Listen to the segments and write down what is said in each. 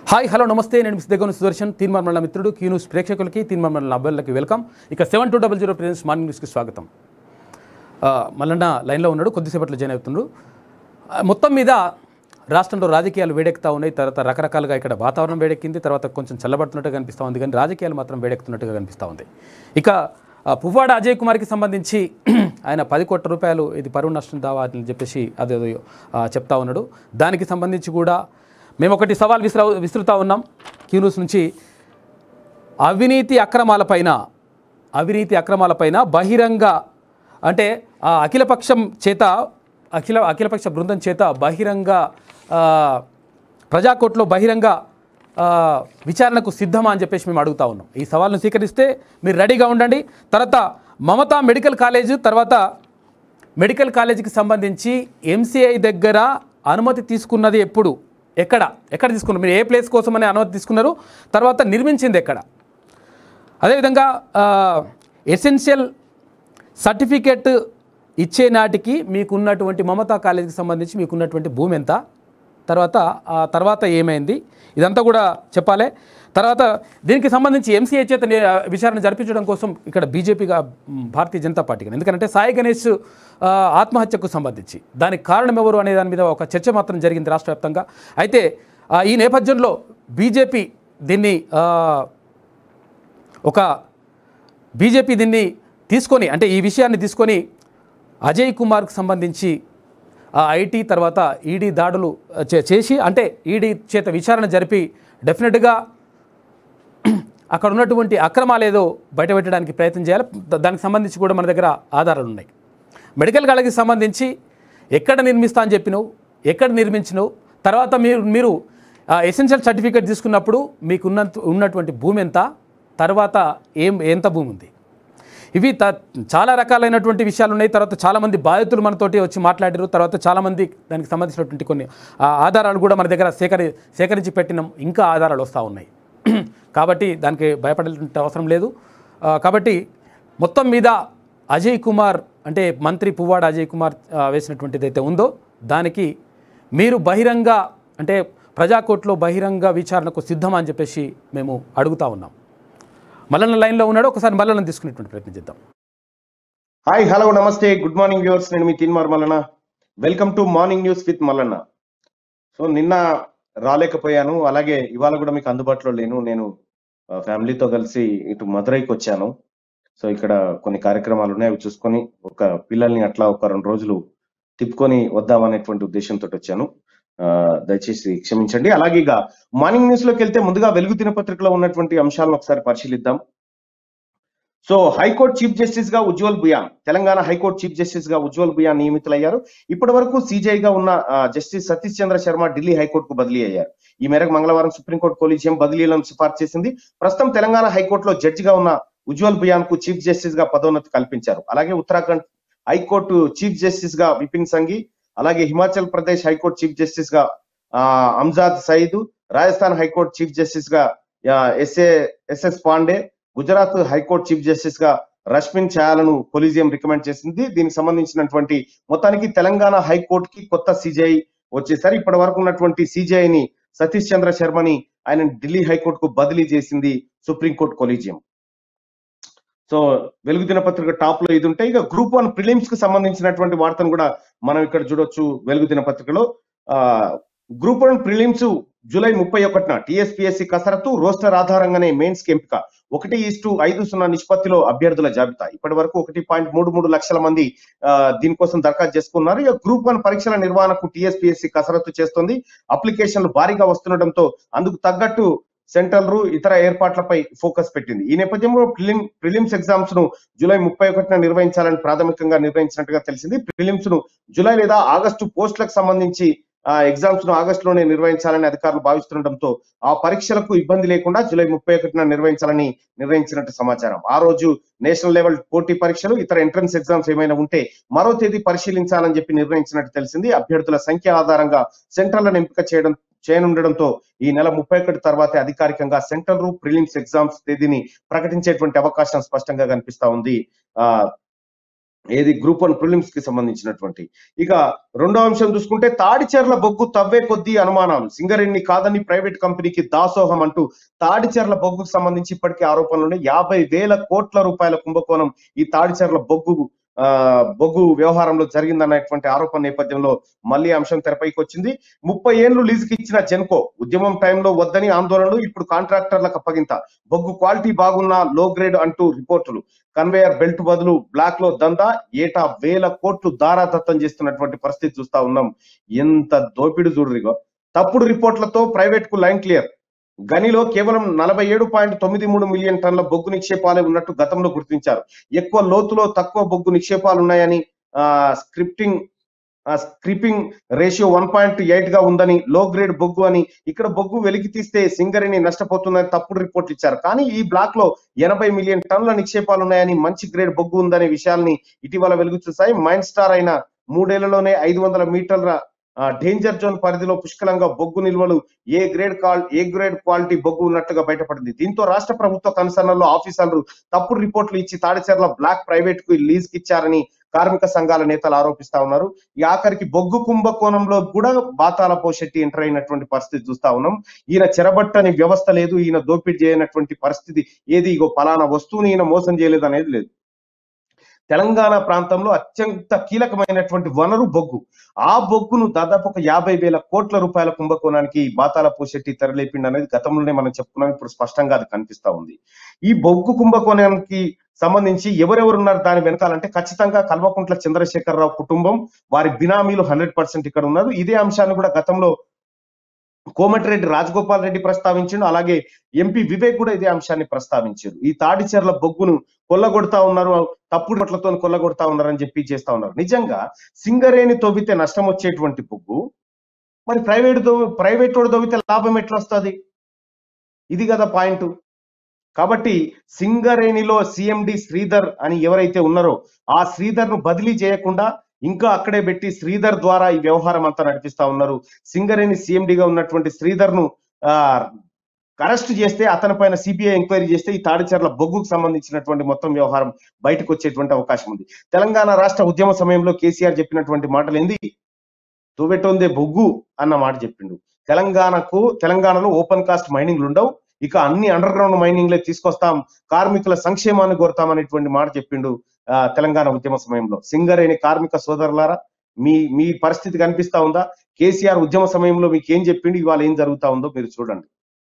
Hi hello నమస్తే నేను miss దగ్గర సుదర్శన్ తీర్మార్మల మిత్రుడు క్యూ న్యూస్ ప్రేక్షకులకి తీర్మార్మల అబ్బాయిలకి వెల్కమ్ ఇక seven two double zero presents morning న్యూస్కి స్వాగతం ఆ, మల్లన్న లైన్లో ఉన్నాడు కొద్దిసేపట్లో జాయిన్ అవుతున్నాడు ఆ, మొత్తం మీద రాష్ట్రంలో రాజకీయాలు వేడెక్కుతా ఉన్నాయి తర్వాత రకరకాలుగా ఇక్కడ వాతావరణం వేడెక్కింది తర్వాత కొంచెం చల్లబడుతున్నట్టుగా కనిపిస్తూ ఉంది కానీ రాజకీయాలు మాత్రం వేడెక్కుతున్నట్టుగా కనిపిస్తూ ఉంది ఇక ఆ, పువ్వాడ అజయ్ కుమార్కి సంబంధించి ఆయన పది కోట్ల రూపాయలు ఇది పరువు నష్టం దావా అని చెప్పేసి అదేదో ఆ, చెప్తా ఉన్నాడు దానికి సంబంధించి కూడా మేము ఒకటి సవాల్ విసిరా విసురుతా ఉన్నాం క్యూ న్యూస్ నుంచి అవినీతి అక్రమాలపైన అవినీతి అక్రమాలపైన బహిరంగ అంటే ఆ అఖిలపక్షం చేత అఖిల అఖిలపక్ష బృందం చేత బహిరంగ ఆ, ప్రజాకోర్టులో బహిరంగ ఆ, విచారణకు సిద్ధమా అని చెప్పేసి మేము అడుగుతా ఉన్నాం ఈ సవాల్ను స్వీకరిస్తే మీరు రెడీగా ఉండండి తర్వాత మమతా మెడికల్ కాలేజ్ తర్వాత మెడికల్ కాలేజీకి సంబంధించి ఎంసీఐ దగ్గర అనుమతి తీసుకున్నది ఎప్పుడు ఎక్కడ ఎక్కడ తీసుకున్నారు మీరు ఏ ప్లేస్ కోసమని అనుమతి తీసుకున్నారు తర్వాత నిర్మించింది ఎక్కడ అదేవిధంగా ఎసెన్షియల్ సర్టిఫికేట్ ఇచ్చే నాటికి మీకున్నటువంటి మమతా కాలేజీకి సంబంధించి మీకున్నటువంటి భూమి ఎంత తర్వాత ఆ తర్వాత ఏమైంది ఇదంతా కూడా చెప్పాలి తర్వాత దీనికి సంబంధించి ఎంసీఏ చేత నే- విచారణ జరిపించడం కోసం ఇక్కడ బీజేపీగా మ్, భారతీయ జనతా పార్టీగా ఎందుకంటే సాయి గణేష్ ఆ, ఆత్మహత్యకు సంబంధించి దానికి కారణం ఎవరు అనే దాని మీద ఒక చర్చ మాత్రం జరిగింది రాష్ట్ర వ్యాప్తంగా అయితే ఆ, ఈ నేపథ్యంలో బీజేపీ దీన్ని ఆ, ఒక బీజేపీ దీన్ని తీసుకొని అంటే ఈ విషయాన్ని తీసుకొని అజయ్ కుమార్కు సంబంధించి ఆ ఐటీ తర్వాత ఈడీ దాడులు చే- చేసి అంటే ఈడీ చేత విచారణ జరిపి డెఫినెట్గా అక్కడ ఉన్నటువంటి అక్రమాలు ఏదో బయటపెట్టడానికి ప్రయత్నం చేయాలి ద- దానికి సంబంధించి కూడా మన దగ్గర ఆధారాలు ఉన్నాయి మెడికల్ కాలేజీకి సంబంధించి ఎక్కడ నిర్మిస్తా అని చెప్పినావు ఎక్కడ నిర్మించినావు తర్వాత మీరు మీరు ఎసెన్షియల్ సర్టిఫికేట్ తీసుకున్నప్పుడు మీకు ఉన్న ఉన్నటువంటి భూమి ఎంత తర్వాత ఏం ఎంత భూమి ఉంది ఇవి త చాలా రకాలైనటువంటి విషయాలు ఉన్నాయి తర్వాత చాలామంది బాధితులు మనతోటి వచ్చి మాట్లాడారు తర్వాత చాలామంది దానికి సంబంధించినటువంటి కొన్ని ఆ, ఆధారాలు కూడా మన దగ్గర సేకరి సేకరించి పెట్టినాం ఇంకా ఆధారాలు వస్తూ ఉన్నాయి కాబట్టి దానికి భయపడాల్సిన అవసరం లేదు ఆ, కాబట్టి మొత్తం మీద అజయ్ కుమార్ అంటే మంత్రి పువ్వాడ అజయ్ కుమార్ ఆ, వేసినటువంటిది అయితే ఉందో దానికి మీరు బహిరంగ అంటే ప్రజాకోర్టులో బహిరంగ విచారణకు సిద్ధమా అని చెప్పేసి మేము అడుగుతా ఉన్నాం మల్లన్న లైన్లో ఉన్నాడు ఒకసారి మల్లన్న తీసుకునేటువంటి ప్రయత్నం చేద్దాం హాయ్ హలో నమస్తే గుడ్ మార్నింగ్ వ్యూవర్స్ నేను మీ Teenmaar Mallanna welcome to morning news with Mallanna so నిన్న రాలేకపోయాను అలాగే ఇవాళ కూడా మీకు అందుబాటులో లేను నేను ఆ, ఫ్యామిలీతో కలిసి ఇటు మదురైకి వచ్చాను సో ఇక్కడ కొన్ని కార్యక్రమాలు ఉన్నాయి అవి చూసుకొని ఒక పిల్లల్ని అట్లా ఒక రెండు రోజులు తిప్పుకొని వద్దామనేటువంటి ఉద్దేశంతో వచ్చాను ఆ, దయచేసి క్షమించండి అలాగే ఇక మార్నింగ్ న్యూస్ లోకి వెళ్తే ముందుగా వెలుగు దినపత్రికలో ఉన్నటువంటి అంశాలను ఒకసారి పరిశీలిద్దాం సో హైకోర్టు చీఫ్ జస్టిస్ గా Ujjal Bhuyan Telangana high court chief justice గా ఉజ్వల్ బుయాన్ నియమితులయ్యారు ఇప్పటి వరకు సిజేఐ గా ఉన్న ఆ, జస్టిస్ సతీష్ చంద్ర శర్మ ఢిల్లీ హైకోర్టుకు బదిలీ అయ్యారు ఈ మేరకు మంగళవారం సుప్రీంకోర్టు కొలీజియం బదిలీలను సిఫార్సు చేసింది ప్రస్తుతం తెలంగాణ హైకోర్టులో జడ్జిగా ఉన్న ఉజ్వల్ బుయాన్ కు చీఫ్ జస్టిస్ గా పదోన్నతి కల్పించారు అలాగే ఉత్తరాఖండ్ హైకోర్టు చీఫ్ జస్టిస్ గా విపిన్ సంఘి అలాగే Himachal Pradesh high court chief justice గా ఆ, Amjad Sayeed Rajasthan high court chief justice గా ఆ, SA SS Pandey Gujarat high court chief justice గా రష్మిన్ ఛాయాలను కొలీజియం రికమెండ్ చేసింది దీనికి సంబంధించినటువంటి మొత్తానికి తెలంగాణ హైకోర్టుకి కొత్త సిజేఐ వచ్చేసరి ఇప్పటి వరకు ఉన్నటువంటి సిజేఐ ని సతీష్ చంద్ర శర్మని ఆయన ఢిల్లీ హైకోర్టుకు బదిలీ చేసింది సుప్రీంకోర్టు కొలీజియం సో వెలుగు దినపత్రిక టాప్ లో ఇది ఉంటాయి ఇక గ్రూప్ వన్ ప్రిలిమ్స్ కు సంబంధించినటువంటి వార్తను కూడా మనం ఇక్కడ చూడొచ్చు వెలుగు దినపత్రికలో ఆ గ్రూప్ వన్ ప్రిలిమ్స్ జూలై ముప్పై ఒకటిన టిఎస్పిఎస్సి కసరత్తు రోస్టర్ ఆధారంగానే మెయిన్స్ కి ఎంపిక ఒకటి ఈస్టు ఐదు సున్నా నిష్పత్తిలో అభ్యర్థుల జాబితా ఇప్పటి వరకు ఒకటి పాయింట్ మూడు మూడు లక్షల మంది ఆ, దీనికోసం దరఖాస్తు చేసుకున్నారు ఇక గ్రూప్ వన్ పరీక్షల నిర్వహణకు టిఎస్పిఎస్సి కసరత్తు చేస్తుంది అప్లికేషన్లు భారీగా వస్తుండటంతో అందుకు తగ్గట్టు సెంట్రల్ ఇతర ఏర్పాట్లపై ఫోకస్ పెట్టింది ఈ నేపథ్యంలో ప్రిలిమ్ ప్రిలిమ్స్ ఎగ్జామ్స్ ను జూలై ముప్పై ఒకటిన నిర్వహించాలని ప్రాథమికంగా నిర్ణయించినట్టుగా తెలిసింది ప్రిలిమ్స్ ను జూలై లేదా ఆగస్టు పోస్టులకు సంబంధించి ఆ ఎగ్జామ్స్ ను ఆగస్టు లోనే నిర్వహించాలని అధికారులు భావిస్తుండటంతో ఆ పరీక్షలకు ఇబ్బంది లేకుండా జూలై ముప్పై ఒకటిన నిర్వహించాలని నిర్ణయించినట్టు సమాచారం ఆ రోజు నేషనల్ లెవెల్ పోటీ పరీక్షలు ఇతర ఎంట్రన్స్ ఎగ్జామ్స్ ఏమైనా ఉంటే మరో తేదీ పరిశీలించాలని చెప్పి నిర్ణయించినట్టు తెలిసింది అభ్యర్థుల సంఖ్య ఆధారంగా సెంట్రల్ ఎంపిక చేయడం చేయనుండడంతో ఈ నెల ముప్పై ఒకటి తర్వాతే అధికారికంగా సెంట్రల్ రూ ప్రిలిమ్స్ ఎగ్జామ్స్ తేదీని ప్రకటించేటువంటి అవకాశం స్పష్టంగా కనిపిస్తా ఉంది ఆ ఏది గ్రూప్ వన్ ప్రిలిమ్స్ కి సంబంధించినటువంటి ఇక రెండో అంశం చూసుకుంటే తాడిచెర్ల బొగ్గు తవ్వే కొద్దీ అనుమానాలు సింగరేణి కాదని ప్రైవేట్ కంపెనీకి దాసోహం అంటూ తాడిచెర్ల బొగ్గుకు సంబంధించి ఇప్పటికే ఆరోపణలు యాభై వేల కోట్ల రూపాయల కుంభకోణం ఈ తాడిచెర్ల బొగ్గు ఆ బొగ్గు వ్యవహారంలో జరిగిందన్నటువంటి ఆరోపణ నేపథ్యంలో మళ్ళీ అంశం తెరపైకి వచ్చింది ముప్పై ఏళ్లు లీజుకి ఇచ్చిన జెన్కో ఉద్యమం టైంలో వద్దని ఆందోళనలు ఇప్పుడు కాంట్రాక్టర్లకు అప్పగింత బొగ్గు క్వాలిటీ బాగున్నా లో గ్రేడ్ అంటూ రిపోర్టులు కన్వేయర్ బెల్ట్ బదులు బ్లాక్ లో దందా ఏటా వేల కోట్లు దారాదత్తం చేస్తున్నటువంటి పరిస్థితి చూస్తా ఉన్నాం ఎంత దోపిడి చూడరిగో తప్పుడు రిపోర్ట్లతో ప్రైవేట్ కు లైన్ క్లియర్ గనిలో కేవలం నలభై ఏడు పాయింట్ తొమ్మిది మూడు మిలియన్ టన్నుల బొగ్గు నిక్షేపాలే ఉన్నట్టు గతంలో గుర్తించారు ఎక్కువ లోతులో తక్కువ బొగ్గు నిక్షేపాలు ఉన్నాయని ఆ stripping stripping ratio one point eight గా ఉందని లో గ్రేడ్ బొగ్గు అని ఇక్కడ బొగ్గు వెలికి తీస్తే సింగరేణి నష్టపోతుందని తప్పుడు రిపోర్ట్లు ఇచ్చారు కానీ ఈ బ్లాక్ లో ఎనభై మిలియన్ టన్నుల నిక్షేపాలు ఉన్నాయని మంచి గ్రేడ్ బొగ్గు ఉందనే విషయాల్ని ఇటీవల వెలుగు చూశాయి మైండ్ స్టార్ అయిన మూడేళ్లలోనే ఐదు వందల మీటర్ల డేంజర్ జోన్ పరిధిలో పుష్కలంగా బొగ్గు నిల్వలు A grade coal A grade quality బొగ్గు ఉన్నట్టుగా బయటపడింది దీంతో రాష్ట్ర ప్రభుత్వ కన్సర్నల్లో ఆఫీసర్లు తప్పుడు రిపోర్ట్లు ఇచ్చి తాడిచెర్ల బ్లాక్ ప్రైవేట్ కు లీజ్ కి ఇచ్చారని కార్మిక సంఘాల నేతలు ఆరోపిస్తా ఉన్నారు ఈ ఆఖరికి బొగ్గు కుంభకోణంలో కూడా బాతాల పోషెట్టి ఎంటర్ అయినటువంటి పరిస్థితి చూస్తా ఉన్నాం ఈయన చెరబట్టని వ్యవస్థ లేదు ఈయన దోపిడీ చేయనటువంటి పరిస్థితి ఏది ఇగో పలానా వస్తువుని ఈయన మోసం చేయలేదు అనేది లేదు తెలంగాణ ప్రాంతంలో అత్యంత కీలకమైనటువంటి వనరు బొగ్గు ఆ బొగ్గును దాదాపు ఒక యాభై వేల కోట్ల రూపాయల కుంభకోణానికి బాతాల పోషెట్టి తెరలేపిండి అనేది గతంలోనే మనం చెప్పుకున్నాం ఇప్పుడు స్పష్టంగా అది కనిపిస్తా ఉంది ఈ బొగ్గు కుంభకోణానికి సంబంధించి ఎవరెవరున్నారు దాని వెనకాలంటే ఖచ్చితంగా కల్వకుంట్ల చంద్రశేఖరరావు కుటుంబం వారి బినామీలు హండ్రెడ్ పర్సెంట్ ఇక్కడ ఉన్నారు ఇదే అంశాన్ని కూడా గతంలో కోమటిరెడ్డి రాజగోపాల్ రెడ్డి ప్రస్తావించిండు అలాగే ఎంపీ వివేక్ కూడా ఇదే అంశాన్ని ప్రస్తావించారు ఈ తాడిచెర్ల బొగ్గును కొల్లగొడతా ఉన్నారు తప్పుడు పట్లతో కొల్లగొడతా ఉన్నారు అని చెప్పి చేస్తా ఉన్నారు నిజంగా సింగరేణి తవ్వితే నష్టం వచ్చేటువంటి బొగ్గు మరి ప్రైవేట్ ప్రైవేట్ వాడు తవ్వితే లాభం ఎట్లా వస్తుంది ఇది కదా పాయింట్ కాబట్టి సింగరేణిలో సిఎండి శ్రీధర్ అని ఎవరైతే ఉన్నారో ఆ శ్రీధర్ ను బదిలీ చేయకుండా ఇంకా అక్కడే పెట్టి శ్రీధర్ ద్వారా ఈ వ్యవహారం అంతా నడిపిస్తా ఉన్నారు సింగరేణి సీఎండిగా ఉన్నటువంటి శ్రీధర్ ను ఆ అరెస్ట్ చేస్తే అతని పైన సిబిఐ ఎంక్వైరీ చేస్తే ఈ తాడిచెర్ల బొగ్గుకు సంబంధించినటువంటి మొత్తం వ్యవహారం బయటకు వచ్చేటువంటి అవకాశం ఉంది తెలంగాణ రాష్ట్ర ఉద్యమ సమయంలో కేసీఆర్ చెప్పినటువంటి మాటలు ఏంది తువెటొందే బొగ్గు అన్న మాట చెప్పిండు తెలంగాణకు తెలంగాణలో ఓపెన్ కాస్ట్ మైనింగ్లు ఉండవు ఇక అన్ని అండర్ గ్రౌండ్ మైనింగ్లే తీసుకొస్తాం కార్మికుల సంక్షేమాన్ని కోరుతాం అనేటువంటి మాట చెప్పిండు ఆ, తెలంగాణ ఉద్యమ సమయంలో సింగరేణి కార్మిక సోదరులారా మీ మీ పరిస్థితి కనిపిస్తా ఉందా కేసీఆర్ ఉద్యమ సమయంలో మీకు ఏం చెప్పిండు ఇవాళ ఏం జరుగుతా ఉందో మీరు చూడండి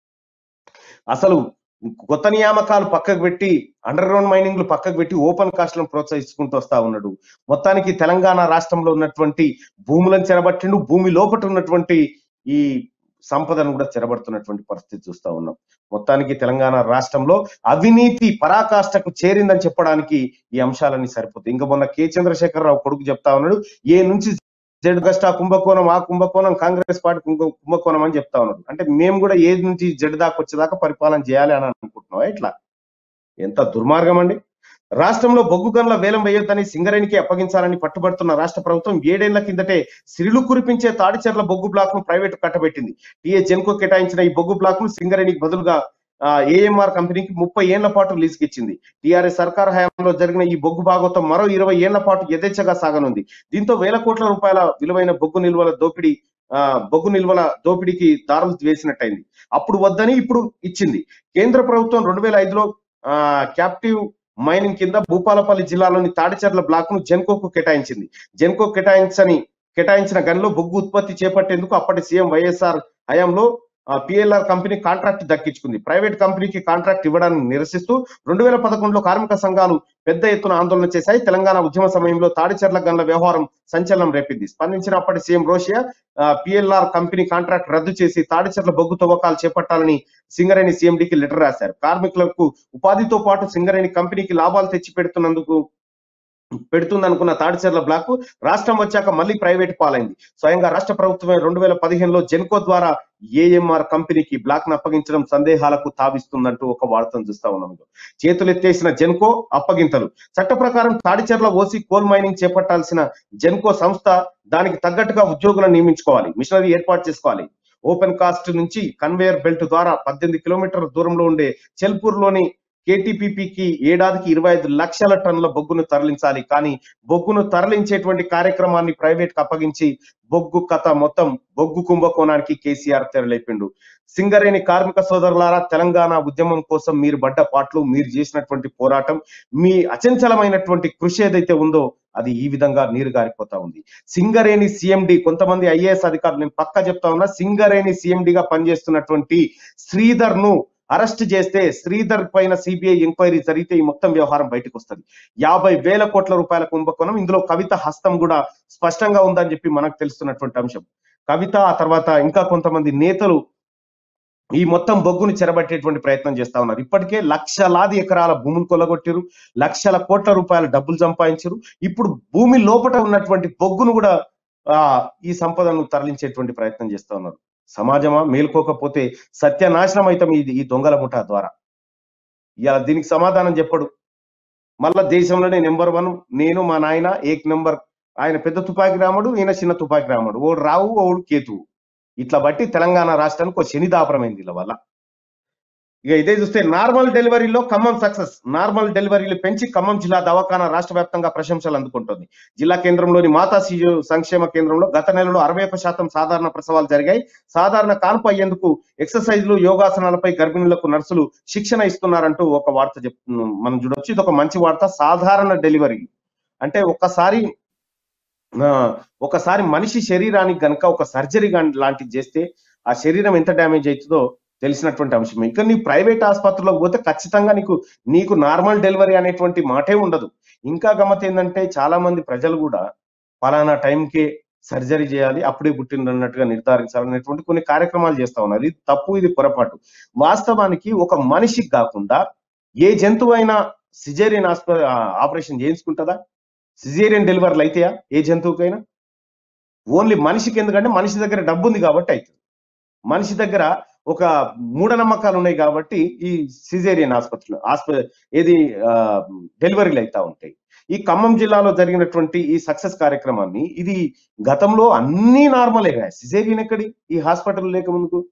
అసలు కొత్త నియామకాలు పక్కకు పెట్టి అండర్ గ్రౌండ్ మైనింగ్లు పక్కకు పెట్టి ఓపెన్ కాస్ట్లను ప్రోత్సహించుకుంటూ వస్తా ఉన్నాడు మొత్తానికి తెలంగాణ రాష్ట్రంలో ఉన్నటువంటి భూములను చెరబట్టిండు భూమి లోపట ఉన్నటువంటి ఈ సంపదను కూడా చెరబడుతున్నటువంటి పరిస్థితి చూస్తా ఉన్నాం మొత్తానికి తెలంగాణ రాష్ట్రంలో అవినీతి పరాకాష్ఠకు చేరిందని చెప్పడానికి ఈ అంశాలన్నీ సరిపోతాయి ఇంకా మొన్న కె చంద్రశేఖరరావు కొడుకు చెప్తా ఉన్నాడు ఏ నుంచి జెడ్ గస్ట్ ఆ కుంభకోణం ఆ కుంభకోణం కాంగ్రెస్ పార్టీ కుంభ- కుంభకోణం అని చెప్తా ఉన్నాడు అంటే మేము కూడా ఏ నుంచి జెడ్ దాకా వచ్చేదాకా పరిపాలన చేయాలి అని అనుకుంటున్నాం ఇట్లా ఎంత దుర్మార్గం అండి రాష్ట్రంలో బొగ్గు గనుల వేలం వేయొద్దని సింగరేణికి అప్పగించాలని పట్టుబడుతున్న రాష్ట్ర ప్రభుత్వం ఏడేళ్ల కిందటే సిరిలు కురిపించే తాడిచెర్ల బొగ్గు బ్లాక్ ను ప్రైవేట్ కట్టబెట్టింది టీఏ జెన్కో కేటాయించిన ఈ బొగ్గు బ్లాక్ ను సింగరేణికి బదులుగా ఏఎంఆర్ కంపెనీకి ముప్పై ఏళ్ల పాటు లీజుకి ఇచ్చింది టీఆర్ఎస్ సర్కార్ హయాంలో జరిగిన ఈ బొగ్గు భాగవతం మరో ఇరవై ఏళ్ల పాటు యథేచ్ఛగా సాగనుంది దీంతో వేల కోట్ల రూపాయల విలువైన బొగ్గు నిల్వల దోపిడీ ఆ, బొగ్గు నిల్వల దోపిడీకి దారులు వేసినట్టయింది అప్పుడు వద్దని ఇప్పుడు ఇచ్చింది కేంద్ర ప్రభుత్వం రెండు వేల ఐదులో క్యాప్టివ్ మైనింగ్ కింద భూపాలపల్లి జిల్లాలోని తాడిచెర్ల బ్లాక్ ను జెన్కోకు కేటాయించింది జెన్కో కేటాయించని కేటాయించిన గనిలో బొగ్గు ఉత్పత్తి చేపట్టేందుకు అప్పటి సీఎం వైఎస్ఆర్ హయాంలో పిఎల్ఆర్ కంపెనీ కాంట్రాక్ట్ దక్కించుకుంది ప్రైవేట్ కంపెనీకి కాంట్రాక్ట్ ఇవ్వడాన్ని నిరసిస్తూ రెండు వేల పదకొండులో కార్మిక సంఘాలు పెద్ద ఎత్తున ఆందోళన చేశాయి తెలంగాణ ఉద్యమ సమయంలో తాడిచెర్ల గన్ల వ్యవహారం సంచలనం రేపింది స్పందించిన అప్పటి CM Rosaiah PLR company contract రద్దు చేసి తాడిచెర్ల బొగ్గు తవ్వకాలు చేపట్టాలని సింగరేణి సీఎండీకి లెటర్ రాశారు కార్మికులకు ఉపాధితో పాటు సింగరేణి కంపెనీకి లాభాలు తెచ్చి పెడుతున్నందుకు పెడుతుందనుకున్న తాడిచెర్ల బ్లాక్ రాష్ట్రం వచ్చాక మళ్ళీ ప్రైవేట్ పాలైంది స్వయంగా రాష్ట్ర ప్రభుత్వమే రెండు వేల పదిహేనులో జెన్కో ద్వారా ఏఎంఆర్ కంపెనీకి బ్లాక్ ను అప్పగించడం సందేహాలకు తావిస్తుందంటూ ఒక వార్తను చూస్తా ఉన్నాం చేతులెత్తేసిన జెన్కో అప్పగింతలు చట్ట ప్రకారం తాడిచెర్ల ఓసి కోల్ మైనింగ్ చేపట్టాల్సిన జెన్కో సంస్థ దానికి తగ్గట్టుగా ఉద్యోగులను నియమించుకోవాలి మిషనరీ ఏర్పాటు చేసుకోవాలి ఓపెన్ కాస్ట్ నుంచి కన్వేయర్ బెల్ట్ ద్వారా పద్దెనిమిది కిలోమీటర్ల దూరంలో ఉండే చెల్పూర్ లోని కేటీపీపీకి ఏడాదికి ఇరవై ఐదు లక్షల టన్నుల బొగ్గును తరలించాలి కానీ బొగ్గును తరలించేటువంటి కార్యక్రమాన్ని ప్రైవేట్ కి అప్పగించి బొగ్గు కథ మొత్తం బొగ్గు కుంభకోణానికి కేసీఆర్ తెరలేపిండు సింగరేణి కార్మిక సోదరులారా తెలంగాణ ఉద్యమం కోసం మీరు పడ్డ పాటలు మీరు చేసినటువంటి పోరాటం మీ అచంచలమైనటువంటి కృషి ఏదైతే ఉందో అది ఈ విధంగా నీరు గారిపోతా ఉంది సింగరేణి సిఎండి కొంతమంది ఐఏఎస్ అధికారులు నేను పక్క చెప్తా ఉన్నా సింగరేణి సిఎండిగా పనిచేస్తున్నటువంటి శ్రీధర్ ను అరెస్ట్ చేస్తే శ్రీధర్ పైన సిబిఐ ఎంక్వైరీ జరిగితే ఈ మొత్తం వ్యవహారం బయటకు వస్తుంది యాభై వేల కోట్ల రూపాయల కుంభకోణం ఇందులో కవిత హస్తం కూడా స్పష్టంగా ఉందని చెప్పి మనకు తెలుస్తున్నటువంటి అంశం కవిత ఆ తర్వాత ఇంకా కొంతమంది నేతలు ఈ మొత్తం బొగ్గును చెరబట్టేటువంటి ప్రయత్నం చేస్తా ఉన్నారు ఇప్పటికే లక్షలాది ఎకరాల భూములు కొల్లగొట్టారు లక్షల కోట్ల రూపాయల డబ్బులు సంపాదించారు ఇప్పుడు భూమి లోపట ఉన్నటువంటి బొగ్గును కూడా ఆ ఈ సంపదను తరలించేటువంటి ప్రయత్నం చేస్తా ఉన్నారు సమాజమా మేల్కోకపోతే సత్యనాశనం అవుతాం ఇది ఈ దొంగల ముఠా ద్వారా ఇలా దీనికి సమాధానం చెప్పడు మళ్ళా దేశంలోనే నెంబర్ వన్ నేను మా నాయన ఏక్ నెంబర్ ఆయన పెద్ద తుపాకి రాముడు ఈయన చిన్న తుపాకి రాముడు ఓడు రావు ఓడు కేతువు ఇట్లా బట్టి తెలంగాణ రాష్ట్రానికి ఒక శనిదాపరమైంది ఇలా వల్ల ఇక ఇదే చూస్తే నార్మల్ డెలివరీలో ఖమ్మం సక్సెస్ నార్మల్ డెలివరీలు పెంచి ఖమ్మం జిల్లా దవాఖానా రాష్ట్ర వ్యాప్తంగా ప్రశంసలు అందుకుంటోంది జిల్లా కేంద్రంలోని మాతా శిశు సంక్షేమ కేంద్రంలో గత నెలలో అరవై ఒక్క శాతం సాధారణ ప్రసవాలు జరిగాయి సాధారణ కాన్పు అయ్యేందుకు ఎక్సర్సైజ్లు యోగాసనాలపై గర్భిణులకు నర్సులు శిక్షణ ఇస్తున్నారంటూ ఒక వార్త చెప్ మనం చూడొచ్చు ఇది ఒక మంచి వార్త సాధారణ డెలివరీ అంటే ఒక్కసారి ఆ, ఒకసారి మనిషి శరీరానికి గనక ఒక సర్జరీ లాంటిది చేస్తే ఆ శరీరం ఎంత డ్యామేజ్ అవుతుందో తెలిసినటువంటి అంశం ఇంకా నీ ప్రైవేట్ ఆసుపత్రిలోకి పోతే ఖచ్చితంగా నీకు నీకు నార్మల్ డెలివరీ అనేటువంటి మాటే ఉండదు ఇంకా గమ్మత్ ఏంటంటే చాలా మంది ప్రజలు కూడా పలానా టైంకే సర్జరీ చేయాలి అప్పుడే పుట్టినట్టుగా నిర్ధారించాలనేటువంటి కొన్ని కార్యక్రమాలు చేస్తా ఉన్నారు ఇది తప్పు ఇది పొరపాటు వాస్తవానికి ఒక మనిషికి కాకుండా ఏ జంతువు అయినా సిజేరియన్ ఆపరేషన్ చేయించుకుంటుందా సిజేరియన్ డెలివరీలు అయితాయా ఏ జంతువుకైనా ఓన్లీ మనిషికి ఎందుకంటే మనిషి దగ్గర డబ్బు ఉంది కాబట్టి అవుతుంది మనిషి దగ్గర ఒక మూఢనమ్మకాలు ఉన్నాయి కాబట్టి ఈ సిజేరియన్ ఆసుపత్రులు ఆస్ప ఏది ఆ, డెలివరీలు అవుతా ఉంటాయి ఈ ఖమ్మం జిల్లాలో జరిగినటువంటి ఈ సక్సెస్ కార్యక్రమాన్ని ఇది గతంలో అన్ని నార్మలే సిజేరియన్ ఎక్కడి ఈ హాస్పిటల్ లేక ముందుకు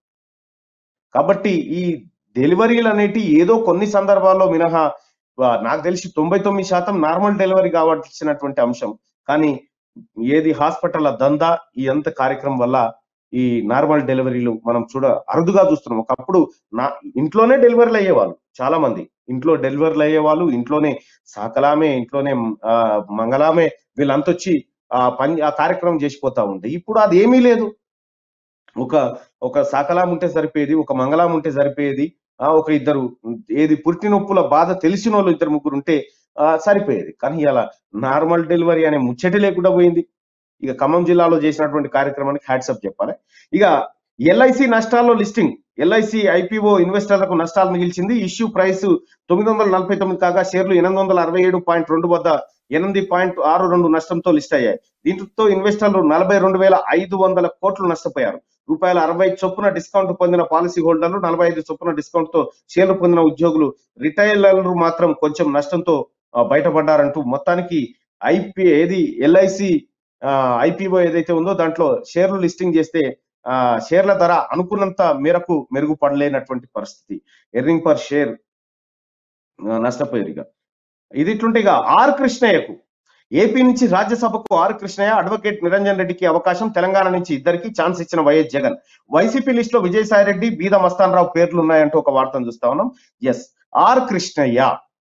కాబట్టి ఈ డెలివరీలు అనేటి ఏదో కొన్ని సందర్భాల్లో మినహా ఆ, నాకు తెలిసి తొంభై తొమ్మిది శాతం నార్మల్ డెలివరీ కావాల్సినటువంటి అంశం కానీ ఏది హాస్పిటల్ దందా ఈ అంత కార్యక్రమం వల్ల ఈ నార్మల్ డెలివరీలు మనం చూడ అరుదుగా చూస్తున్నాం ఒకప్పుడు నా ఇంట్లోనే డెలివరీలు అయ్యేవాళ్ళు చాలా మంది ఇంట్లో డెలివరీలు అయ్యేవాళ్ళు ఇంట్లోనే సాకలామే ఇంట్లోనే ఆ, మంగళామే వీళ్ళంతా వచ్చి ఆ పని ఆ కార్యక్రమం చేసిపోతా ఉండే ఇప్పుడు అది ఏమీ లేదు ఒక ఒక సాకలాం ఉంటే సరిపోయేది ఒక మంగళం ఉంటే సరిపోయేది ఆ ఒక ఇద్దరు ఏది పురిటి నొప్పుల బాధ తెలిసిన వాళ్ళు ఇద్దరు ముగ్గురు ఉంటే ఆ సరిపోయేది కానీ ఇలా నార్మల్ డెలివరీ అనే ముచ్చటి లేకుండా పోయింది ఇక ఖమ్మం జిల్లాలో చేసినటువంటి కార్యక్రమానికి హ్యాట్సప్ చెప్పాలి ఇక ఎల్ఐసి నష్టాల్లో లిస్టింగ్ ఎల్ఐసి ఐపీఓ ఇన్వెస్టర్లకు నష్టాలు మిగిల్చింది ఇష్యూ ప్రైస్ తొమ్మిది వందల నలభై తొమ్మిది కాగా షేర్లు ఎనిమిది వందల అరవై ఏడు పాయింట్ రెండు వద్ద ఎనిమిది పాయింట్ ఆరు రెండు నష్టంతో లిస్ట్ అయ్యాయి దీంతో ఇన్వెస్టర్లు నలభై రెండు వేల ఐదు వందల కోట్లు నష్టపోయారు రూపాయల అరవై చొప్పున డిస్కౌంట్ పొందిన పాలసీ హోల్డర్లు నలభై ఐదు చొప్పున డిస్కౌంట్ తో షేర్లు పొందిన ఉద్యోగులు రిటైలర్లు మాత్రం కొంచెం నష్టంతో ఆ, బయటపడ్డారంటూ మొత్తానికి ఐపీ ఏది ఎల్ఐసి ఐపీఓ ఏదైతే ఉందో దాంట్లో షేర్లు లిస్టింగ్ చేస్తే ఆ షేర్ల ధర అనుకున్నంత మేరకు మెరుగుపడలేనటువంటి పరిస్థితి ఎర్నింగ్ పర్ షేర్ నష్టపోయారు ఇక ఇది ఇట్లుంటే ఇక ఆర్ కృష్ణయ్యకు ఏపీ నుంచి రాజ్యసభకు ఆర్ కృష్ణయ్య అడ్వకేట్ నిరంజన్ రెడ్డికి అవకాశం తెలంగాణ నుంచి ఇద్దరికి ఛాన్స్ ఇచ్చిన వైఎస్ జగన్ వైసీపీ లిస్ట్ లో విజయసాయి రెడ్డి బీద మస్తాన్ రావు పేర్లు ఉన్నాయంటూ ఒక వార్తను చూస్తా ఉన్నాం S R Krishnaiah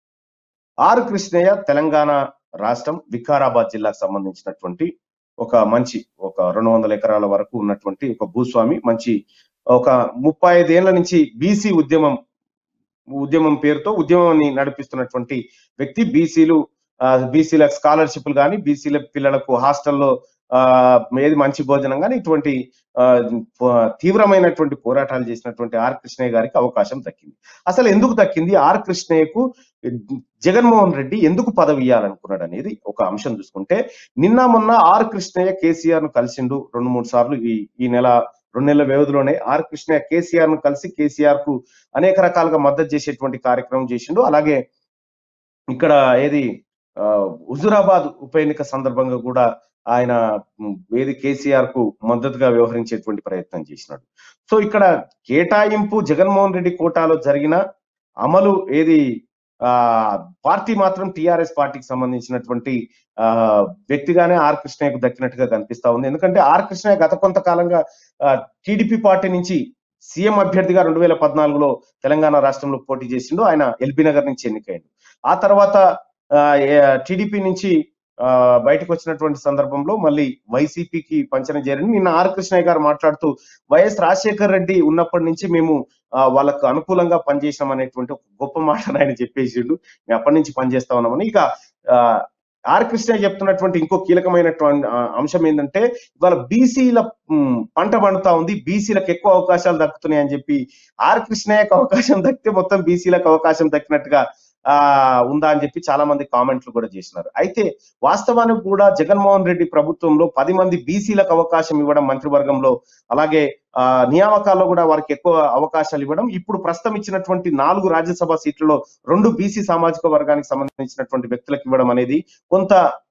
R Krishnaiah Telangana రాష్ట్రం వికారాబాద్ జిల్లాకు సంబంధించినటువంటి ఒక మంచి ఒక రెండు వందల ఎకరాల వరకు ఉన్నటువంటి ఒక భూస్వామి మంచి ఒక ముప్పై ఐదేళ్ల నుంచి బీసీ ఉద్యమం ఉద్యమం పేరుతో ఉద్యమాన్ని నడిపిస్తున్నటువంటి వ్యక్తి బీసీలు బీసీల స్కాలర్షిప్లు కానీ బీసీల పిల్లలకు హాస్టల్లో ఆ ఏది మంచి భోజనం కానీ ఇటువంటి ఆ, పో- తీవ్రమైనటువంటి పోరాటాలు చేసినటువంటి ఆర్ కృష్ణయ్య గారికి అవకాశం దక్కింది అసలు ఎందుకు దక్కింది ఆర్ కృష్ణయ్యకు జగన్మోహన్ రెడ్డి ఎందుకు పదవి ఇవ్వాలనుకున్నాడు అనేది ఒక అంశం చూసుకుంటే నిన్న మొన్న ఆర్ కృష్ణయ్య కేసీఆర్ ను కలిసిండు రెండు మూడు సార్లు ఈ ఈ నెల రెండు నెలల వ్యవధిలోనే ఆర్ కృష్ణయ్య కేసీఆర్ ను కలిసి కేసీఆర్ కు అనేక రకాలుగా మద్దతు చేసేటువంటి కార్యక్రమం చేసిండు అలాగే ఇక్కడ ఏది ఆ, హుజురాబాద్ ఉప ఎన్నిక సందర్భంగా కూడా ఆయన ఉమ్, ఏది కేసీఆర్ కు మద్దతుగా వ్యవహరించేటువంటి ప్రయత్నం చేసినాడు సో ఇక్కడ కేటాయింపు జగన్మోహన్ రెడ్డి కోటాలో జరిగిన అమలు ఏది ఆ పార్టీ మాత్రం టిఆర్ఎస్ పార్టీకి సంబంధించినటువంటి ఆ వ్యక్తిగానే ఆర్ కృష్ణయ్యకు దక్కినట్టుగా కనిపిస్తా ఉంది ఎందుకంటే ఆర్ కృష్ణయ్య గత కొంతకాలంగా టీడీపీ పార్టీ నుంచి సీఎం అభ్యర్థిగా రెండు వేల పద్నాలుగులో తెలంగాణ రాష్ట్రంలో పోటీ చేసిండు ఆయన ఎల్బీ నగర్ నుంచి ఎన్నికైండు ఆ తర్వాత టీడీపీ నుంచి ఆ బయటకు వచ్చినటువంటి సందర్భంలో మళ్ళీ వైసీపీకి పంచన చేరింది నిన్న ఆర్ కృష్ణయ్య గారు మాట్లాడుతూ వైఎస్ రాజశేఖర్ రెడ్డి ఉన్నప్పటి నుంచి మేము ఆ, వాళ్ళకు అనుకూలంగా పనిచేసినాం అనేటువంటి ఒక గొప్ప మాటను ఆయన చెప్పేసిండు మేము అప్పటి నుంచి పనిచేస్తా ఉన్నామని ఇక ఆ, ఆర్ కృష్ణయ్య చెప్తున్నటువంటి ఇంకో కీలకమైనటువంటి ఆ, అంశం ఏంటంటే ఇవాళ బీసీల పంట పండుతా ఉంది బీసీలకు ఎక్కువ అవకాశాలు దక్కుతున్నాయి అని చెప్పి ఆర్ కృష్ణయ్యకు అవకాశం దక్కితే మొత్తం బీసీలకు అవకాశం దక్కినట్టుగా ఆ ఉందా అని చెప్పి చాలా మంది కామెంట్లు కూడా చేసినారు అయితే వాస్తవానికి కూడా జగన్మోహన్ రెడ్డి ప్రభుత్వంలో పది మంది బీసీలకు అవకాశం ఇవ్వడం మంత్రివర్గంలో అలాగే ఆ నియామకాల్లో కూడా వారికి ఎక్కువ అవకాశాలు ఇవ్వడం ఇప్పుడు ప్రస్తుతం ఇచ్చినటువంటి నాలుగు రాజ్యసభ సీట్లలో రెండు బీసీ సామాజిక వర్గానికి సంబంధించినటువంటి వ్యక్తులకు ఇవ్వడం అనేది కొంత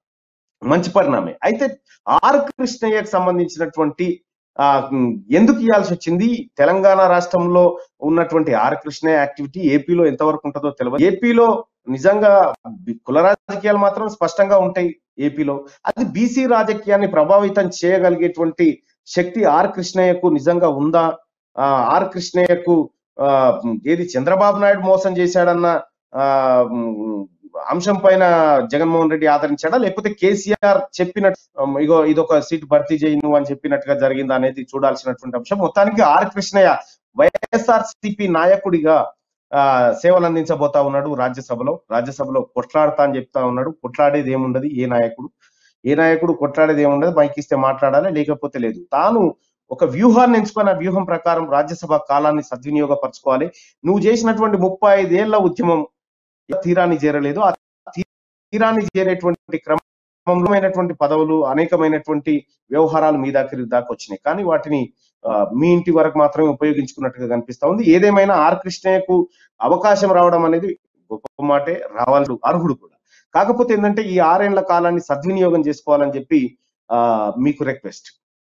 మంచి పరిణామే అయితే ఆర్ కృష్ణయ్యకు సంబంధించినటువంటి ఆ ఉమ్, ఎందుకు ఇవ్వాల్సి వచ్చింది తెలంగాణ రాష్ట్రంలో ఉన్నటువంటి ఆర్ కృష్ణయ్య యాక్టివిటీ ఏపీలో ఎంతవరకు ఉంటుందో తెలియదు ఏపీలో నిజంగా బి- కుల రాజకీయాలు మాత్రం స్పష్టంగా ఉంటాయి ఏపీలో అది బీసీ రాజకీయాన్ని ప్రభావితం చేయగలిగేటువంటి శక్తి ఆర్ కృష్ణయ్యకు నిజంగా ఉందా ఆ ఆర్ కృష్ణయ్యకు ఆ ఉమ్, ఏది చంద్రబాబు నాయుడు మోసం చేశాడన్న ఆ ఉమ్, అంశం పైన జగన్మోహన్ రెడ్డి ఆదరించాడా లేకపోతే కేసీఆర్ చెప్పినట్టు ఉమ్, ఇగో ఇదొక సీట్ భర్తీ చేయి నువ్వు అని చెప్పినట్టుగా జరిగిందా అనేది చూడాల్సినటువంటి అంశం మొత్తానికి ఆర్ కృష్ణయ్య వైఎస్ఆర్ సిపి నాయకుడిగా ఆ సేవలు అందించబోతా ఉన్నాడు రాజ్యసభలో రాజ్యసభలో కొట్లాడతా అని చెప్తా ఉన్నాడు కొట్లాడేది ఏముండదు ఏ నాయకుడు ఏ నాయకుడు కొట్లాడేది ఏముండదు మైక్ ఇస్తే మాట్లాడాలి లేకపోతే లేదు తాను ఒక వ్యూహాన్ని ఎంచుకొని ఆ వ్యూహం ప్రకారం రాజ్యసభ కాలాన్ని సద్వినియోగపరచుకోవాలి నువ్వు చేసినటువంటి ముప్పై ఐదేళ్ల ఉద్యమం తీరాన్ని చేరలేదు ఆ తీ- తీరాన్ని చేరేటువంటి క్రమమైనటువంటి పదవులు అనేకమైనటువంటి వ్యవహారాలు మీ దగ్గర దాకా వచ్చినాయి కానీ వాటిని ఆ, మీ ఇంటి వరకు మాత్రమే ఉపయోగించుకున్నట్టుగా కనిపిస్తా ఉంది ఏదేమైనా ఆర్ కృష్ణయ్యకు అవకాశం రావడం అనేది గొప్ప మాటే రావాలి అర్హుడు కూడా కాకపోతే ఏంటంటే ఈ ఆరేళ్ల కాలాన్ని సద్వినియోగం చేసుకోవాలని చెప్పి ఆ మీకు రిక్వెస్ట్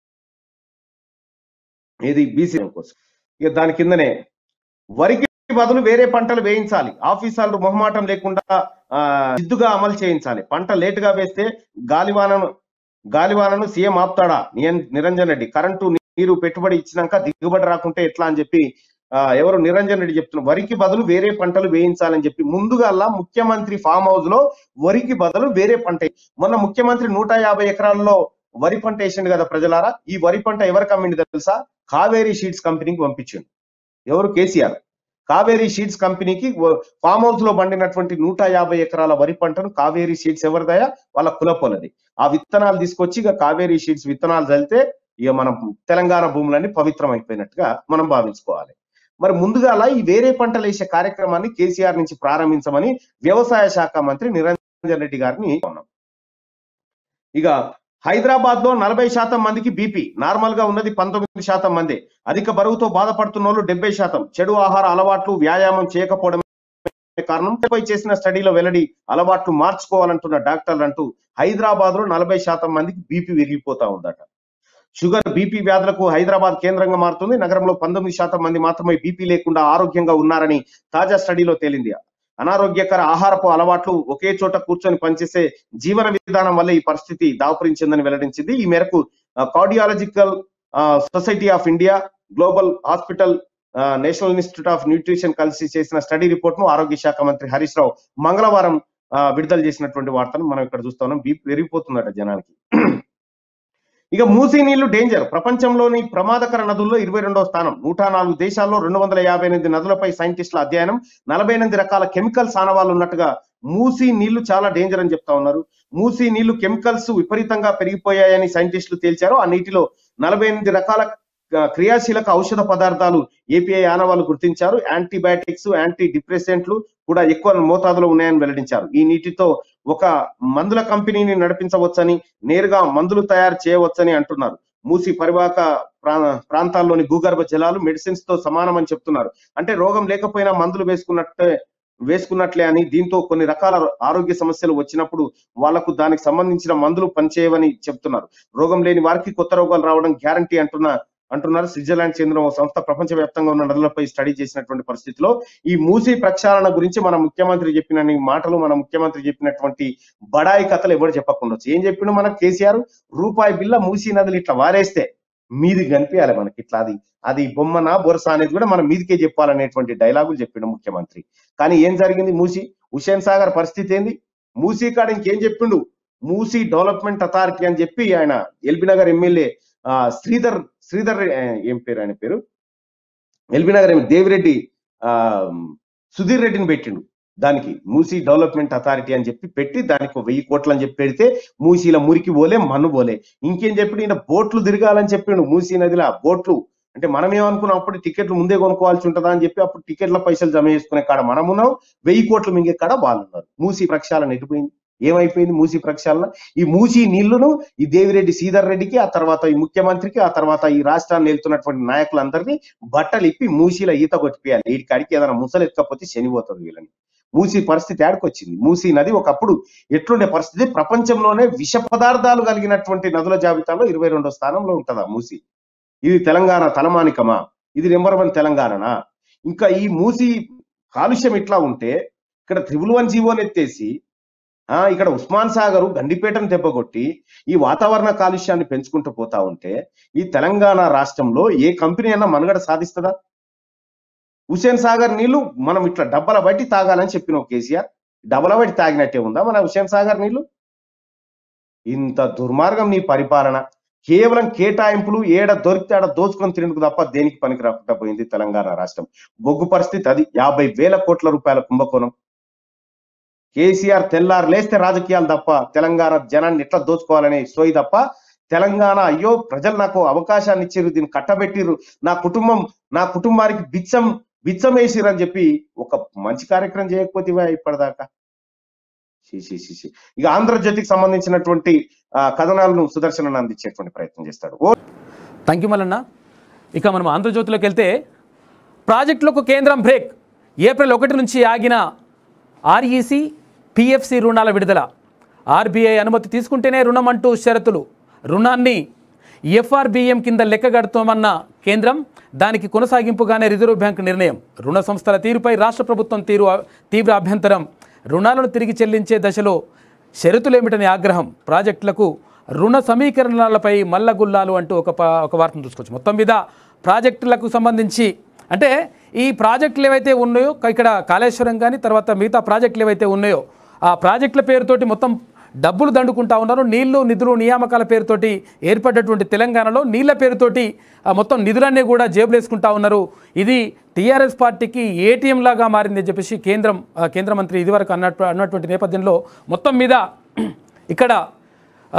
ఏది బీసీ కోసం ఇక దాని కిందనే వరికి బదులు వేరే పంటలు వేయించాలి ఆఫీసర్లు మొహమాటం లేకుండా ఆ జిద్దుగా అమలు చేయించాలి పంట లేటుగా వేస్తే గాలివానను గాలివానను సీఎం ఆపుతాడా నియన్- నిరంజన్ రెడ్డి కరెంటు నీరు పెట్టుబడి ఇచ్చినాక దిగుబడి రాకుంటే ఎట్లా అని చెప్పి ఆ, ఎవరు నిరంజన్ రెడ్డి చెప్తున్నారు వరికి బదులు వేరే పంటలు వేయించాలని చెప్పి ముందుగా ముఖ్యమంత్రి ఫామ్ హౌస్ లో వరికి బదులు వేరే పంట వేయి- మొన్న ముఖ్యమంత్రి నూట యాభై ఎకరాల్లో వరి పంట వేసిండు కదా ప్రజలారా ఈ వరి పంట ఎవరికి అమ్మింది తెలుసా కావేరీ షీట్స్ కంపెనీకి పంపించిండు ఎవరు కేసీఆర్ కావేరీ షీట్స్ కంపెనీకి వ- ఫామ్ హౌస్ లో పండినటువంటి నూట యాభై ఎకరాల వరి పంటను కావేరీ షీట్స్ ఎవరిదయా వాళ్ళ కులపొలది ఆ విత్తనాలు తీసుకొచ్చి ఇక కావేరీ షీట్స్ విత్తనాలు చల్లితే ఇక మనం తెలంగాణ భూములన్నీ పవిత్రం అయిపోయినట్టుగా మనం భావించుకోవాలి మరి ముందుగాల ఈ వేరే పంటలు వేసే కార్యక్రమాన్ని కేసీఆర్ నుంచి ప్రారంభించమని వ్యవసాయ శాఖ మంత్రి నిరంజన్ రెడ్డి గారిని ఉన్నాం ఇక హైదరాబాద్ లో నలభై శాతం మందికి బీపీ నార్మల్ గా ఉన్నది పంతొమ్మిది శాతం మంది అధిక బరువుతో బాధపడుతున్న వాళ్ళు డెబ్బై శాతం చెడు ఆహార అలవాట్లు వ్యాయామం చేయకపోవడం కారణం పై చేసిన స్టడీలో వెల్లడి అలవాట్లు మార్చుకోవాలంటున్న డాక్టర్లు అంటూ హైదరాబాద్ లో నలభై శాతం మందికి బీపీ విరిగిపోతా ఉందట షుగర్ బీపీ వ్యాధులకు హైదరాబాద్ కేంద్రంగా మారుతుంది నగరంలో పంతొమ్మిది శాతం మంది మాత్రమే బీపీ లేకుండా ఆరోగ్యంగా ఉన్నారని తాజా స్టడీలో తేలింది అనారోగ్యకర ఆహారపు అలవాట్లు ఒకే చోట కూర్చొని పనిచేసే జీవన విధానం వల్ల ఈ పరిస్థితి దాపురించిందని వెల్లడించింది ఈ మేరకు cardiological society of India global hospital national institute of nutrition కలిసి చేసిన స్టడీ రిపోర్ట్ ను ఆరోగ్య శాఖ మంత్రి హరీష్ రావు మంగళవారం ఆ, విడుదల చేసినటువంటి వార్తను మనం ఇక్కడ చూస్తా ఉన్నాం బీపీ పెరిగిపోతుందట జనానికి ఇక మూసీ నీళ్లు డేంజర్ ప్రపంచంలోని ప్రమాదకర నదుల్లో ఇరవై రెండవ స్థానం నూట నాలుగు దేశాల్లో రెండు వందల యాభై ఎనిమిది నదులపై సైంటిస్టుల అధ్యయనం నలభై ఎనిమిది రకాల కెమికల్స్ ఆనవాళ్ళు ఉన్నట్టుగా మూసీ నీళ్లు చాలా డేంజర్ అని చెప్తా ఉన్నారు మూసీ నీళ్లు కెమికల్స్ విపరీతంగా పెరిగిపోయాయని సైంటిస్టులు తేల్చారు ఆ నీటిలో నలభై ఎనిమిది రకాల ఆ, క్రియాశీలక ఔషధ పదార్థాలు ఏపీఐ ఆనవాళ్ళు గుర్తించారు యాంటీబయాటిక్స్ యాంటీ డిప్రెసెంట్లు కూడా ఎక్కువ మోతాదులో ఉన్నాయని వెల్లడించారు ఈ నీటితో ఒక మందుల కంపెనీని నడిపించవచ్చని నేరుగా మందులు తయారు చేయవచ్చని అంటున్నారు మూసి పరివాహక ప్రా- ప్రాంతాల్లోని భూగర్భ జలాలు మెడిసిన్స్ తో సమానమని చెప్తున్నారు అంటే రోగం లేకపోయినా మందులు వేసుకున్నట్టే వేసుకున్నట్లే అని దీంతో కొన్ని రకాల ఆరోగ్య సమస్యలు వచ్చినప్పుడు వాళ్లకు దానికి సంబంధించిన మందులు పనిచేయవని చెప్తున్నారు రోగం లేని వారికి కొత్త రోగాలు రావడం గ్యారంటీ అంటున్న అంటున్నారు స్విట్జర్లాండ్ చెందిన ఓ సంస్థ ప్రపంచవ్యాప్తంగా ఉన్న నదులపై స్టడీ చేసినటువంటి పరిస్థితిలో ఈ మూసీ ప్రక్షాళన గురించి మన ముఖ్యమంత్రి చెప్పిన మాటలు మన ముఖ్యమంత్రి చెప్పినటువంటి బడాయి కథలు ఎవరు చెప్పకుండొచ్చు ఏం చెప్పిండు మన కేసీఆర్ రూపాయి బిల్ల మూసీ నదులు ఇట్లా వారేస్తే మీది కనిపించాలి మనకి ఇట్లా అది అది బొమ్మన బొరస అనేది కూడా మనం మీదికే చెప్పాలనేటువంటి డైలాగులు చెప్పిండు ముఖ్యమంత్రి కానీ ఏం జరిగింది మూసీ హుషేన్ సాగర్ పరిస్థితి ఏంది మూసీ కాడ ఇంకేం చెప్పిండు మూసీ డెవలప్మెంట్ అథారిటీ అని చెప్పి ఆయన ఎల్బీ నగర్ ఎమ్మెల్యే ఆ, శ్రీధర్ శ్రీధర్ రె- ఆ, ఏం పేరు ఆయన పేరు ఎల్బీ నగర్ ఎమ్మెల్యే దేవిరెడ్డి ఆ సుధీర్ రెడ్డిని పెట్టిండు దానికి మూసీ డెవలప్మెంట్ అథారిటీ అని చెప్పి పెట్టి దానికి ఒక వెయ్యి కోట్లు అని చెప్పి పెడితే మూసీల మురికి పోలే మన్ను పోలే ఇంకేం చెప్పి ఈయన బోట్లు తిరగాలని చెప్పిండు మూసీ నదిలో బోట్లు అంటే మనం ఏమనుకున్నాం అప్పుడు టికెట్లు ముందే కొనుక్కోవాల్సి ఉంటుందా అని చెప్పి అప్పుడు టికెట్ల పైసలు జమ చేసుకునే కాడ మనం ఉన్నాం వెయ్యి కోట్లు మింగే కాడ వాళ్ళు ఉన్నారు మూసీ ప్రక్షాళన ఎటుపోయింది ఏమైపోయింది మూసీ ప్రక్షాళన ఈ మూసీ నీళ్లను ఈ దేవిరెడ్డి శ్రీధర్ రెడ్డికి ఆ తర్వాత ఈ ముఖ్యమంత్రికి ఆ తర్వాత ఈ రాష్ట్రాన్ని వెళ్తున్నటువంటి నాయకులందరినీ బట్టలు ఇప్పి మూసీల ఈత కొట్టిపోయాలి వీడి కాడికి ఏదైనా ముసలు ఎక్కకపోతే శనిపోతుంది వీళ్ళని మూసీ పరిస్థితి ఆడికొచ్చింది మూసీ నది ఒకప్పుడు ఎట్లుండే పరిస్థితి ప్రపంచంలోనే విష పదార్థాలు కలిగినటువంటి నదుల జాబితాలో ఇరవై రెండో స్థానంలో ఉంటుందా మూసీ ఇది తెలంగాణ తలమానికమా ఇది నెంబర్ వన్ తెలంగాణనా ఇంకా ఈ మూసీ కాలుష్యం ఇట్లా ఉంటే ఇక్కడ త్రిబుల్ వన్ జీవోని ఎత్తేసి ఆ ఇక్కడ ఉస్మాన్ సాగర్ గండిపేటను దెబ్బకొట్టి ఈ వాతావరణ కాలుష్యాన్ని పెంచుకుంటూ పోతా ఉంటే ఈ తెలంగాణ రాష్ట్రంలో ఏ కంపెనీ అయినా మనుగడ సాధిస్తుందా హుసేన్ సాగర్ నీళ్లు మనం ఇట్లా డబ్బల బట్టి తాగాలని చెప్పిన కేసీఆర్ డబ్బల బట్టి తాగినట్టే ఉందా మన హుసేన్ సాగర్ నీళ్లు ఇంత దుర్మార్గం నీ పరిపాలన కేవలం కేటాయింపులు ఏడ దొరికితే ఆడ దోచుకొని తినేందుకు తప్ప దేనికి పనికి రాకుండా పోయింది తెలంగాణ రాష్ట్రం బొగ్గు పరిస్థితి అది యాభై వేల కోట్ల రూపాయల కుంభకోణం కేసీఆర్ తెల్లారు లేస్తే రాజకీయాలు తప్ప తెలంగాణ జనాన్ని ఎట్లా దోచుకోవాలనే సోయి తప్ప తెలంగాణ అయ్యో ప్రజలు నాకు అవకాశాన్ని ఇచ్చిర్రు దీన్ని కట్టబెట్టిర్రు నా కుటుంబం నా కుటుంబానికి బిచ్చం బిచ్చం వేసిర్రు అని చెప్పి ఒక మంచి కార్యక్రమం చేయకపోతే ఇప్పటిదాకా సి, సి, సి, సి. ఇక ఆంధ్రజ్యోతికి సంబంధించినటువంటి ఆ, కథనాలను సుదర్శన్ అందించేటువంటి ప్రయత్నం చేస్తాడు ఓ థ్యాంక్ యూ మల్లన్న ఇక మనం ఆంధ్రజ్యోతిలోకి వెళ్తే ప్రాజెక్టులకు కేంద్రం బ్రేక్ ఏప్రిల్ ఒకటి నుంచి ఆగిన ఆర్ఈసి పిఎఫ్సి రుణాల విడుదల ఆర్బీఐ అనుమతి తీసుకుంటేనే రుణం అంటూ షరతులు రుణాన్ని ఎఫ్ఆర్బిఎం కింద లెక్కగడుతామన్న కేంద్రం దానికి కొనసాగింపుగానే రిజర్వ్ బ్యాంక్ నిర్ణయం రుణ సంస్థల తీరుపై రాష్ట్ర ప్రభుత్వం తీరు తీవ్ర అభ్యంతరం రుణాలను తిరిగి చెల్లించే దశలో షరతులేమిటని ఆగ్రహం ప్రాజెక్టులకు రుణ సమీకరణలపై మల్లగుల్లాలు అంటూ ఒక ప- ఒక వార్తను చూసుకోవచ్చు మొత్తం మీద ప్రాజెక్టులకు సంబంధించి అంటే ఈ ప్రాజెక్టులు ఏవైతే ఉన్నాయో ఇక్కడ కాళేశ్వరం కానీ తర్వాత మిగతా ప్రాజెక్టులు ఏవైతే ఉన్నాయో ఆ ప్రాజెక్టుల పేరుతోటి మొత్తం డబ్బులు దండుకుంటా ఉన్నారు నీళ్లు నిధులు నియామకాల పేరుతోటి ఏర్పడ్డటువంటి తెలంగాణలో నీళ్ల పేరుతోటి ఆ మొత్తం నిధులన్నీ కూడా జేబులు వేసుకుంటా ఉన్నారు ఇది టీఆర్ఎస్ పార్టీకి ఏటీఎం లాగా మారింది అని చెప్పేసి కేంద్రం ఆ, కేంద్ర మంత్రి ఇదివరకు అన్నట్టు అన్నటువంటి నేపథ్యంలో మొత్తం మీద ఇక్కడ ఆ,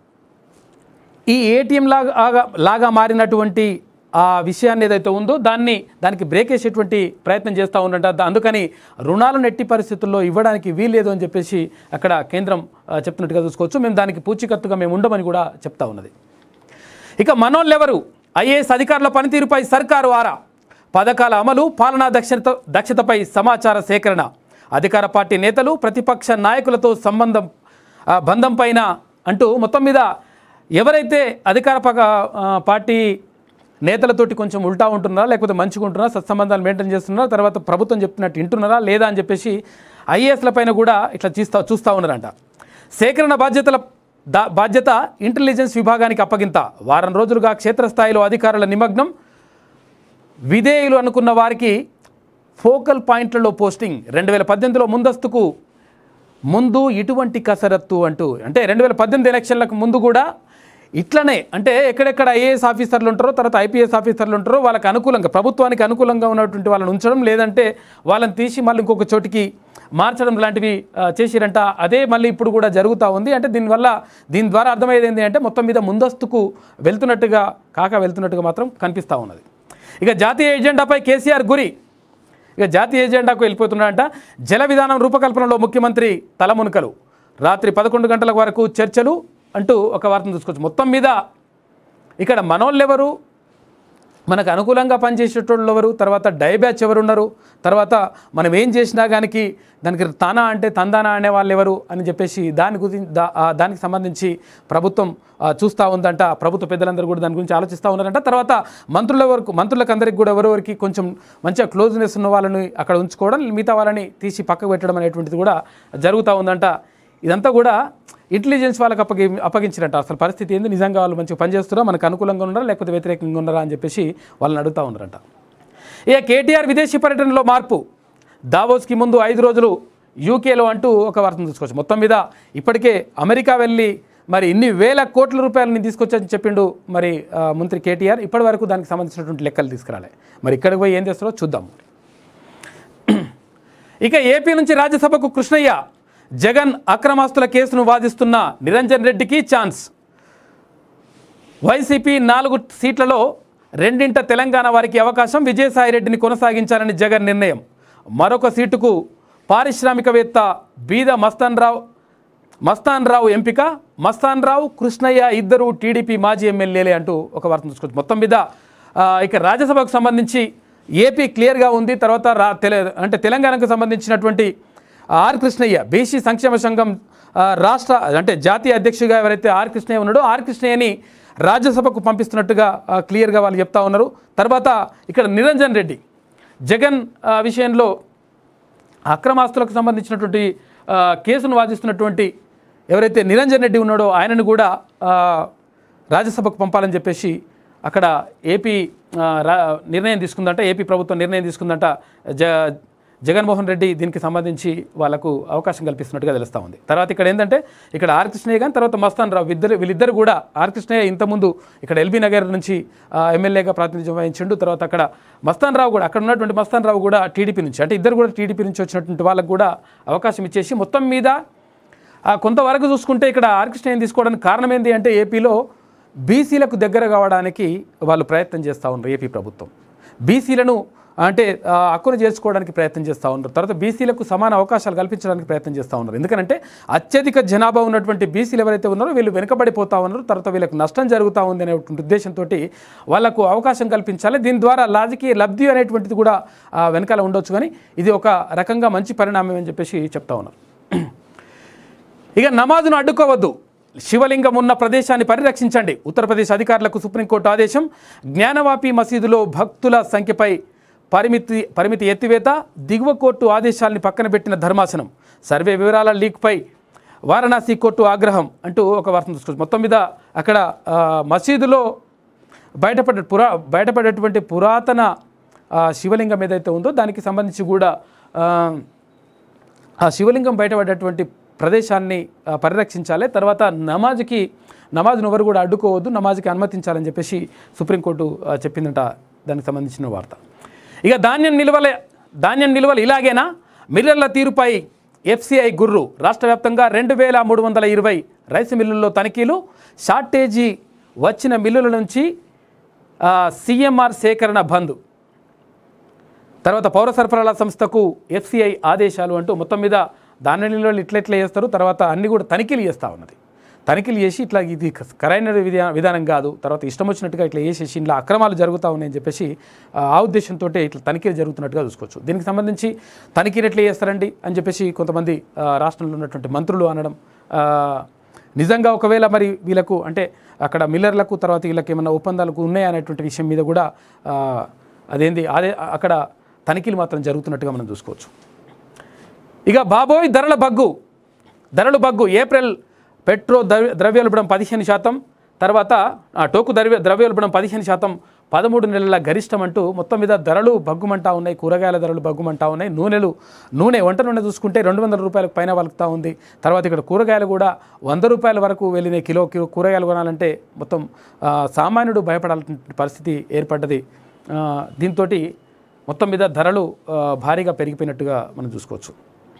ఈ ఏటీఎం లాగా ఆగా- లాగా మారినటువంటి ఆ విషయాన్ని ఏదైతే ఉందో దాన్ని దానికి బ్రేక్ వేసేటువంటి ప్రయత్నం చేస్తూ ఉన్నట అందుకని రుణాలను ఎట్టి పరిస్థితుల్లో ఇవ్వడానికి వీల్లేదు అని చెప్పేసి అక్కడ కేంద్రం ఆ, చెప్తున్నట్టుగా చూసుకోవచ్చు మేము దానికి పూచికత్తుగా మేము ఉండమని కూడా చెప్తా ఉన్నది ఇక మనోళ్ళెవరు ఐఏఎస్ అధికారుల పనితీరుపై సర్కారు ఆరా పథకాల అమలు పాలనా దక్షత దక్షతపై సమాచార సేకరణ అధికార పార్టీ నేతలు ప్రతిపక్ష నాయకులతో సంబంధం ఆ, బంధం పైన అంటూ మొత్తం మీద ఎవరైతే అధికార పక ఆ, పార్టీ నేతలతోటి కొంచెం ఉల్టా ఉంటున్నారా లేకపోతే మంచిగా ఉంటున్నారా సత్సంబంధాలు మెయింటైన్ చేస్తున్నారా తర్వాత ప్రభుత్వం చెప్తున్నట్టు వింటున్నారా లేదా అని చెప్పేసి ఐఏఎస్ల పైన కూడా ఇట్లా చూస్తా చూస్తూ ఉన్నారంట సేకరణ బాధ్యతల దా బాధ్యత ఇంటెలిజెన్స్ విభాగానికి అప్పగింత వారం రోజులుగా క్షేత్రస్థాయిలో అధికారుల నిమగ్నం విధేయులు అనుకున్న వారికి ఫోకల్ పాయింట్లలో పోస్టింగ్ రెండు వేల పద్దెనిమిదిలో ముందస్తుకు ముందు ఇటువంటి కసరత్తు అంటూ అంటే రెండు వేల పద్దెనిమిది ఎలక్షన్లకు ముందు కూడా ఇట్లనే అంటే ఎక్కడెక్కడ ఐఏఎస్ ఆఫీసర్లు ఉంటారో తర్వాత ఐపీఎస్ ఆఫీసర్లు ఉంటారో వాళ్ళకి అనుకూలంగా ప్రభుత్వానికి అనుకూలంగా ఉన్నటువంటి వాళ్ళని ఉంచడం లేదంటే వాళ్ళని తీసి మళ్ళీ ఇంకొక చోటికి మార్చడం లాంటివి ఆ, చేసిరంట అదే మళ్ళీ ఇప్పుడు కూడా జరుగుతూ ఉంది అంటే దీనివల్ల దీని ద్వారా అర్థమయ్యేది ఏంటి అంటే మొత్తం మీద ముందస్తుకు వెళ్తున్నట్టుగా కాక వెళ్తున్నట్టుగా మాత్రం కనిపిస్తూ ఉన్నది ఇక జాతీయ ఎజెండాపై కేసీఆర్ గురి ఇక జాతీయ ఎజెండాకు వెళ్ళిపోతున్నాడంట జల విధానం రూపకల్పనలో ముఖ్యమంత్రి తలమునకలు రాత్రి పదకొండు గంటల వరకు చర్చలు అంటూ ఒక వార్తను చూసుకోవచ్చు మొత్తం మీద ఇక్కడ మనోళ్ళెవరు మనకు అనుకూలంగా పనిచేసేటోళ్ళు ఎవరు తర్వాత డై బ్యాచ్ ఎవరు ఉన్నారు తర్వాత మనం ఏం చేసినా దానికి దానికి తానా అంటే తందానా అనే వాళ్ళు ఎవరు అని చెప్పేసి దాని గురించి దా- ఆ దానికి సంబంధించి ప్రభుత్వం ఆ, చూస్తూ ఉందంట ప్రభుత్వ పెద్దలందరూ కూడా దాని గురించి ఆలోచిస్తూ ఉన్నారంట తర్వాత మంత్రుల వరకు మంత్రులకు అందరికి కూడా ఎవరెవరికి కొంచెం మంచిగా క్లోజ్నెస్ ఉన్న వాళ్ళని అక్కడ ఉంచుకోవడం మిగతా వాళ్ళని తీసి పక్కకు పెట్టడం అనేటువంటిది కూడా జరుగుతూ ఉందంట ఇదంతా కూడా ఇంటెలిజెన్స్ వాళ్ళకి అప్పగి అప్పగించినట్ట అసలు పరిస్థితి ఏంది నిజంగా వాళ్ళు మంచిగా పనిచేస్తున్నారా మనకు అనుకూలంగా ఉన్నారా లేకపోతే వ్యతిరేకంగా ఉన్నారా అని చెప్పేసి వాళ్ళని అడుగుతూ ఉన్నారంట ఇక కేటీఆర్ విదేశీ పర్యటనలో మార్పు దావోస్కి ముందు ఐదు రోజులు యూకేలో అంటూ ఒక వార్తను తీసుకోవచ్చు మొత్తం మీద ఇప్పటికే అమెరికా వెళ్ళి మరి ఇన్ని వేల కోట్ల రూపాయలని తీసుకొచ్చని చెప్పిండు మరి ఆ, మంత్రి కేటీఆర్ ఇప్పటి వరకు దానికి సంబంధించినటువంటి లెక్కలు తీసుకురాలే మరి ఇక్కడికి పోయి ఏం చేస్తారో చూద్దాం ఇక ఏపీ నుంచి రాజ్యసభకు కృష్ణయ్య జగన్ అక్రమాస్తుల కేసును వాదిస్తున్న నిరంజన్ రెడ్డికి ఛాన్స్ వైసీపీ నాలుగు సీట్లలో రెండింట తెలంగాణ వారికి అవకాశం విజయసాయిరెడ్డిని కొనసాగించాలని జగన్ నిర్ణయం మరొక సీటుకు పారిశ్రామికవేత్త బీద మస్తాన్ రావు మస్తాన్ రావు ఎంపిక మస్తాన్ రావు కృష్ణయ్య ఇద్దరు టీడీపీ మాజీ ఎమ్మెల్యేలే అంటూ ఒక వార్త చూసుకోవచ్చు మొత్తం మీద ఆ, ఇక రాజ్యసభకు సంబంధించి ఏపీ క్లియర్గా ఉంది తర్వాత రా తెల అంటే తెలంగాణకు సంబంధించినటువంటి ఆర్ కృష్ణయ్య బీసీ సంక్షేమ సంఘం ఆ, రాష్ట్ర అంటే జాతీయ అధ్యక్షుడిగా ఎవరైతే ఆర్ కృష్ణయ్య ఉన్నాడో ఆర్ కృష్ణయ్యని రాజ్యసభకు పంపిస్తున్నట్టుగా ఆ, క్లియర్గా వాళ్ళు చెప్తా ఉన్నారు తర్వాత ఇక్కడ నిరంజన్ రెడ్డి జగన్ ఆ, విషయంలో అక్రమాస్తులకు సంబంధించినటువంటి ఆ, కేసును వాదిస్తున్నటువంటి ఎవరైతే నిరంజన్ రెడ్డి ఉన్నాడో ఆయనను కూడా ఆ, రాజ్యసభకు పంపాలని చెప్పేసి అక్కడ ఏపీ ఆ, రా నిర్ణయం తీసుకుందంట ఏపీ ప్రభుత్వం నిర్ణయం తీసుకుందంట జ జగన్మోహన్ రెడ్డి దీనికి సంబంధించి వాళ్ళకు అవకాశం కల్పిస్తున్నట్టుగా తెలుస్తూ ఉంది తర్వాత ఇక్కడ ఏంటంటే ఇక్కడ ఆర్ కృష్ణయ్య కానీ తర్వాత మస్తాన్ రావు ఇద్దరు వీళ్ళిద్దరు కూడా ఆర్ కృష్ణయ్య ఇంతకుముందు ఇక్కడ ఎల్బీ నగర్ నుంచి ఆ, ఎమ్మెల్యేగా ప్రాతినిధ్యం వహించిండు తర్వాత అక్కడ మస్తాన్ రావు కూడా అక్కడ ఉన్నటువంటి మస్తాన్ రావు కూడా టీడీపీ నుంచి అంటే ఇద్దరు కూడా టీడీపీ నుంచి వచ్చినటువంటి వాళ్ళకు కూడా అవకాశం ఇచ్చేసి మొత్తం మీద ఆ, కొంతవరకు చూసుకుంటే ఇక్కడ ఆర్ కృష్ణయ్యని తీసుకోవడానికి కారణం ఏంటి అంటే ఏపీలో బీసీలకు దగ్గర కావడానికి వాళ్ళు ప్రయత్నం చేస్తూ ఉన్నారు ఏపీ ప్రభుత్వం బీసీలను అంటే ఆ, హక్కును చేర్చుకోవడానికి ప్రయత్నం చేస్తూ ఉన్నారు తర్వాత బీసీలకు సమాన అవకాశాలు కల్పించడానికి ప్రయత్నం చేస్తూ ఉన్నారు ఎందుకంటే అత్యధిక జనాభా ఉన్నటువంటి బీసీలు ఎవరైతే ఉన్నారో వీళ్ళు వెనుకబడిపోతా ఉన్నారు తర్వాత వీళ్ళకి నష్టం జరుగుతూ ఉంది అనేటువంటి ఉద్దేశంతో వాళ్ళకు అవకాశం కల్పించాలి దీని ద్వారా రాజకీయ లబ్ధి అనేటువంటిది కూడా ఆ, వెనకాల ఉండొచ్చు కానీ ఇది ఒక రకంగా మంచి పరిణామం అని చెప్పేసి చెప్తా ఉన్నారు ఇక నమాజును అడ్డుకోవద్దు శివలింగం ఉన్న ప్రదేశాన్ని పరిరక్షించండి ఉత్తరప్రదేశ్ అధికారులకు సుప్రీంకోర్టు ఆదేశం జ్ఞానవాపి మసీదులో భక్తుల సంఖ్యపై పరిమితి పరిమితి ఎత్తివేత దిగువ కోర్టు ఆదేశాల్ని పక్కన పెట్టిన ధర్మాసనం సర్వే వివరాల లీక్పై వారణాసి కోర్టు ఆగ్రహం అంటూ ఒక వార్తను చూసుకోవచ్చు మొత్తం మీద అక్కడ ఆ, మసీదులో బయటపడే పురా బయటపడేటువంటి పురాతన ఆ, శివలింగం ఏదైతే ఉందో దానికి సంబంధించి కూడా ఆ, ఆ శివలింగం బయటపడేటువంటి ప్రదేశాన్ని ఆ, పరిరక్షించాలి తర్వాత నమాజ్కి నమాజ్ను ఎవరు కూడా అడ్డుకోవద్దు నమాజ్కి అనుమతించాలని చెప్పేసి సుప్రీంకోర్టు ఆ, చెప్పిందంట దానికి సంబంధించిన వార్త ఇక ధాన్యం నిల్వలే ధాన్యం నిల్వలు ఇలాగేనా మిల్లర్ల తీరుపై ఎఫ్సిఐ గుర్రు రాష్ట్ర వ్యాప్తంగా రెండు వేల మూడు వందల ఇరవై రైసు మిల్లుల్లో తనిఖీలు షార్టేజీ వచ్చిన మిల్లుల నుంచి ఆ, సీఎంఆర్ సేకరణ బంద్ తర్వాత పౌర సరఫరాల సంస్థకు ఎఫ్సిఐ ఆదేశాలు అంటూ మొత్తం మీద దాని నిల్వలు ఇట్లా ఇట్లా చేస్తారు తర్వాత అన్ని కూడా తనిఖీలు చేస్తూ ఉన్నది తనిఖీలు చేసి ఇట్లా ఇది కరైన విధా విధానం కాదు తర్వాత ఇష్టం వచ్చినట్టుగా ఇట్లా చేసేసి ఇట్లా అక్రమాలు జరుగుతూ ఉన్నాయని చెప్పేసి ఆ ఆ ఉద్దేశంతో ఇట్లా తనిఖీలు జరుగుతున్నట్టుగా చూసుకోవచ్చు దీనికి సంబంధించి తనిఖీలు ఎట్లా చేస్తారండి అని చెప్పేసి కొంతమంది ఆ, రాష్ట్రంలో ఉన్నటువంటి మంత్రులు అనడం ఆ, నిజంగా ఒకవేళ మరి వీళ్ళకు అంటే అక్కడ మిల్లర్లకు తర్వాత వీళ్ళకి ఏమైనా ఒప్పందాలకు ఉన్నాయనేటువంటి విషయం మీద కూడా ఆ, అదేంది అదే అక్కడ తనిఖీలు మాత్రం జరుగుతున్నట్టుగా మనం చూసుకోవచ్చు ఇక బాబోయ్ ధరల బగ్గు ధరలు బగ్గు ఏప్రిల్ పెట్రో ద్రవ్య ద్రవ్యోల్బణం పదిహేను శాతం తర్వాత ఆ, టోకు ద్రవ్య ద్రవ్యోల్బణం పదిహేను శాతం పదమూడు నెలల గరిష్టం అంటూ మొత్తం మీద ధరలు బగ్గుమంటా ఉన్నాయి కూరగాయల ధరలు బగ్గుమంటా ఉన్నాయి నూనెలు నూనె వంట నూనె చూసుకుంటే రెండు వందల రూపాయలకు పైన వలుకుతూ ఉంది తర్వాత ఇక్కడ కూరగాయలు కూడా వంద రూపాయల వరకు వెళ్ళినాయి కిలో కిలో కూరగాయలు కొనాలంటే మొత్తం ఆ, సామాన్యుడు భయపడాల్సిన పరిస్థితి ఏర్పడ్డది దీంతో మొత్తం మీద ధరలు ఆ, భారీగా పెరిగిపోయినట్టుగా మనం చూసుకోవచ్చు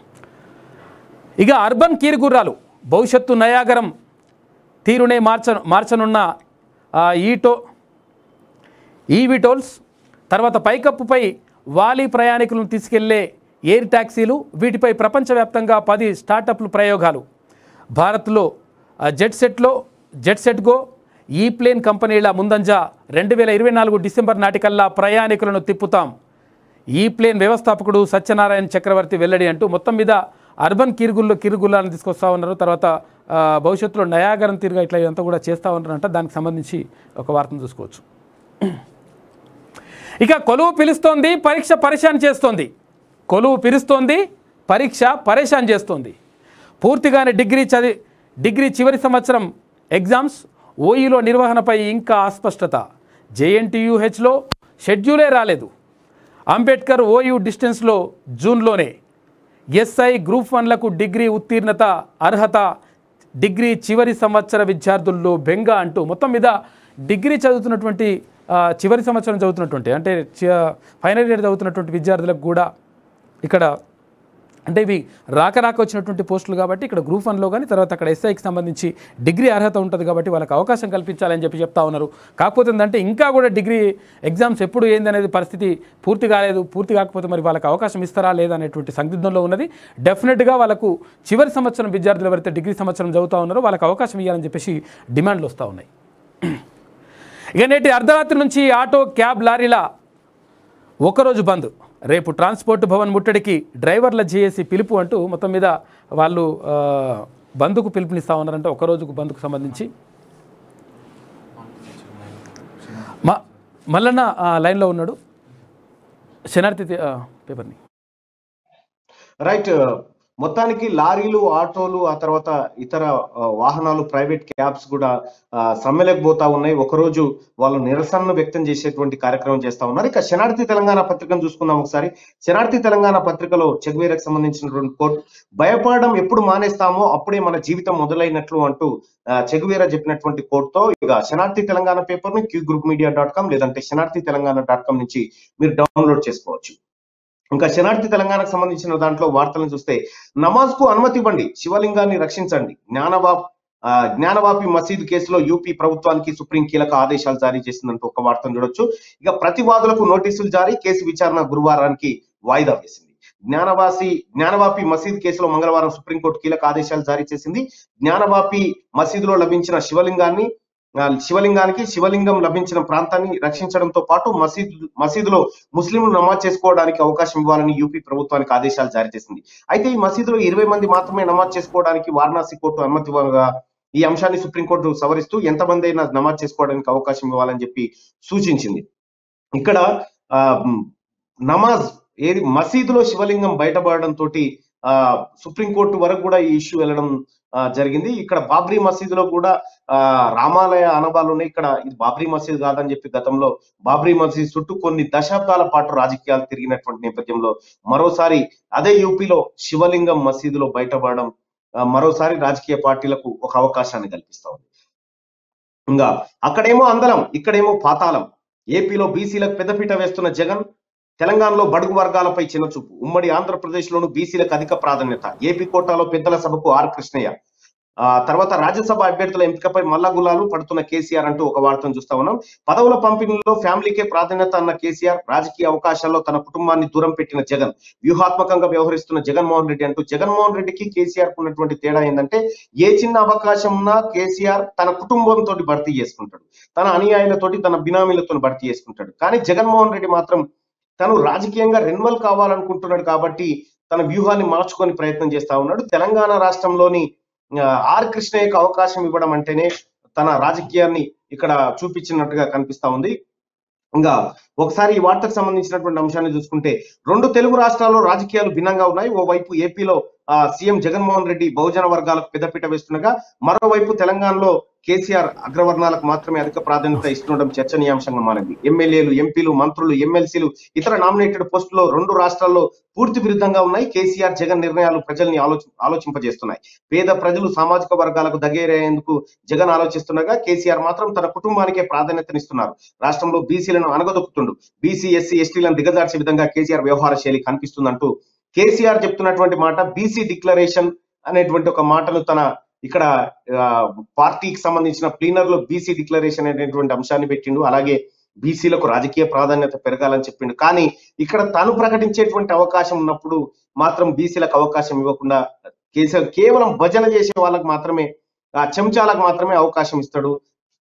ఇక అర్బన్ కీరుగుర్రాలు భవిష్యత్తు నయాగరం తీరునే మార్చ మార్చనున్న ఆ, ఈటో ఈవీ టోల్స్ తర్వాత పైకప్పుపై వాలి ప్రయాణికులను తీసుకెళ్లే ఎయిర్ ట్యాక్సీలు వీటిపై ప్రపంచవ్యాప్తంగా పది స్టార్టప్లు ప్రయోగాలు భారత్లో ఆ, జెట్ సెట్లో జెట్ సెట్ గో ఈ ప్లేన్ కంపెనీల ముందంజ రెండు వేల ఇరవై నాలుగు డిసెంబర్ నాటికల్లా ప్రయాణికులను తిప్పుతాం ఈ ప్లేన్ వ్యవస్థాపకుడు సత్యనారాయణ చక్రవర్తి వెల్లడి అంటూ మొత్తం మీద అర్బన్ కిరుగుల్లో కిరుగుల్లాలను తీసుకొస్తా ఉన్నారు తర్వాత ఆ, భవిష్యత్తులో నయాగరం తిరిగా ఇట్లా ఇదంతా కూడా చేస్తూ ఉన్నారంట దానికి సంబంధించి ఒక వార్తను చూసుకోవచ్చు ఇక కొలువు పిలుస్తోంది పరీక్ష పరిశాన్ చేస్తోంది కొలువు పిలుస్తోంది పరీక్ష పరేషాన్ చేస్తోంది పూర్తిగానే డిగ్రీ చదివి డిగ్రీ చివరి సంవత్సరం ఎగ్జామ్స్ ఓఈలో నిర్వహణపై ఇంకా అస్పష్టత జేఎన్టీయూహెచ్లో షెడ్యూలే రాలేదు అంబేద్కర్ ఓయూ డిస్టెన్స్లో జూన్లోనే ఎస్ఐ గ్రూప్ వన్లకు డిగ్రీ ఉత్తీర్ణత అర్హత డిగ్రీ చివరి సంవత్సర విద్యార్థుల్లో బెంగ అంటూ మొత్తం మీద డిగ్రీ చదువుతున్నటువంటి ఆ, చివరి సంవత్సరం చదువుతున్నటువంటి అంటే చి- ఫైనల్ ఇయర్ చదువుతున్నటువంటి విద్యార్థులకు కూడా ఇక్కడ అంటే ఇవి రాక రాక వచ్చినటువంటి పోస్టులు కాబట్టి ఇక్కడ గ్రూప్ వన్లో కానీ తర్వాత అక్కడ ఎస్ఐకి సంబంధించి డిగ్రీ అర్హత ఉంటుంది కాబట్టి వాళ్ళకి అవకాశం కల్పించాలని చెప్పి చెప్తా ఉన్నారు కాకపోతే ఏంటంటే ఇంకా కూడా డిగ్రీ ఎగ్జామ్స్ ఎప్పుడు ఏందనేది పరిస్థితి పూర్తి కాలేదు పూర్తి కాకపోతే మరి వాళ్ళకి అవకాశం ఇస్తారా లేదా అనేటువంటి సందిగ్ధంలో ఉన్నది డెఫినెట్గా వాళ్ళకు చివరి సంవత్సరం విద్యార్థులు ఎవరైతే డిగ్రీ సంవత్సరం చదువుతా ఉన్నారో వాళ్ళకి అవకాశం ఇవ్వాలని చెప్పేసి డిమాండ్లు వస్తూ ఉన్నాయి ఇక నేటి అర్ధరాత్రి నుంచి ఆటో క్యాబ్ లారీల ఒకరోజు బంద్ రేపు ట్రాన్స్పోర్ట్ భవన్ ముట్టడికి డ్రైవర్ల జేఏసీ పిలుపు అంటూ మొత్తం మీద వాళ్ళు ఆ, బంద్కు పిలుపునిస్తా ఉన్నారంటే ఒక రోజుకు బంద్కు సంబంధించి మ మల్లన్న ఆ, లైన్లో ఉన్నాడు శనార్థి తే- ఆ, పేపర్ని రైట్ మొత్తానికి లారీలు ఆటోలు ఆ తర్వాత ఇతర ఆ, వాహనాలు ప్రైవేట్ క్యాబ్స్ కూడా ఆ, సమ్మెలకు పోతా ఉన్నాయి ఒకరోజు వాళ్ళు నిరసనను వ్యక్తం చేసేటువంటి కార్యక్రమం చేస్తా ఉన్నారు ఇక శనార్థి తెలంగాణ పత్రికను చూసుకుందాం ఒకసారి శనార్థి తెలంగాణ పత్రికలో చెగ్వేరకు సంబంధించినటువంటి కోట్ భయపడడం ఎప్పుడు మానేస్తామో అప్పుడే మన జీవితం మొదలైనట్లు అంటూ ఆ, చెగువేరా చెప్పినటువంటి కోట్ తో ఇక శనార్థి తెలంగాణ పేపర్ ని Q group media dot com లేదంటే శనార్థి తెలంగాణ డాట్ కామ్ నుంచి మీరు డౌన్లోడ్ చేసుకోవచ్చు ఇంకా శనార్థి తెలంగాణకు సంబంధించిన దాంట్లో వార్తలను చూస్తే నమాజ్ కు అనుమతి ఇవ్వండి శివలింగాన్ని రక్షించండి జ్ఞానవా ఆ, జ్ఞానవాపి మసీదు కేసులో యూపీ ప్రభుత్వానికి సుప్రీం కీలక ఆదేశాలు జారీ చేసిందంటూ ఒక వార్తను చూడొచ్చు ఇక ప్రతివాదులకు నోటీసులు జారీ కేసు విచారణ గురువారానికి వాయిదా వేసింది జ్ఞానవాసి జ్ఞానవాపి మసీద్ కేసులో మంగళవారం సుప్రీంకోర్టు కీలక ఆదేశాలు జారీ చేసింది జ్ఞానవాపి మసీదులో లభించిన శివలింగాన్ని ఆ, శివలింగానికి శివలింగం లభించిన ప్రాంతాన్ని రక్షించడంతో పాటు మసీదు మసీదులో ముస్లింలు నమాజ్ చేసుకోవడానికి అవకాశం ఇవ్వాలని యూపీ ప్రభుత్వానికి ఆదేశాలు జారీ చేసింది అయితే ఈ మసీదులో ఇరవై మంది మాత్రమే నమాజ్ చేసుకోవడానికి వారణాసి కోర్టు అనుమతి ఇవ్వగా ఈ అంశాన్ని సుప్రీంకోర్టు సవరిస్తూ ఎంతమంది అయినా నమాజ్ చేసుకోవడానికి అవకాశం ఇవ్వాలని చెప్పి సూచించింది ఇక్కడ ఆ మ్, నమాజ్ ఏది మసీదులో శివలింగం బయటపడడం తోటి ఆ సుప్రీంకోర్టు వరకు కూడా ఈ ఇష్యూ వెళ్ళడం ఆ, జరిగింది ఇక్కడ బాబ్రీ మసీదులో కూడా ఆ రామాలయ ఆనవాళ్ళు ఉన్నాయి ఇక్కడ ఇది బాబ్రీ మసీద్ కాదని చెప్పి గతంలో బాబ్రీ మసీద్ చుట్టూ కొన్ని దశాబ్దాల పాటు రాజకీయాలు తిరిగినటువంటి నేపథ్యంలో మరోసారి అదే యూపీలో శివలింగం మసీదులో బయటపడడం ఆ, మరోసారి రాజకీయ పార్టీలకు ఒక అవకాశాన్ని కల్పిస్తా ఉంది ఇంకా అక్కడేమో అందలం ఇక్కడేమో పాతాళం ఏపీలో బీసీలకు పెద్దపీట వేస్తున్న జగన్ తెలంగాణలో బడుగు వర్గాలపై చిన్నచూపు ఉమ్మడి ఆంధ్రప్రదేశ్ లోను బీసీలకు అధిక ప్రాధాన్యత ఏపీ కోటాలో పెద్దల సభకు ఆర్ కృష్ణయ్య ఆ తర్వాత రాజ్యసభ అభ్యర్థుల ఎంపికపై మల్లగులాలు పడుతున్న కేసీఆర్ అంటూ ఒక వార్తను చూస్తా ఉన్నాం పదవుల పంపిణీలో ఫ్యామిలీకే ప్రాధాన్యత అన్న కేసీఆర్ రాజకీయ అవకాశాల్లో తన కుటుంబాన్ని దూరం పెట్టిన జగన్ వ్యూహాత్మకంగా వ్యవహరిస్తున్న జగన్మోహన్ రెడ్డి అంటూ జగన్మోహన్ రెడ్డికి కేసీఆర్ కు ఉన్నటువంటి తేడా ఏంటంటే ఏ చిన్న అవకాశం ఉన్నా కేసీఆర్ తన కుటుంబంతో భర్తీ చేసుకుంటాడు తన అనుయాయులతోటి తన బినామీలతో భర్తీ చేసుకుంటాడు కానీ జగన్మోహన్ రెడ్డి మాత్రం తను రాజకీయంగా రెన్వల్ కావాలనుకుంటున్నాడు కాబట్టి తన వ్యూహాన్ని మార్చుకొని ప్రయత్నం చేస్తా ఉన్నాడు తెలంగాణ రాష్ట్రంలోని ఆ, ఆర్ కృష్ణయ్యకు అవకాశం ఇవ్వడం అంటేనే తన రాజకీయాన్ని ఇక్కడ చూపించినట్టుగా కనిపిస్తా ఉంది ఇంకా ఒకసారి ఈ వార్తకు సంబంధించినటువంటి అంశాన్ని చూసుకుంటే రెండు తెలుగు రాష్ట్రాల్లో రాజకీయాలు భిన్నంగా ఉన్నాయి ఓవైపు ఏపీలో ఆ, సీఎం జగన్మోహన్ రెడ్డి బహుజన వర్గాలకు పెద్దపీట వేస్తుండగా మరోవైపు తెలంగాణలో కేసీఆర్ అగ్రవర్ణాలకు మాత్రమే అధిక ప్రాధాన్యత ఇస్తుండడం చర్చనీయాంశంగా మారింది ఎమ్మెల్యేలు ఎంపీలు మంత్రులు ఎమ్మెల్సీలు ఇతర నామినేటెడ్ పోస్టులో రెండు రాష్ట్రాల్లో పూర్తి విరుద్ధంగా ఉన్నాయి కేసీఆర్ జగన్ నిర్ణయాలు ప్రజల్ని ఆలోచి ఆలోచింపజేస్తున్నాయి పేద ప్రజలు సామాజిక వర్గాలకు దగ్గరేందుకు జగన్ ఆలోచిస్తుండగా కేసీఆర్ మాత్రం తన కుటుంబానికే ప్రాధాన్యతనిస్తున్నారు రాష్ట్రంలో బీసీలను అనగదొక్కుతుండు బీసీ ఎస్సీ ఎస్టీలను దిగజార్చే విధంగా కేసీఆర్ వ్యవహార శైలి కనిపిస్తుందంటూ కేసీఆర్ చెప్తున్నటువంటి మాట బీసీ డిక్లరేషన్ అనేటువంటి ఒక మాటను తన ఇక్కడ ఆ, పార్టీకి సంబంధించిన ప్లీనర్ లో బీసీ డిక్లరేషన్ అనేటువంటి అంశాన్ని పెట్టిండు అలాగే బీసీలకు రాజకీయ ప్రాధాన్యత పెరగాలని చెప్పిండు కానీ ఇక్కడ తను ప్రకటించేటువంటి అవకాశం ఉన్నప్పుడు మాత్రం బీసీలకు అవకాశం ఇవ్వకుండా కేసీఆర్ కేవలం భజన చేసే వాళ్ళకు మాత్రమే ఆ చెంచాలకు మాత్రమే అవకాశం ఇస్తాడు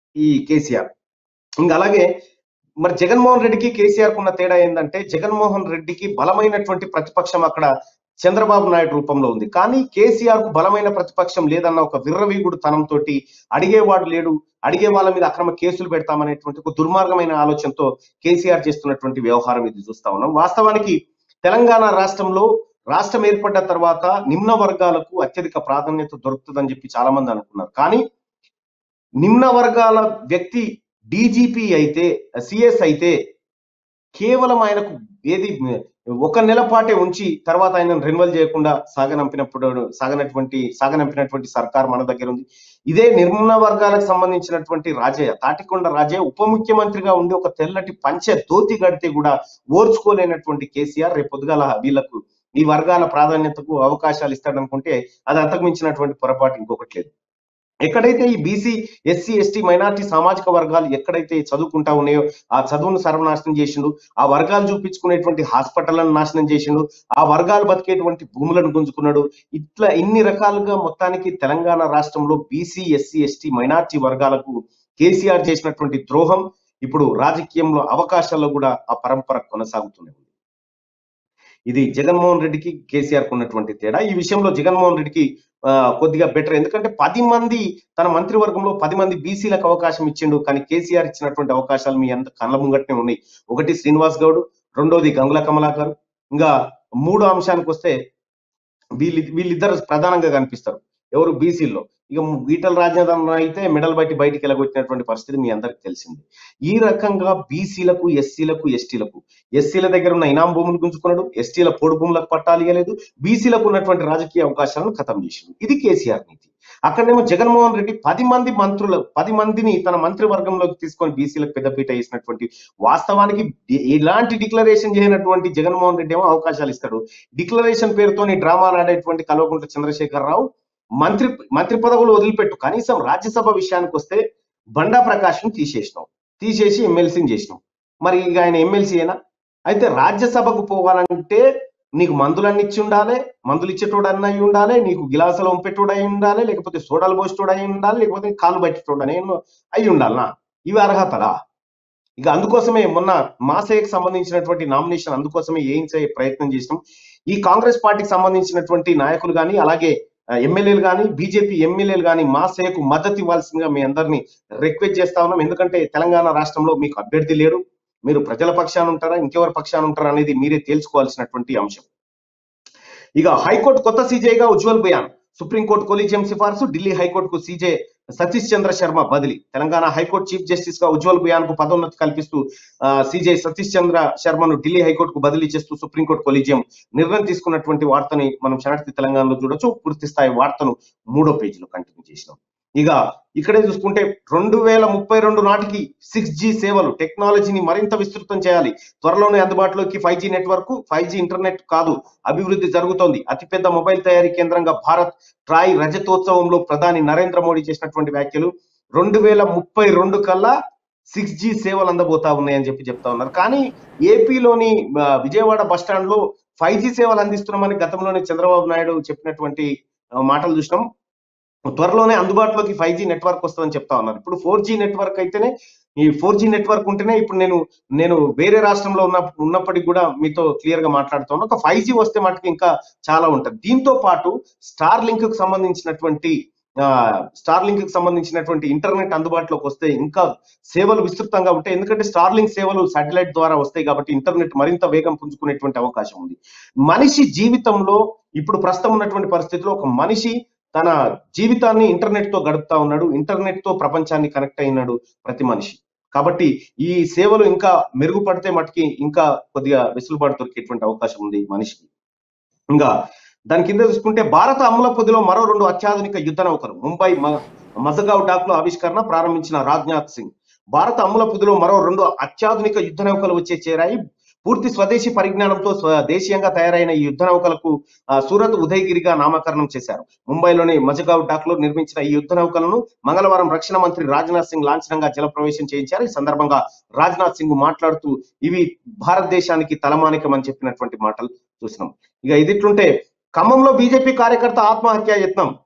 ఈ కేసీఆర్ ఇంకా అలాగే మరి జగన్మోహన్ రెడ్డికి కేసీఆర్ కున్న తేడా ఏంటంటే జగన్మోహన్ రెడ్డికి బలమైనటువంటి ప్రతిపక్షం అక్కడ చంద్రబాబు నాయుడు రూపంలో ఉంది కానీ కేసీఆర్ కు బలమైన ప్రతిపక్షం లేదన్న ఒక విర్రవీగుడు తనంతో అడిగేవాడు లేడు అడిగే వాళ్ళ మీద అక్రమ కేసులు పెడతామనేటువంటి ఒక దుర్మార్గమైన ఆలోచనతో కేసీఆర్ చేస్తున్నటువంటి వ్యవహారం ఇది చూస్తా ఉన్నాం వాస్తవానికి తెలంగాణ రాష్ట్రంలో రాష్ట్రం ఏర్పడ్డ తర్వాత నిమ్న వర్గాలకు అత్యధిక ప్రాధాన్యత దొరుకుతుందని చెప్పి చాలా మంది అనుకున్నారు కానీ నిమ్న వర్గాల వ్యక్తి డీజీపీ అయితే సిఎస్ అయితే కేవలం ఆయనకు ఏది ఒక నెల పాటే ఉంచి తర్వాత ఆయన రెన్యువల్ చేయకుండా సాగనంపినప్పుడు సాగనటువంటి సాగనంపినటువంటి సర్కార్ మన దగ్గర ఉంది ఇదే నిర్మూల వర్గాలకు సంబంధించినటువంటి రాజయ్య తాటికొండ రాజయ్య ఉప ముఖ్యమంత్రిగా ఉండి ఒక తెల్లటి పంచె ధోతి గడితే కూడా ఓర్చుకోలేనటువంటి కేసీఆర్ రేపు పొద్దుగాల వీళ్ళకు ఈ వర్గాల ప్రాధాన్యతకు అవకాశాలు ఇస్తాడనుకుంటే అది అంతకు మించినటువంటి పొరపాటు ఇంకొకటి లేదు ఎక్కడైతే ఈ బీసీ ఎస్సీ ఎస్టీ మైనార్టీ సామాజిక వర్గాలు ఎక్కడైతే చదువుకుంటా ఉన్నాయో ఆ చదువును సర్వనాశనం చేసిండు ఆ వర్గాలు చూపించుకునేటువంటి హాస్పిటళ్లను నాశనం చేసిండు ఆ వర్గాలు బతికేటువంటి భూములను గుంజుకున్నాడు ఇట్లా ఇన్ని రకాలుగా మొత్తానికి తెలంగాణ రాష్ట్రంలో బీసీ ఎస్సీ ఎస్టీ మైనార్టీ వర్గాలకు కేసీఆర్ చేసినటువంటి ద్రోహం ఇప్పుడు రాజకీయంలో అవకాశాల్లో కూడా ఆ పరంపర కొనసాగుతూనే ఉంది ఇది జగన్మోహన్ రెడ్డికి కేసీఆర్ కు ఉన్నటువంటి తేడా ఈ విషయంలో జగన్మోహన్ రెడ్డికి ఆ, కొద్దిగా బెటర్ ఎందుకంటే పది మంది తన మంత్రివర్గంలో పది మంది బీసీలకు అవకాశం ఇచ్చిండు కానీ కేసీఆర్ ఇచ్చినటువంటి అవకాశాలు మీ అంత కళ్ళ ముంగట్నే ఉన్నాయి ఒకటి శ్రీనివాస్ గౌడ్ రెండోది గంగుల కమలాకర్ ఇంకా మూడో అంశానికి వస్తే వీళ్ళి వీళ్ళిద్దరు ప్రధానంగా కనిపిస్తారు ఎవరు బీసీల్లో ఇక ఈటల రాజేంద్రన్ అయితే మెడల్ బయట బయటికి వెళ్ళగొట్టినటువంటి పరిస్థితి మీ అందరికి తెలిసింది ఈ రకంగా బీసీలకు ఎస్సీలకు ఎస్టీలకు ఎస్సీల దగ్గర ఉన్న ఇనాం భూములు గుంజుకున్నాడు ఎస్టీల పొడు భూములకు పట్టాలు ఇవ్వలేదు బీసీలకు ఉన్నటువంటి రాజకీయ అవకాశాలను ఖతం చేసిండు ఇది కేసీఆర్ నీతి అక్కడేమో జగన్మోహన్ రెడ్డి పది మంది మంత్రుల పది మందిని తన మంత్రివర్గంలోకి తీసుకొని బీసీలకు పెద్దపీట వేసినటువంటి వాస్తవానికి డి- ఇలాంటి డిక్లరేషన్ చేయనటువంటి జగన్మోహన్ రెడ్డి ఏమో అవకాశాలు ఇస్తాడు డిక్లరేషన్ పేరుతోని డ్రామా ఆడేటువంటి కల్వకుంట్ల చంద్రశేఖరరావు మంత్రి మంత్రి పదవులు వదిలిపెట్టు కనీసం రాజ్యసభ విషయానికి వస్తే బండా ప్రకాష్ను తీసేసినాం తీసేసి ఎమ్మెల్సీని చేసినాం మరి ఇక ఆయన ఎమ్మెల్సీ అయినా అయితే రాజ్యసభకు పోవాలంటే నీకు మందులన్నీ ఇచ్చి ఉండాలి మందులు ఇచ్చేటోడు అన్న అయి ఉండాలి నీకు గిలాసులు వంపెట్టోడు అయి ఉండాలి లేకపోతే సోడాలు పోసేటోడు అయి ఉండాలి లేకపోతే కాలు పట్టేటోడు అని అయి ఉండాలనా ఇవి అర్హతలా ఇక అందుకోసమే మొన్న మాసేకి సంబంధించినటువంటి నామినేషన్ అందుకోసమే వేయించే ప్రయత్నం చేసినాం ఈ కాంగ్రెస్ పార్టీకి సంబంధించినటువంటి నాయకులు కానీ అలాగే ఎమ్మెల్యేలు కానీ బీజేపీ ఎమ్మెల్యేలు కానీ మాసేకు మద్దతు ఇవ్వాల్సిందిగా మీ అందరినీ రిక్వెస్ట్ చేస్తా ఉన్నాం ఎందుకంటే తెలంగాణ రాష్ట్రంలో మీకు అభ్యర్థి లేడు మీరు ప్రజల పక్షాన ఉంటారా ఇంకెవరి పక్షాన ఉంటారా అనేది మీరే తేల్చుకోవాల్సినటువంటి అంశం ఇక హైకోర్టు కొత్త సీజేగా ఉజ్వల్ బయాన్ సుప్రీంకోర్టు కొలీజియం సిఫార్సు ఢిల్లీ హైకోర్టుకు సీజే సతీష్ చంద్ర శర్మ బదిలీ తెలంగాణ హైకోర్టు చీఫ్ జస్టిస్ గా ఉజ్వల్ బయాన్ కు పదోన్నతి కల్పిస్తూ సీజే సతీష్ చంద్ర శర్మను ఢిల్లీ హైకోర్టుకు బదిలీ చేస్తూ సుప్రీంకోర్టు కొలీజియం నిర్ణయం తీసుకున్నటువంటి వార్తని మనం శనార్థి తెలంగాణలో చూడొచ్చు పూర్తి స్థాయి వార్తను మూడో పేజీలో కంటిన్యూ చేసినాం ఇక ఇక్కడే చూసుకుంటే రెండు వేల ముప్పై రెండు నాటికి సిక్స్ జీ సేవలు టెక్నాలజీని మరింత విస్తృతం చేయాలి త్వరలోనే అందుబాటులోకి five G network five G internet కాదు అభివృద్ధి జరుగుతోంది అతిపెద్ద మొబైల్ తయారీ కేంద్రంగా భారత్ ట్రాయ్ రజతోత్సవంలో ప్రధాని నరేంద్ర మోడీ చేసినటువంటి వ్యాఖ్యలు రెండు వేల ముప్పై రెండు కల్లా సిక్స్ జీ సేవలు అందబోతా ఉన్నాయని చెప్పి చెప్తా ఉన్నారు కానీ ఏపీలోని ఆ, విజయవాడ బస్ స్టాండ్ లో ఫైవ్ జీ సేవలు అందిస్తున్నామని గతంలోనే చంద్రబాబు నాయుడు చెప్పినటువంటి ఆ, మాటలు చూసినాం త్వరలోనే అందుబాటులోకి ఫైవ్ జీ నెట్వర్క్ వస్తుందని చెప్తా ఉన్నారు ఇప్పుడు ఫోర్ జీ నెట్వర్క్ అయితేనే ఈ ఫోర్ జీ నెట్వర్క్ ఉంటేనే ఇప్పుడు నేను నేను వేరే రాష్ట్రంలో ఉన్న ఉన్నప్పటికీ కూడా మీతో క్లియర్ గా మాట్లాడుతాను ఒక ఫైవ్ జీ వస్తే మటుకు ఇంకా చాలా ఉంటది దీంతో పాటు స్టార్ లింక్ కు సంబంధించినటువంటి ఆ, స్టార్ లింక్ కి సంబంధించినటువంటి ఇంటర్నెట్ అందుబాటులోకి వస్తే ఇంకా సేవలు విస్తృతంగా ఉంటాయి ఎందుకంటే స్టార్ లింక్ సేవలు సాటిలైట్ ద్వారా వస్తాయి కాబట్టి ఇంటర్నెట్ మరింత వేగం పుంజుకునేటువంటి అవకాశం ఉంది మనిషి జీవితంలో ఇప్పుడు ప్రస్తుతం ఉన్నటువంటి పరిస్థితిలో ఒక మనిషి తన జీవితాన్ని ఇంటర్నెట్ తో గడుపుతా ఉన్నాడు ఇంటర్నెట్ తో ప్రపంచాన్ని కనెక్ట్ అయినాడు ప్రతి మనిషి కాబట్టి ఈ సేవలు ఇంకా మెరుగుపడితే మటుకి ఇంకా కొద్దిగా వెసులుబాటు దొరికేటువంటి అవకాశం ఉంది మనిషికి ఇంకా దాని కింద చూసుకుంటే భారత అమ్ముల పొదిలో మరో రెండు అత్యాధునిక యుద్ధ నౌకలు ముంబై మ- మజగావ్ డాక్ లో ఆవిష్కరణ ప్రారంభించిన రాజ్నాథ్ సింగ్ భారత అమ్ముల పొదిలో మరో రెండు అత్యాధునిక యుద్ధ నౌకలు వచ్చే చేరాయి పూర్తి స్వదేశీ పరిజ్ఞానంతో స్వ- దేశీయంగా తయారైన ఈ యుద్ధ నౌకలకు ఆ, సూరత్ ఉదయగిరిగా నామకరణం చేశారు ముంబైలోని మజగావ్ డాక్ లో నిర్మించిన ఈ యుద్ధ నౌకలను మంగళవారం రక్షణ మంత్రి రాజ్నాథ్ సింగ్ లాంఛనంగా జలప్రవేశం చేయించారు ఈ సందర్భంగా రాజ్నాథ్ సింగ్ మాట్లాడుతూ ఇవి భారతదేశానికి తలమానికం అని చెప్పినటువంటి మాటలు చూసినాం ఇక ఇది ఇట్లుంటే ఖమ్మంలో బీజేపీ కార్యకర్త ఆత్మహత్య యత్నం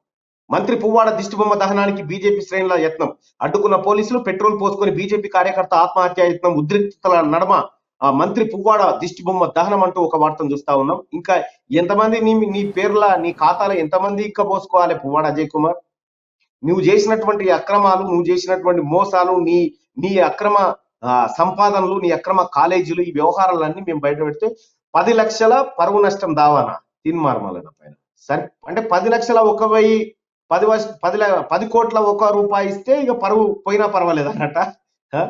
మంత్రి పువ్వాడ దిష్టిబొమ్మ దహనానికి బీజేపీ శ్రేణుల యత్నం అడ్డుకున్న పోలీసులు పెట్రోల్ పోసుకొని బీజేపీ కార్యకర్త ఆత్మహత్య యత్నం ఉద్రిక్తతల నడమ ఆ మంత్రి పువ్వాడ దిష్టిబొమ్మ దహనం అంటూ ఒక వార్తను చూస్తా ఉన్నాం ఇంకా ఎంతమంది నీ నీ పేర్ల నీ ఖాతాలో ఎంతమంది ఇంకా పోసుకోవాలి పువ్వాడ అజయ్ కుమార్ నువ్వు చేసినటువంటి అక్రమాలు నువ్వు చేసినటువంటి మోసాలు నీ నీ అక్రమ ఆ, సంపాదనలు నీ అక్రమ కాలేజీలు ఈ వ్యవహారాలన్నీ మేము బయట పెడితే పది లక్షల పరువు నష్టం దావానా తిన్మార్మలన పైన సరే అంటే పది లక్షల ఒక వెయ్యి పది వర్ష- పది ల- పది కోట్ల ఒక రూపాయి ఇస్తే ఇక పరువు పోయినా పర్వాలేదు అన్నట ఆ?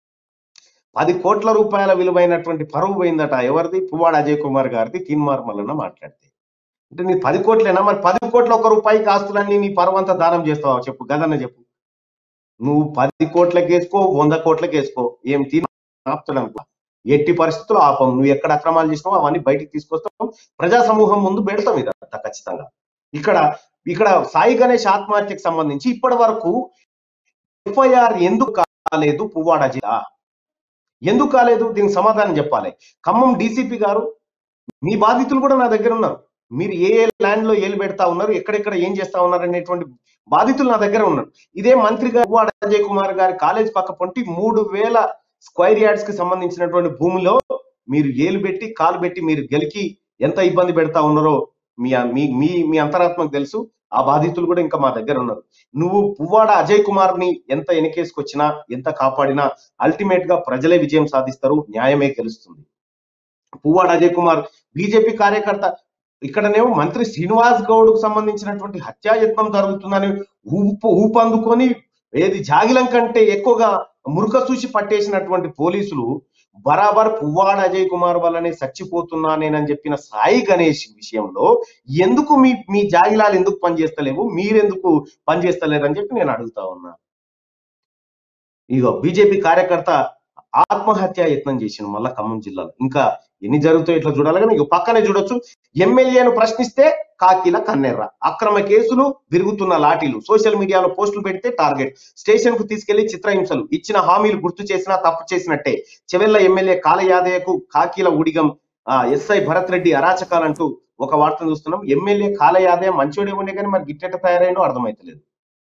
పది కోట్ల రూపాయల విలువైనటువంటి పరువు పోయిందట ఎవరిది పువ్వాడ అజయ్ కుమార్ గారిది తిన్మార్మలన మాట్లాడితే అంటే నీ పది కోట్లేనా మరి పది కోట్ల ఒక రూపాయికి ఆస్తులన్నీ నీ పరువు అంతా దానం చేస్తావా చెప్పు గదన్న చెప్పు నువ్వు పది కోట్లకి వేసుకో వంద కోట్లకి వేసుకో ఏం తిని ఆపుతాడు ఎట్టి పరిస్థితుల్లో ఆపం నువ్వు ఎక్కడ అక్రమాలు చేసినావో అవన్నీ బయటికి తీసుకొస్తాం ప్రజా సమూహం ముందు పెడతాం ఇదంతా ఖచ్చితంగా ఇక్కడ ఇక్కడ సాయి గణేష్ ఆత్మహత్యకు సంబంధించి ఇప్పటి వరకు ఎఫ్ఐఆర్ ఎందుకు కాలేదు పువ్వాడ జిల్లా ఎందుకు కాలేదు దీనికి సమాధానం చెప్పాలి ఖమ్మం డీసీపీ గారు మీ బాధితులు కూడా నా దగ్గర ఉన్నారు మీరు ఏ ఏ ల్యాండ్ లో ఏలు పెడతా ఉన్నారు ఎక్కడెక్కడ ఏం చేస్తా ఉన్నారు అనేటువంటి బాధితులు నా దగ్గర ఉన్నారు ఇదే మంత్రి గారు పువ్వాడ అజయ్ కుమార్ గారి కాలేజ్ పక్క పొంటి మూడు వేల స్క్వైర్ యార్డ్స్ కి సంబంధించినటువంటి భూమిలో మీరు ఏలు పెట్టి కాలు పెట్టి మీరు గెలికి ఎంత ఇబ్బంది పెడతా ఉన్నారో మీ మీ మీ మీ అంతరాత్మకు తెలుసు ఆ బాధితులు కూడా ఇంకా మా దగ్గర ఉన్నారు నువ్వు పువ్వాడ అజయ్ కుమార్ ని ఎంత వెనకేసుకొచ్చినా ఎంత కాపాడినా అల్టిమేట్ గా ప్రజలే విజయం సాధిస్తారు న్యాయమే గెలుస్తుంది పువ్వాడ అజయ్ కుమార్ బీజేపీ కార్యకర్త ఇక్కడనేమో మంత్రి శ్రీనివాస్ గౌడ్ కు సంబంధించినటువంటి హత్యాయత్నం జరుగుతుందని ఊపు ఊపందుకొని ఏది జాగిలం కంటే ఎక్కువగా మురుక చూసి పట్టేసినటువంటి పోలీసులు బరాబర్ పువ్వాడ అజయ్ కుమార్ వల్లనే చచ్చిపోతున్నా నేనని చెప్పిన సాయి గణేష్ విషయంలో ఎందుకు మీ మీ జాగిలాలు ఎందుకు పనిచేస్తలేవు మీరెందుకు పనిచేస్తలేరు అని చెప్పి నేను అడుగుతా ఉన్నా ఇగో బీజేపీ కార్యకర్త ఆత్మహత్య యత్నం చేసిండు మళ్ళా ఖమ్మం జిల్లాలో ఇంకా ఎన్ని జరుగుతాయో ఇట్లా చూడాలి కానీ ఇక పక్కనే చూడొచ్చు ఎమ్మెల్యేను ప్రశ్నిస్తే కాకిల కన్నెర్ర అక్రమ కేసులు విరుగుతున్న లాఠీలు సోషల్ మీడియాలో పోస్టులు పెడితే టార్గెట్ స్టేషన్ కు తీసుకెళ్లి చిత్రహింసలు ఇచ్చిన హామీలు గుర్తు చేసినా తప్పు చేసినట్టే చెవెళ్ల ఎమ్మెల్యే కాలయాదయ్యకు కాకీల ఊడిగం ఆ ఎస్ఐ భరత్ రెడ్డి అరాచకాలంటూ ఒక వార్తను చూస్తున్నాం ఎమ్మెల్యే కాలయాదయ మంచోడే ఉండే కానీ మరి గిట్టెట తయారైందో అర్థమైతలేదు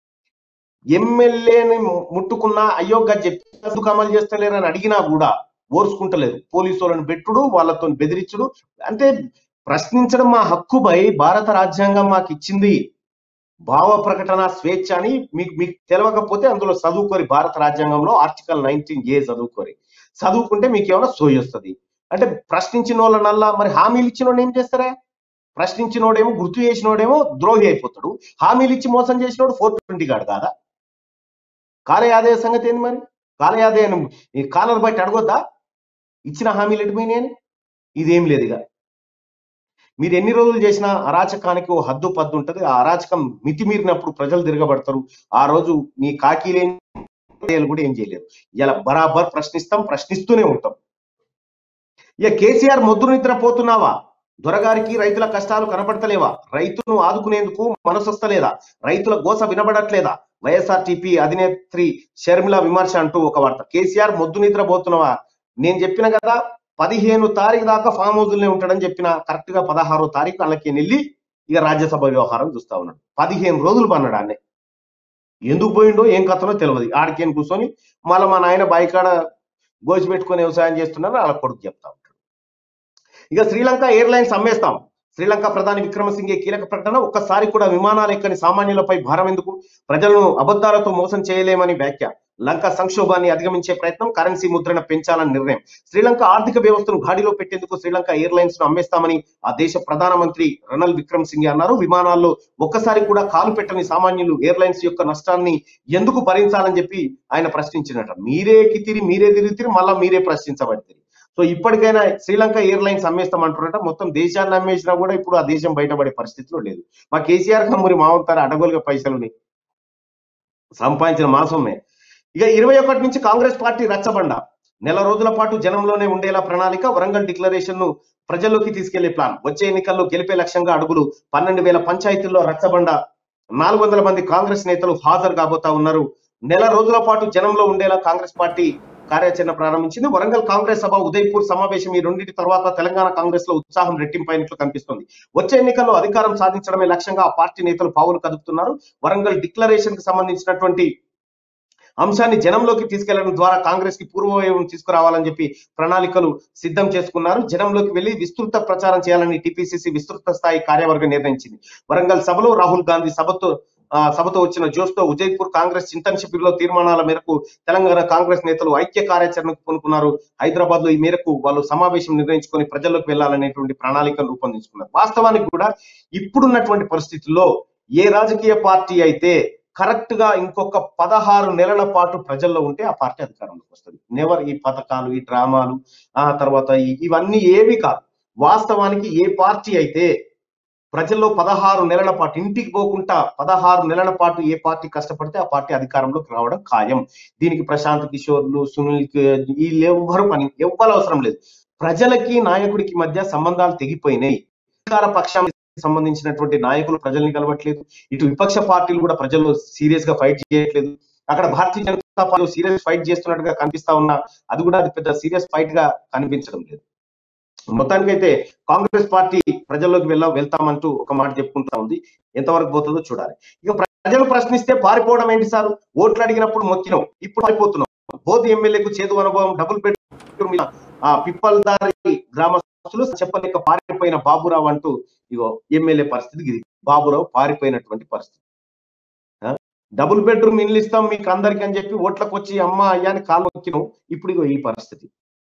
ఎమ్మెల్యేని ముట్టుకున్నా అయ్యో గది చెప్పి ఎందుకు అమలు చేస్తలేరు అని అడిగినా కూడా ఓర్చుకుంటలేదు పోలీసు వాళ్ళని పెట్టుడు వాళ్ళతో బెదిరించుడు అంటే ప్రశ్నించడం మా హక్కు భై భారత రాజ్యాంగం మాకు ఇచ్చింది భావ ప్రకటన స్వేచ్ఛ అని మీకు మీకు తెలియకపోతే అందులో చదువుకోరి భారత రాజ్యాంగంలో ఆర్టికల్ నైన్టీన్ ఏ చదువుకోరి చదువుకుంటే మీకు ఏమైనా సోయి వస్తుంది అంటే ప్రశ్నించిన వాళ్ళనల్లా మరి హామీలు ఇచ్చిన ఏం చేస్తారా ప్రశ్నించినోడేమో గుర్తు చేసినోడేమో ద్రోహి అయిపోతాడు హామీలు ఇచ్చి మోసం చేసినోడు ఫోర్ ట్వంటీ గాడు కాదా కాలయాదయ సంగతి ఏంది మరి కాలయాదయం ఈ కాలర్ బయట అడగొద్దా ఇచ్చిన హామీలు ఎటుపోయినాయని ఇదేం లేదు ఇక మీరు ఎన్ని రోజులు చేసినా అరాచకానికి ఓ హద్దు పద్దు ఉంటది ఆ అరాచకం మితిమీరినప్పుడు ప్రజలు తిరగబడతారు ఆ రోజు నీ కాకీలేని కూడా ఏం చేయలేరు ఇలా బరాబర్ ప్రశ్నిస్తాం ప్రశ్నిస్తూనే ఉంటాం ఇక కేసీఆర్ మొద్దు నిద్రపోతున్నావా దొరగారికి రైతుల కష్టాలు కనపడతలేవా రైతును ఆదుకునేందుకు మనసొస్తలేదా రైతుల గోస వినబడట్లేదా వైఎస్ఆర్టీపీ అధినేత్రి షర్మిల విమర్శ అంటూ ఒక వార్త కేసీఆర్ మొద్దు నిద్రపోతున్నావా నేను చెప్పిన కదా పదిహేను తారీఖు దాకా ఫామ్ హౌస్లోనే ఉంటాడని చెప్పిన కరెక్ట్ గా పదహారో తారీఖు వాళ్ళకి వెళ్ళి ఇక రాజ్యసభ వ్యవహారం చూస్తా ఉన్నాడు పదిహేను రోజులు పన్నాడు ఆన్నే ఎందుకు పోయిండో ఏం కథనో తెలియదు ఆడికేం కూర్చొని మళ్ళీ మా నాయన బాయికాడ గోచి పెట్టుకొని వ్యవసాయం చేస్తున్నారు వాళ్ళ కొడుకు చెప్తా ఉంటాడు ఇక శ్రీలంక ఎయిర్లైన్స్ అమ్మేస్తాం శ్రీలంక ప్రధాని విక్రమసింగే కీలక ప్రకటన ఒక్కసారి కూడా విమానాలు ఎక్కని సామాన్యులపై భారం ఎందుకు ప్రజలను అబద్ధాలతో మోసం చేయలేమని వ్యాఖ్య లంక సంక్షోభాన్ని అధిగమించే ప్రయత్నం కరెన్సీ ముద్రణ పెంచాలని నిర్ణయం శ్రీలంక ఆర్థిక వ్యవస్థను గాడిలో పెట్టేందుకు శ్రీలంక ఎయిర్లైన్స్ ను అమ్మేస్తామని ఆ దేశ ప్రధానమంత్రి రణల్ విక్రమ్ సింగే అన్నారు విమానాల్లో ఒక్కసారి కూడా కాలు పెట్టని సామాన్యులు ఎయిర్లైన్స్ యొక్క నష్టాన్ని ఎందుకు భరించాలని చెప్పి ఆయన ప్రశ్నించినట మీరే ఎక్కితిరి మీరే తిరిగితిరి మళ్ళా మీరే ప్రశ్నించబడితే సో ఇప్పటికైనా శ్రీలంక ఎయిర్లైన్స్ అమ్మేస్తామంటున్నట మొత్తం దేశాన్ని అమ్మేసినా కూడా ఇప్పుడు ఆ దేశం బయటపడే పరిస్థితిలో లేదు మా కేసీఆర్ కమ్మూరి మావుతారు అడగోలుగా పైసలుని సంపాదించిన మాసమే ఇక ఇరవై ఒకటి నుంచి కాంగ్రెస్ పార్టీ రచ్చబండ నెల రోజుల పాటు జనంలోనే ఉండేలా ప్రణాళిక వరంగల్ డిక్లరేషన్ ను ప్రజల్లోకి తీసుకెళ్లే ప్లాన్ వచ్చే ఎన్నికల్లో గెలిపే లక్ష్యంగా అడుగులు పన్నెండు వేల పంచాయతీల్లో రచ్చబండ నాలుగు వందల మంది కాంగ్రెస్ నేతలు హాజరు కాబోతా ఉన్నారు నెల రోజుల పాటు జనంలో ఉండేలా కాంగ్రెస్ పార్టీ కార్యాచరణ ప్రారంభించింది వరంగల్ కాంగ్రెస్ సభ ఉదయపూర్ సమావేశం ఈ రెండింటి తర్వాత తెలంగాణ కాంగ్రెస్ లో ఉత్సాహం రెట్టింపైనట్లు కనిపిస్తుంది వచ్చే ఎన్నికల్లో అధికారం సాధించడమే లక్ష్యంగా ఆ పార్టీ నేతలు పావులు కదుపుతున్నారు వరంగల్ డిక్లరేషన్ కి సంబంధించినటువంటి అంశాన్ని జనంలోకి తీసుకెళ్లడం ద్వారా కాంగ్రెస్ కి పూర్వవైభవం తీసుకురావాలని చెప్పి ప్రణాళికలు సిద్ధం చేసుకున్నారు జనంలోకి వెళ్లి విస్తృత ప్రచారం చేయాలని టిపిసిసి విస్తృత స్థాయి కార్యవర్గం నిర్ణయించింది వరంగల్ సభలో రాహుల్ గాంధీ సభతో ఆ, సభతో వచ్చిన జోష్తో ఉదయ్పూర్ కాంగ్రెస్ చింతన్ శిబిర్లో తీర్మానాల మేరకు తెలంగాణ కాంగ్రెస్ నేతలు ఐక్య కార్యాచరణకు పూనుకున్నారు హైదరాబాద్ లో ఈ మేరకు వాళ్ళు సమావేశం నిర్వహించుకొని ప్రజల్లోకి వెళ్లాలనేటువంటి ప్రణాళికను రూపొందించుకున్నారు వాస్తవానికి కూడా ఇప్పుడున్నటువంటి పరిస్థితుల్లో ఏ రాజకీయ పార్టీ అయితే కరెక్ట్ గా ఇంకొక పదహారు నెలల పాటు ప్రజల్లో ఉంటే ఆ పార్టీ అధికారంలోకి వస్తుంది నెవర్ ఈ పథకాలు ఈ డ్రామాలు ఆ తర్వాత ఈ- ఇవన్నీ ఏవి కాదు వాస్తవానికి ఏ పార్టీ అయితే ప్రజల్లో పదహారు నెలల పాటు ఇంటికి పోకుండా పదహారు నెలల పాటు ఏ పార్టీ కష్టపడితే ఆ పార్టీ అధికారంలోకి రావడం ఖాయం దీనికి ప్రశాంత్ కిషోర్లు సునీల్ కి- వీళ్ళు ఎవ్వరు పని ఎవ్వరు అవసరం లేదు ప్రజలకి నాయకుడికి మధ్య సంబంధాలు తెగిపోయినాయి అధికార పక్షానికి సంబంధించినటువంటి నాయకులు ప్రజల్ని కలవట్లేదు ఇటు విపక్ష పార్టీలు కూడా ప్రజల్లో సీరియస్ గా ఫైట్ చేయట్లేదు అక్కడ Bharatiya Janata party serious fight చేస్తున్నట్టుగా కనిపిస్తా ఉన్నా అది కూడా అది పెద్ద సీరియస్ ఫైట్ గా కనిపించడం లేదు మొత్తానికైతే కాంగ్రెస్ పార్టీ ప్రజల్లోకి వెళ్ళా వెళ్తామంటూ ఒక మాట చెప్పుకుంటా ఉంది ఎంతవరకు పోతుందో చూడాలి ఇక ప్రజలు ప్రశ్నిస్తే పారిపోవడం ఏంటి సార్ ఓట్లు అడిగినప్పుడు మొక్కినాం ఇప్పుడు పారిపోతున్నాం బోధి ఎమ్మెల్యేకు చేదు అనుభవం డబుల్ బెడ్రూమ్ మీద ఆ పిప్పల్దారి గ్రామస్తులు చెప్పలేక పారిపోయిన బాబురావు అంటూ ఇగో ఎమ్మెల్యే పరిస్థితి ఇది బాబురావు పారిపోయినటువంటి పరిస్థితి ఆ? డబుల్ బెడ్రూమ్ ఇల్లు ఇస్తాం మీకు అందరికి అని చెప్పి ఓట్లకు వచ్చి అమ్మ అయ్యా అని కాలు మొక్కినాం ఇప్పుడు ఇగో ఈ పరిస్థితి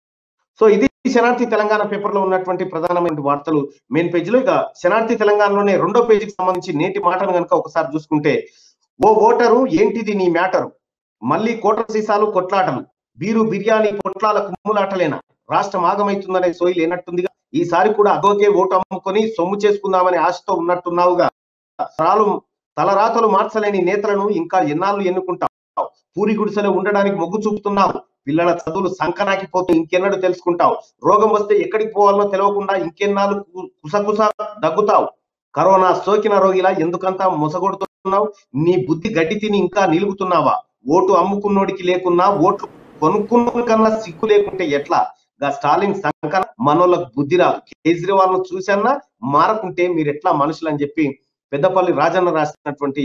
సో ఇది శనార్థి తెలంగాణ పేపర్ లో ఉన్నటువంటి ప్రధానమైన వార్తలు మెయిన్ పేజ్ లో ఇక శనార్థి తెలంగాణలోనే రెండో పేజీకి సంబంధించి నేటి మాటను కనుక ఒకసారి చూసుకుంటే ఓ ఓటరు ఏంటిది నీ మ్యాటరు మళ్ళీ కోట సీసాలు కొట్లాటలు బీరు బిర్యానీ పొట్లాల కుమ్ములాటలేనా రాష్ట్రం ఆగమైతుందనే సోయి లేనట్టుందిగా ఈసారి కూడా అదోకే ఓటు అమ్ముకొని సొమ్ము చేసుకుందామనే ఆశతో ఉన్నట్టున్నావుగా తరాలు తలరాతలు మార్చలేని నేతలను ఇంకా ఎన్నాళ్ళు ఎన్నుకుంటావు పూరి గుడిసెలో ఉండడానికి మొగ్గు చూపుతున్నావు పిల్లల చదువులు సంకనాకిపోతూ ఇంకెన్నడు తెలుసుకుంటావు రోగం వస్తే ఎక్కడికి పోవాలో తెలియకుండా ఇంకెన్నాళ్ళు కు- కుసకుస దగ్గుతావు కరోనా సోకిన రోగిలా ఎందుకంతా మొసగొడుతున్నావు నీ బుద్ధి గడ్డి తిని ఇంకా నిలుగుతున్నావా ఓటు అమ్ముకున్నోడికి లేకున్నా ఓట్లు కొనుక్కున్న కన్నా సిగ్గు లేకుంటే ఎట్లా గా స్టాలిన్ సంకన మనోళ్ళకు బుద్ధి రాదు కేజ్రీవాల్ ను చూసన్నా మారకుంటే మీరు ఎట్లా మనుషులు అని చెప్పి పెద్దపల్లి రాజన్న రాసినటువంటి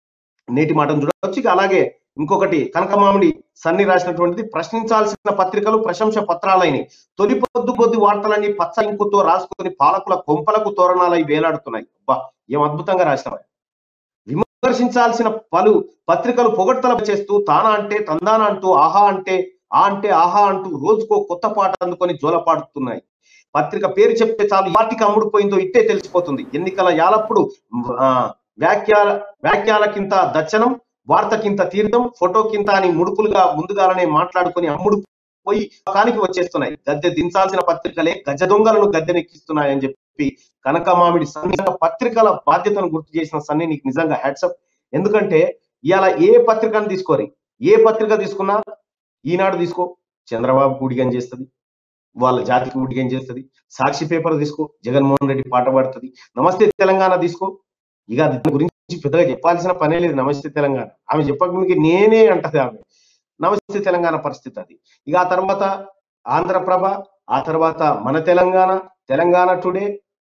నేటి మాటను చూడవచ్చు ఇక అలాగే ఇంకొకటి కనకమామిడి సన్ని రాసినటువంటిది ప్రశ్నించాల్సిన పత్రికలు ప్రశంస పత్రాలైనవి తొలి పొద్దు కొద్ది వార్తలన్నీ పచ్చ ఇంకుతో రాసుకొని పాలకుల కొంపలకు తోరణాలై వేలాడుతున్నాయి అబ్బా ఏం అద్భుతంగా రాసినవా విమర్శించాల్సిన పలు పత్రికలు పొగడ్తల చేస్తూ తానా అంటే తందానా అంటూ ఆహా అంటే ఆ అంటే ఆహా అంటూ రోజుకో కొత్త పాట అందుకొని జోలపాడుతున్నాయి పత్రిక పేరు చెప్తే చాలు ఈ పార్టీకి అమ్ముడుపోయిందో ఇట్టే తెలిసిపోతుంది ఎన్నికల యాలప్పుడు ఆ, వ్యాఖ్యాల వ్యాఖ్యాలకింత దచ్చనం వార్తకింత తీర్థం ఫోటోకింత అని ముడుపులుగా ముందుగానే మాట్లాడుకొని అమ్ముడు పోయి కానికి వచ్చేస్తున్నాయి గద్దె దించాల్సిన పత్రికలే గజ దొంగలను గద్దెనెక్కిస్తున్నాయని చెప్పి కనకమామిడి సన్ని పత్రికల బాధ్యతను గుర్తు చేసిన సన్ని నీకు నిజంగా హ్యాట్సప్ ఎందుకంటే ఇవాళ ఏ పత్రికను తీసుకోరి ఏ పత్రిక తీసుకున్నా ఈనాడు తీసుకో చంద్రబాబు కూడిగం చేస్తుంది వాళ్ళ జాతికి ఊడిగం చేస్తుంది సాక్షి పేపర్ తీసుకో జగన్మోహన్ రెడ్డి పాట పాడుతుంది నమస్తే తెలంగాణ తీసుకో ఇక దాని గురించి పెద్దగా చెప్పాల్సిన పనే లేదు నమస్తే తెలంగాణ ఆమె చెప్పక నేనే అంటది ఆమె నమస్తే తెలంగాణ పరిస్థితి అది ఇక ఆ తర్వాత ఆంధ్రప్రభ ఆ తర్వాత మన తెలంగాణ తెలంగాణ టుడే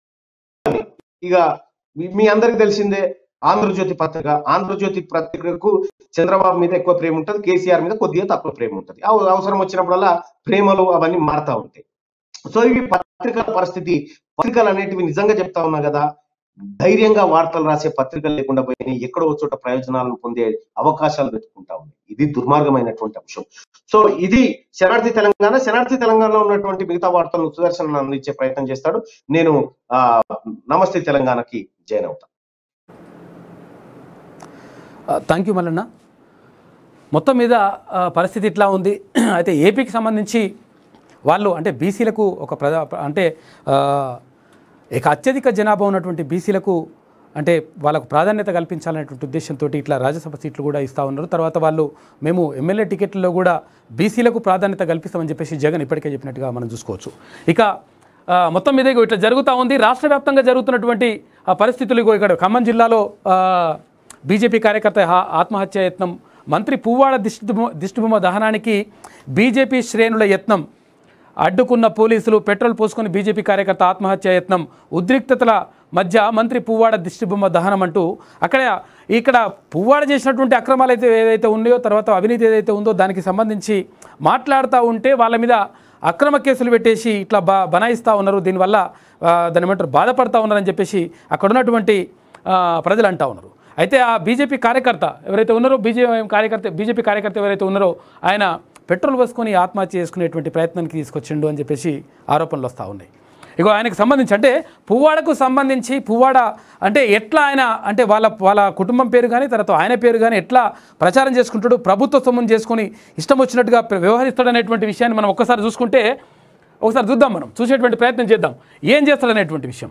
ఇక మీ- మీ అందరికి తెలిసిందే ఆంధ్రజ్యోతి పత్రిక ఆంధ్రజ్యోతి పత్రికకు చంద్రబాబు మీద ఎక్కువ ప్రేమ ఉంటుంది కేసీఆర్ మీద కొద్దిగా తక్కువ ప్రేమ ఉంటుంది అవ- అవసరం వచ్చినప్పుడల్లా ప్రేమలు అవన్నీ మారుతా ఉంటాయి సో ఇవి పత్రికల పరిస్థితి పత్రికలు అనేటివి నిజంగా చెప్తా ఉన్నా కదా ధైర్యంగా వార్తలు రాసే పత్రికలు లేకుండా పోయినాయి ఎక్కడో ఒక చోట ప్రయోజనాలను పొందే అవకాశాలు వెతుకుంటా ఉన్నాయి ఇది దుర్మార్గమైనటువంటి అంశం సో ఇది శనార్థి తెలంగాణ శనార్థి తెలంగాణలో ఉన్నటువంటి మిగతా వార్తలను సుదర్శన్ అందించే ప్రయత్నం చేస్తాడు నేను ఆ నమస్తే తెలంగాణకి జాయిన్ అవుతాను థ్యాంక్ యూ మల్లన్న మొత్తం మీద ఆ, పరిస్థితి ఇట్లా ఉంది అయితే ఏపీకి సంబంధించి వాళ్ళు అంటే బీసీలకు ఒక ప్రధా అంటే ఆ, ఇక అత్యధిక జనాభా ఉన్నటువంటి బీసీలకు అంటే వాళ్ళకు ప్రాధాన్యత కల్పించాలనేటువంటి ఉద్దేశంతో ఇట్లా రాజ్యసభ సీట్లు కూడా ఇస్తూ ఉన్నారు తర్వాత వాళ్ళు మేము ఎమ్మెల్యే టికెట్లలో కూడా బీసీలకు ప్రాధాన్యత కల్పిస్తామని చెప్పేసి జగన్ ఇప్పటికే చెప్పినట్టుగా మనం చూసుకోవచ్చు ఇక ఆ, మొత్తం మీద ఇగో ఇట్లా జరుగుతూ ఉంది రాష్ట్ర వ్యాప్తంగా జరుగుతున్నటువంటి ఆ, పరిస్థితులు ఇగో ఇక్కడ ఖమ్మం జిల్లాలో ఆ, బీజేపీ కార్యకర్త హా- ఆత్మహత్య యత్నం మంత్రి పువ్వాడ దిష్టిబొమ్మ దిష్టిబొమ్మ దహనానికి బీజేపీ శ్రేణుల యత్నం అడ్డుకున్న పోలీసులు పెట్రోల్ పోసుకొని బీజేపీ కార్యకర్త ఆత్మహత్య యత్నం ఉద్రిక్తతల మధ్య మంత్రి పువ్వాడ దిష్టిబొమ్మ దహనం అంటూ అక్కడ ఇక్కడ పువ్వాడ చేసినటువంటి అక్రమాలు అయితే ఏదైతే ఉన్నాయో తర్వాత అవినీతి ఏదైతే ఉందో దానికి సంబంధించి మాట్లాడుతూ ఉంటే వాళ్ళ మీద అక్రమ కేసులు పెట్టేసి ఇట్లా బా బనాయిస్తూ ఉన్నారు దీనివల్ల ఆ, దాని ఏమంటారు బాధపడతా ఉన్నారని చెప్పేసి అక్కడ ఉన్నటువంటి ఆ, ప్రజలు అంటా ఉన్నారు అయితే ఆ బీజేపీ కార్యకర్త ఎవరైతే ఉన్నారో బీజేపీ కార్యకర్త బీజేపీ కార్యకర్త ఎవరైతే ఉన్నారో ఆయన పెట్రోల్ పోసుకొని ఆత్మహత్య చేసుకునేటువంటి ప్రయత్నానికి తీసుకొచ్చిండు అని చెప్పేసి ఆరోపణలు వస్తూ ఉన్నాయి ఇగో ఆయనకు సంబంధించి అంటే పువ్వాడకు సంబంధించి పువ్వాడ అంటే ఎట్లా ఆయన అంటే వాళ్ళ వాళ్ళ కుటుంబం పేరు కానీ తర్వాత ఆయన పేరు కానీ ఎట్లా ప్రచారం చేసుకుంటాడు ప్రభుత్వ సొమ్మును చేసుకొని ఇష్టం వచ్చినట్టుగా వ్యవహరిస్తాడు అనేటువంటి విషయాన్ని మనం ఒక్కసారి చూసుకుంటే ఒకసారి చూద్దాం మనం చూసేటువంటి ప్రయత్నం చేద్దాం ఏం చేస్తాడు అనేటువంటి విషయం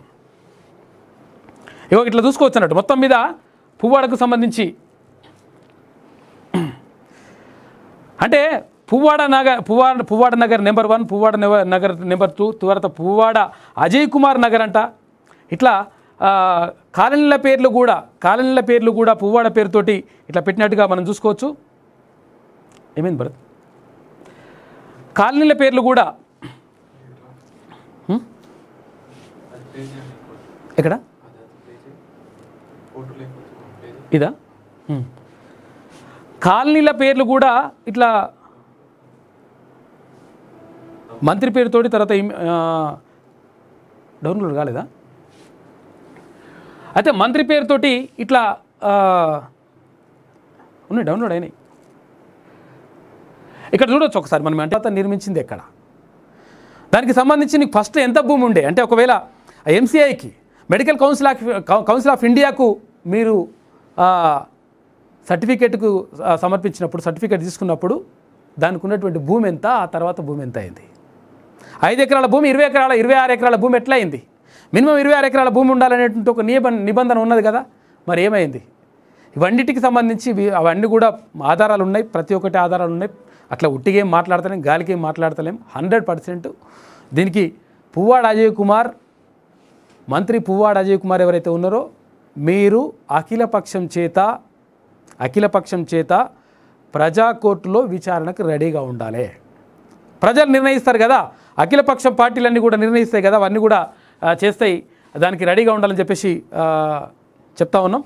ఇగో ఇట్లా చూసుకోవచ్చు అన్నట్టు మొత్తం మీద పువ్వాడకు సంబంధించి అంటే పువ్వాడ నగర్ పువ్వాడ పువ్వాడ నగర్ నెంబర్ వన్ పువ్వాడ నెవ- నగర్ నెంబర్ టూ తర్వాత పువ్వాడ అజయ్ కుమార్ నగర్ అంట ఇట్లా ఆ, కాలనీల పేర్లు కూడా కాలనీల పేర్లు కూడా పువ్వాడ పేరుతోటి ఇట్లా పెట్టినట్టుగా మనం చూసుకోవచ్చు ఏమైంది భరత్ కాలనీల పేర్లు కూడా హ్మ్? ఎక్కడ ఇదా హ్మ్. కాలనీల పేర్లు కూడా ఇట్లా మంత్రి పేరుతోటి తర్వాత ఇమ్- ఆ, డౌన్లోడ్ కాలేదా అయితే మంత్రి పేరుతోటి ఇట్లా ఆ, ఉన్నాయి డౌన్లోడ్ అయినాయి ఇక్కడ చూడొచ్చు ఒకసారి మనం అంటే అతను నిర్మించింది ఎక్కడ దానికి సంబంధించి నీకు ఫస్ట్ ఎంత భూమి ఉండే అంటే ఒకవేళ ఎంసీఐకి medical council of council of ఇండియాకు మీరు ఆ, సర్టిఫికేట్కు ఆ, సమర్పించినప్పుడు సర్టిఫికేట్ తీసుకున్నప్పుడు దానికి ఉన్నటువంటి భూమి ఎంత ఆ తర్వాత భూమి ఎంత అయింది ఐదు ఎకరాల భూమి ఇరవై ఎకరాల ఇరవై ఆరు ఎకరాల భూమి ఎట్లా అయింది మినిమం ఇరవై ఆరు ఎకరాల భూమి ఉండాలనేటువంటి ఒక నిబం నిబంధన ఉన్నది కదా మరి ఏమైంది ఇవన్నిటికి సంబంధించి ఇవి- అవన్నీ కూడా ఆధారాలు ఉన్నాయి ప్రతి ఒక్కటి ఆధారాలు ఉన్నాయి అట్లా ఉట్టిగేం మాట్లాడతలేం గాలికి ఏం మాట్లాడతలేం హండ్రెడ్ పర్సెంట్ దీనికి పువ్వాడ అజయ్ కుమార్ మంత్రి పువ్వాడ అజయ్ కుమార్ ఎవరైతే ఉన్నారో మీరు అఖిలపక్షం చేత అఖిలపక్షం చేత ప్రజా కోర్టులో విచారణకు రెడీగా ఉండాలి ప్రజలు నిర్ణయిస్తారు కదా అఖిలపక్షం పార్టీలన్నీ కూడా నిర్ణయిస్తాయి కదా అవన్నీ కూడా ఆ, చేస్తాయి దానికి రెడీగా ఉండాలని చెప్పేసి ఆ, చెప్తా ఉన్నాం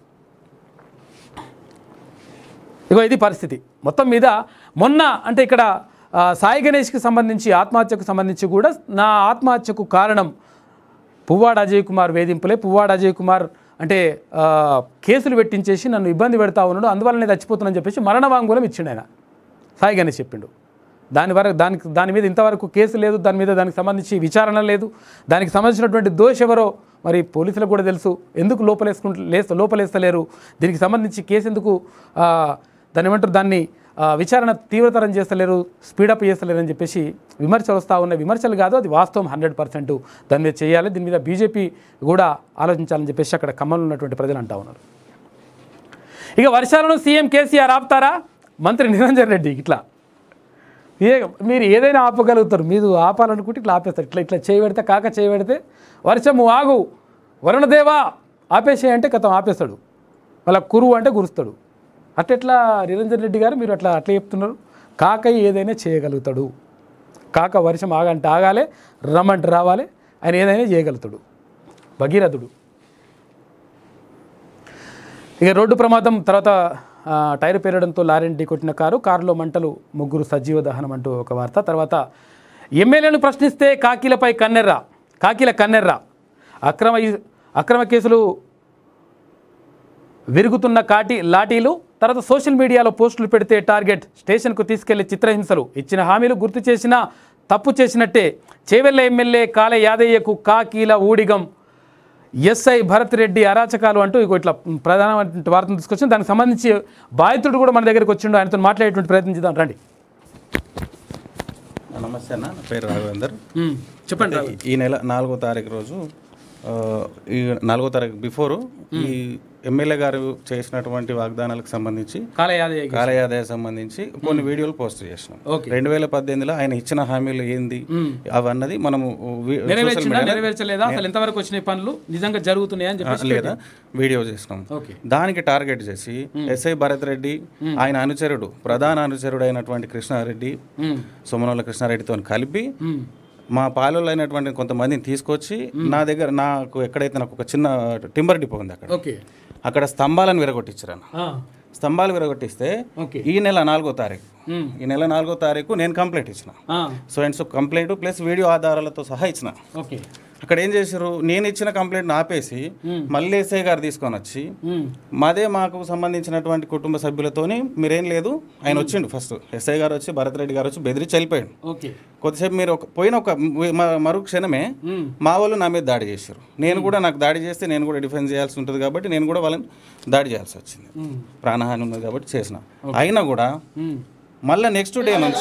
ఇగో ఇది పరిస్థితి మొత్తం మీద మొన్న అంటే ఇక్కడ ఆ, సాయి గణేష్కి సంబంధించి ఆత్మహత్యకు సంబంధించి కూడా నా ఆత్మహత్యకు కారణం పువ్వాడ అజయ్ కుమార్ వేధింపులే పువ్వాడ అజయ్ కుమార్ అంటే ఆ, కేసులు పెట్టించేసి నన్ను ఇబ్బంది పెడతా ఉన్నాడు అందువల్ల నేను చచ్చిపోతున్నానని చెప్పేసి మరణ వాంగ్మూలం ఇచ్చిండు ఆయన సాయి గణేష్ చెప్పిండు దాని వరకు దానికి దాని మీద ఇంతవరకు కేసు లేదు దాని మీద దానికి సంబంధించి విచారణ లేదు దానికి సంబంధించినటువంటి దోష ఎవరో మరి పోలీసులకు కూడా తెలుసు ఎందుకు లోపలేసుకుంటు లేస్త లోపలేస్తలేరు దీనికి సంబంధించి కేసు ఎందుకు ఆ, దాన్ని ఏమంటారు దాన్ని ఆ, విచారణ తీవ్రతరం చేస్తలేరు స్పీడప్ చేస్తలేరు అని చెప్పేసి విమర్శలు వస్తూ ఉన్నాయి విమర్శలు కాదు అది వాస్తవం హండ్రెడ్ పర్సెంట్ దాని మీద చేయాలి దీని మీద బీజేపీ కూడా ఆలోచించాలని చెప్పేసి అక్కడ ఖమ్మంలో ఉన్నటువంటి ప్రజలు అంటా ఉన్నారు ఇక వర్షాలను సీఎం కేసీఆర్ ఆపుతారా మంత్రి నిరంజన్ రెడ్డి ఇట్లా ఏ మీరు ఏదైనా ఆపగలుగుతారు మీరు ఆపాలనుకుంటే ఇట్లా ఆపేస్తారు ఇట్లా ఇట్లా చేయబెడితే కాక చేయబెడితే వర్షము ఆగు వరుణదేవా ఆపేసే అంటే కథం ఆపేస్తాడు మళ్ళీ కురువు అంటే కురుస్తాడు అట్లా నిరంజన్ రెడ్డి గారు మీరు అట్లా అట్లా చెప్తున్నారు కాక ఏదైనా చేయగలుగుతాడు కాక వర్షం ఆగంటే ఆగాలి రమ్మంటే రావాలి ఆయన ఏదైనా చేయగలుగుతాడు భగీరథుడు ఇక రోడ్డు ప్రమాదం తర్వాత ఆ, టైర్ పేరడంతో లారీని ఢీకొట్టిన కారు కారులో మంటలు ముగ్గురు సజీవ దహనం అంటూ ఒక వార్త తర్వాత ఎమ్మెల్యేను ప్రశ్నిస్తే కాకీలపై కన్నెర్ర కాకీల కన్నెర్ర అక్రమ అక్రమ కేసులు విరుగుతున్న కాటి లాఠీలు తర్వాత సోషల్ మీడియాలో పోస్టులు పెడితే టార్గెట్ స్టేషన్కు తీసుకెళ్లే చిత్రహింసలు ఇచ్చిన హామీలు గుర్తు చేసినా తప్పు చేసినట్టే చేవెళ్ల ఎమ్మెల్యే కాల యాదయ్యకు కాకీల ఊడిగం ఎస్ఐ భరత్ రెడ్డి అరాచకాలు అంటూ ఇగో ఇట్లా ప్రధానమైన వార్తను తీసుకొచ్చింది దానికి సంబంధించి బాధితుడు కూడా మన దగ్గరికి వచ్చిండు ఆయనతో మాట్లాడేటువంటి ప్రయత్నం చేద్దాం రండి నమస్తే అన్న నా పేరు రాఘవేందర్ చెప్పండి ఈ నెల నాలుగో తారీఖు రోజు ఆ, ఈ నాలుగో తారీఖు బిఫోర్ ఈ ఎమ్మెల్యే గారు చేసినటువంటి వాగ్దానాలకు సంబంధించి కాలయాదయ కాలయాదాయ సంబంధించి కొన్ని వీడియోలు పోస్ట్ చేసినాం ఓకే. రెండు వేల పద్దెనిమిదిలో ఆయన ఇచ్చిన హామీలు ఏంది అవన్నది మనము వి- social నెరవేర్చిందా media లో- నెరవేర్చలేదా అసలు ఎంతవరకు వచ్చినాయి పనులు నిజంగా జరుగుతున్నాయా అని చెప్పేసి లేదా వీడియో చేసినాం ఓకే దానికి టార్గెట్ చేసి ఎస్ఐ భరత్ రెడ్డి ఆయన అనుచరుడు ప్రధాన అనుచరుడు అయినటువంటి కృష్ణారెడ్డి మ్మ్. సోమనోళ్ళ కృష్ణారెడ్డితో కలిపి మ్మ్. మా పాలెంలో అయినటువంటి కొంతమందిని తీసుకొచ్చి నా దగ్గర నాకు ఎక్కడైతే నాకు ఒక చిన్న టింబర్ డిపో ఉంది అక్కడ ఓకే అక్కడ స్తంభాలను విరగొట్టించారు అన్న ఆ. స్తంభాలు విరగొట్టిస్తే ఓకే ఈ నెల నాలుగో తారీఖు మ్మ్. ఈ నెల నాలుగో తారీఖు నేను కంప్లైంట్ ఇచ్చిన ఆ. So and so complaint plus video ఆధారాలతో సహా ఇచ్చిన ఓకే అక్కడ ఏం చేశారు నేను ఇచ్చిన కంప్లైంట్ ఆపేసి మళ్ళీ ఎస్ఐ గారు తీసుకొని వచ్చి మ్మ్. మాదే మాకు సంబంధించినటువంటి కుటుంబ సభ్యులతోని మీరేం లేదు ఆయన వచ్చిండు ఫస్ట్ ఎస్ఐ గారు వచ్చి భరత్ రెడ్డి గారు వచ్చి బెదిరించి వెళ్ళిపోయాడు ఓకే కొద్దిసేపు మీరు ఒక పోయిన ఒక మ- మరు క్షణమే మ్మ్. మా వాళ్ళు నా మీద దాడి చేశారు నేను కూడా నాకు దాడి చేస్తే నేను కూడా డిఫెన్స్ చేయాల్సి ఉంటుంది కాబట్టి నేను కూడా వాళ్ళని దాడి చేయాల్సి వచ్చింది మ్మ్. ప్రాణహాని ఉన్నది కాబట్టి చేసిన అయినా కూడా మ్మ్. మళ్ళీ నెక్స్ట్ డే నుంచి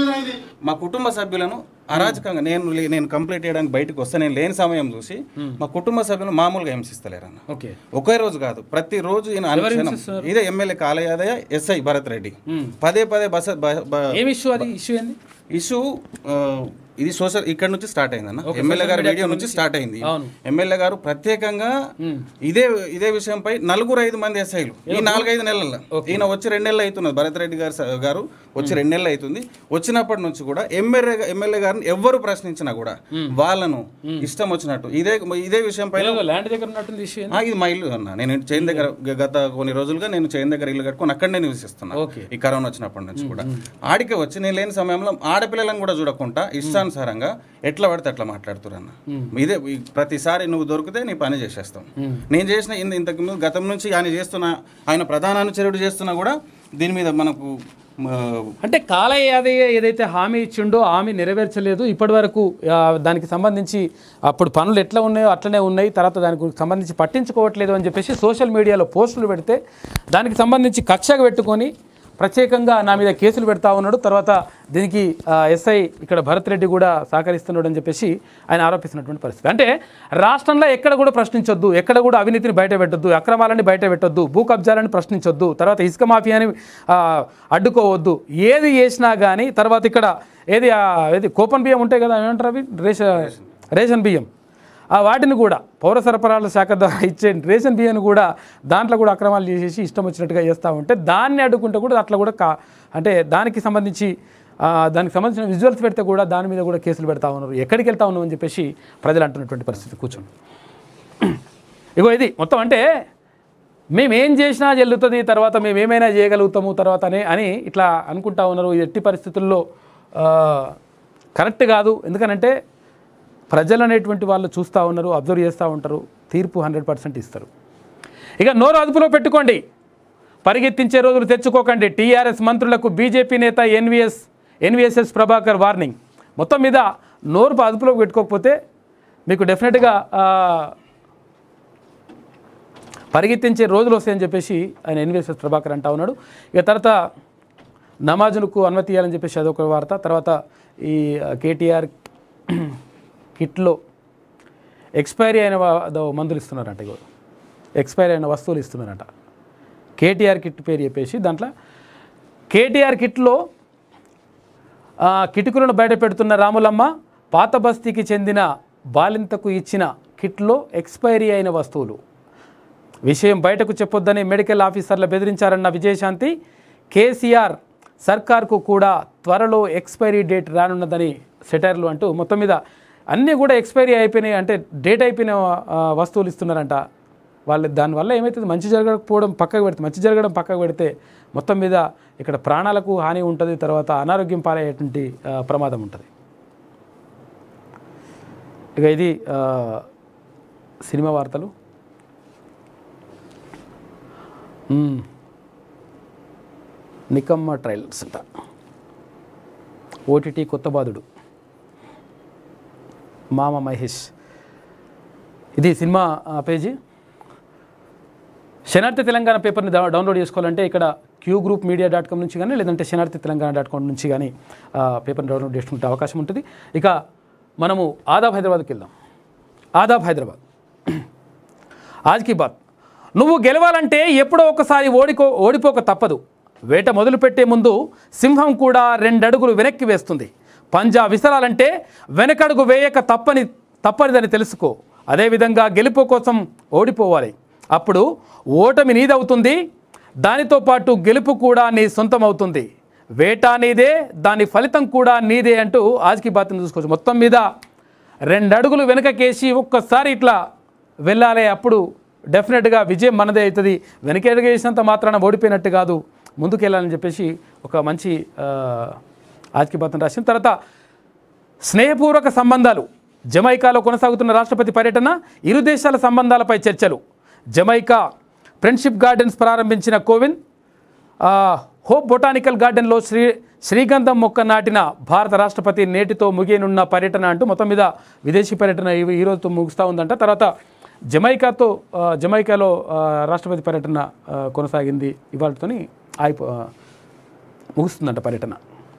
మా కుటుంబ సభ్యులను అరాచకంగా నేను లే- నేను కంప్లీట్ చేయడానికి బయటకు వస్తే నేను లేని సమయం చూసి మా కుటుంబ సభ్యులు మామూలుగా హింసిస్తలేరు అన్న ఓకే ఒకే రోజు కాదు ప్రతి రోజు ఈయన అనుక్షణం ఇదే ఎమ్మెల్యే కాలయాదయ ఎస్ఐ భరత్ రెడ్డి పదే పదే బస బ- బ- ఏం ఇష్యూ అది ఇష్యూ ఏంది ఇష్యూ ఆ, ఇది సోషల్ ఇక్కడ నుంచి స్టార్ట్ అయింది అన్న ఎమ్మెల్యే గారి వీడియో నుంచి స్టార్ట్ అయింది అవును. ఎమ్మెల్యే గారు ప్రత్యేకంగా ఇదే ఇదే విషయంపై నలుగురు ఐదు మంది ఎస్ఐలు ఈ నాలుగైదు నెలల్లో ఈయన వచ్చి రెండు నెలలు అవుతున్నది భరత్ రెడ్డి గారు స- గారు వచ్చి రెండు నెలలు అవుతుంది వచ్చినప్పటి నుంచి కూడా ఎమ్మెల్యే ఎమ్మెల్యే గారిని ఎవ్వరు ప్రశ్నించినా కూడా వాళ్ళను ఇష్టం వచ్చినట్టు ఇదే ఇదే విషయం పైన ల్యాండ్ దగ్గర ఉన్నట్టుంది ఇష్యూ ఏంది ఆ, ఇది మా ఇల్లు అన్న నేను చైన్ దగ్గర గ- గత కొన్ని రోజులుగా నేను చైన్ దగ్గర ఇల్లు కట్టుకొని అక్కడనే నివసిస్తున్నా ఓకే. ఈ కరోనా వచ్చినప్పటి నుంచి కూడా ఆడికి వచ్చి నేను లేని సమయంలో ఆడపిల్లలను కూడా చూడకుండా ఇష్టానుసారంగా ఎట్లా పడితే అట్లా మాట్లాడుతున్నారు అన్న ఇదే ఈ ప్రతిసారి నువ్వు దొరికితే నీ పని చేసేస్తాం నేను చేసిన ఇంత ఇంతకు ముందు గతం నుంచి ఆయన చేస్తున్న ఆయన ప్రధాన అనుచరుడు చేస్తున్నా కూడా దీని మీద మనకు ఆ, అంటే కాలయాదయ్య ఏదైతే హామీ ఇచ్చిండో హామీ నెరవేర్చలేదు ఇప్పటి వరకు ఆ, దానికి సంబంధించి అప్పుడు పనులు ఎట్లా ఉన్నాయో అట్లనే ఉన్నాయి తర్వాత దానికి సంబంధించి పట్టించుకోవట్లేదు అని చెప్పేసి సోషల్ మీడియాలో పోస్టులు పెడితే దానికి సంబంధించి కక్షగా పెట్టుకొని ప్రత్యేకంగా నా మీద కేసులు పెడతా ఉన్నాడు తర్వాత దీనికి ఆ, ఎస్ఐ ఇక్కడ భరత్ రెడ్డి కూడా సహకరిస్తున్నాడు అని చెప్పేసి ఆయన ఆరోపిస్తున్నటువంటి పరిస్థితి అంటే రాష్ట్రంలో ఎక్కడ కూడా ప్రశ్నించొద్దు ఎక్కడ కూడా అవినీతిని బయట పెట్టొద్దు అక్రమాలని బయట పెట్టొద్దు భూ కబ్జాలని ప్రశ్నించొద్దు తర్వాత ఇసుక మాఫియాని ఆ, అడ్డుకోవద్దు ఏది చేసినా కానీ తర్వాత ఇక్కడ ఏది ఆ, ఏది కూపన్ బియ్యం ఉంటాయి కదా ఏమంటారు అవి రేషన్ రేషన్ బియ్యం ఆ వాటిని కూడా పౌర సరఫరాల శాఖ ద్వారా ఇచ్చే రేషన్ బియ్యాన్ని కూడా దాంట్లో కూడా అక్రమాలు చేసేసి ఇష్టం వచ్చినట్టుగా చేస్తూ ఉంటే దాన్ని అడ్డుకుంటే కూడా అట్లా కూడా కా అంటే దానికి సంబంధించి ఆ, దానికి సంబంధించిన విజువల్స్ పెడితే కూడా దాని మీద కూడా కేసులు పెడతా ఉన్నారు ఎక్కడికి వెళ్తా ఉన్నాం అని చెప్పేసి ప్రజలు అంటున్నటువంటి పరిస్థితి కూర్చొని ఇగో ఇది మొత్తం అంటే మేము ఏం చేసినా చెల్లుతుంది తర్వాత మేము ఏమైనా చేయగలుగుతాము తర్వాత అని అని ఇట్లా అనుకుంటా ఉన్నారు ఈ ఎట్టి పరిస్థితుల్లో ఆ, కరెక్ట్ కాదు ఎందుకనంటే ప్రజలు అనేటువంటి వాళ్ళు చూస్తూ ఉన్నారు అబ్జర్వ్ చేస్తూ ఉంటారు తీర్పు హండ్రెడ్ పర్సెంట్ ఇస్తారు ఇక నోరు అదుపులో పెట్టుకోండి పరిగెత్తించే రోజులు తెచ్చుకోకండి టీఆర్ఎస్ మంత్రులకు బీజేపీ నేత ఎన్విఎస్ ఎన్విఎస్ఎస్ ప్రభాకర్ వార్నింగ్ మొత్తం మీద నోరు అదుపులో పెట్టుకోకపోతే మీకు డెఫినెట్గా ఆ, పరిగెత్తించే రోజులు వస్తాయని చెప్పేసి ఆయన ఎన్విఎస్ఎస్ ప్రభాకర్ అంటా ఉన్నాడు ఇక తర్వాత నమాజులకు అనుమతి ఇవ్వాలని చెప్పేసి అదొక వార్త తర్వాత ఈ కేటీఆర్ కిట్లో ఎక్స్పైరీ అయిన వా- దో మందులు ఇస్తున్నారంట ఇగో ఎక్స్పైరీ అయిన వస్తువులు ఇస్తున్నారంట కేటీఆర్ కిట్ పేరు చెప్పేసి దాంట్లో కేటీఆర్ కిట్లో ఆ, కిటుకులను బయట పెడుతున్న రాములమ్మ పాత బస్తీకి చెందిన బాలింతకు ఇచ్చిన కిట్లో ఎక్స్పైరీ అయిన వస్తువులు విషయం బయటకు చెప్పొద్దని మెడికల్ ఆఫీసర్లు బెదిరించారన్న విజయశాంతి కేసీఆర్ సర్కార్కు కూడా త్వరలో ఎక్స్పైరీ డేట్ రానున్నదని సెటైర్లు అంటూ మొత్తం మీద అన్నీ కూడా ఎక్స్పైరీ అయిపోయినాయి అంటే డేట్ అయిపోయిన ఆ, వస్తువులు ఇస్తున్నారంట వాళ్ళు దానివల్ల ఏమవుతుంది మంచి జరగకపోవడం పక్కకు పెడితే మంచి జరగడం పక్కకు పెడితే మొత్తం మీద ఇక్కడ ప్రాణాలకు హాని ఉంటుంది తర్వాత అనారోగ్యం పాలయ్యేటువంటి ఆ, ప్రమాదం ఉంటుంది ఇక ఇది ఆ, సినిమా వార్తలు మ్మ్. నికమ్మ ట్రైలర్స్ అంట ఓటీటీ కొత్త బాధుడు మామ మహేష్ ఇది సినిమా ఆ, పేజీ శనార్థి తెలంగాణ పేపర్ని డౌ- డౌన్లోడ్ చేసుకోవాలంటే ఇక్కడ Q group media dot com నుంచి కానీ లేదంటే శనార్థి తెలంగాణ డాట్ కామ్ నుంచి కానీ ఆ, పేపర్ని డౌన్లోడ్ చేసుకుంటే అవకాశం ఉంటుంది ఇక మనము ఆదాబ్ హైదరాబాద్కి వెళ్దాం ఆదాబ్ హైదరాబాద్ ఆజ్కి బాత్ నువ్వు గెలవాలంటే ఎప్పుడో ఒకసారి ఓడికో ఓడిపోక తప్పదు వేట మొదలుపెట్టే ముందు సింహం కూడా రెండడుగులు వెనక్కి వేస్తుంది పంజా విసరాలంటే వెనకడుగు వేయక తప్పని తప్పనిదని తెలుసుకో అదేవిధంగా గెలుపు కోసం ఓడిపోవాలి అప్పుడు ఓటమి నీదవుతుంది దానితో పాటు గెలుపు కూడా నీ సొంతం అవుతుంది వేట నీదే దాని ఫలితం కూడా నీదే అంటూ ఆజ్కి బాత్ని చూసుకోవచ్చు మొత్తం మీద రెండు అడుగులు వెనకకేసి ఒక్కసారి ఇట్లా వెళ్ళాలి అప్పుడు డెఫినెట్గా విజయం మనదే అవుతుంది వెనకేసినంత మాత్రాన ఓడిపోయినట్టు కాదు ముందుకెళ్ళాలని చెప్పేసి ఒక మంచి ఆ, ఆజ్కి బాత్ని రాసిన తర్వాత స్నేహపూర్వక సంబంధాలు జమైకాలో కొనసాగుతున్న రాష్ట్రపతి పర్యటన ఇరు దేశాల సంబంధాలపై చర్చలు జమైకా ఫ్రెండ్షిప్ గార్డెన్స్ ప్రారంభించిన కోవింద్ ఆ, హోప్ బొటానికల్ గార్డెన్లో శ్రీ శ్రీగంధం మొక్క నాటిన భారత రాష్ట్రపతి నేటితో ముగియనున్న పర్యటన అంటూ మొత్తం మీద విదేశీ పర్యటన ఈ ఈ రోజుతో ముగుస్తూ ఉందంట తర్వాత జమైకాతో ఆ, జమైకాలో ఆ, రాష్ట్రపతి పర్యటన ఆ, కొనసాగింది ఇవాళతోని అయిపో ఆ, ముగుస్తుందంట పర్యటన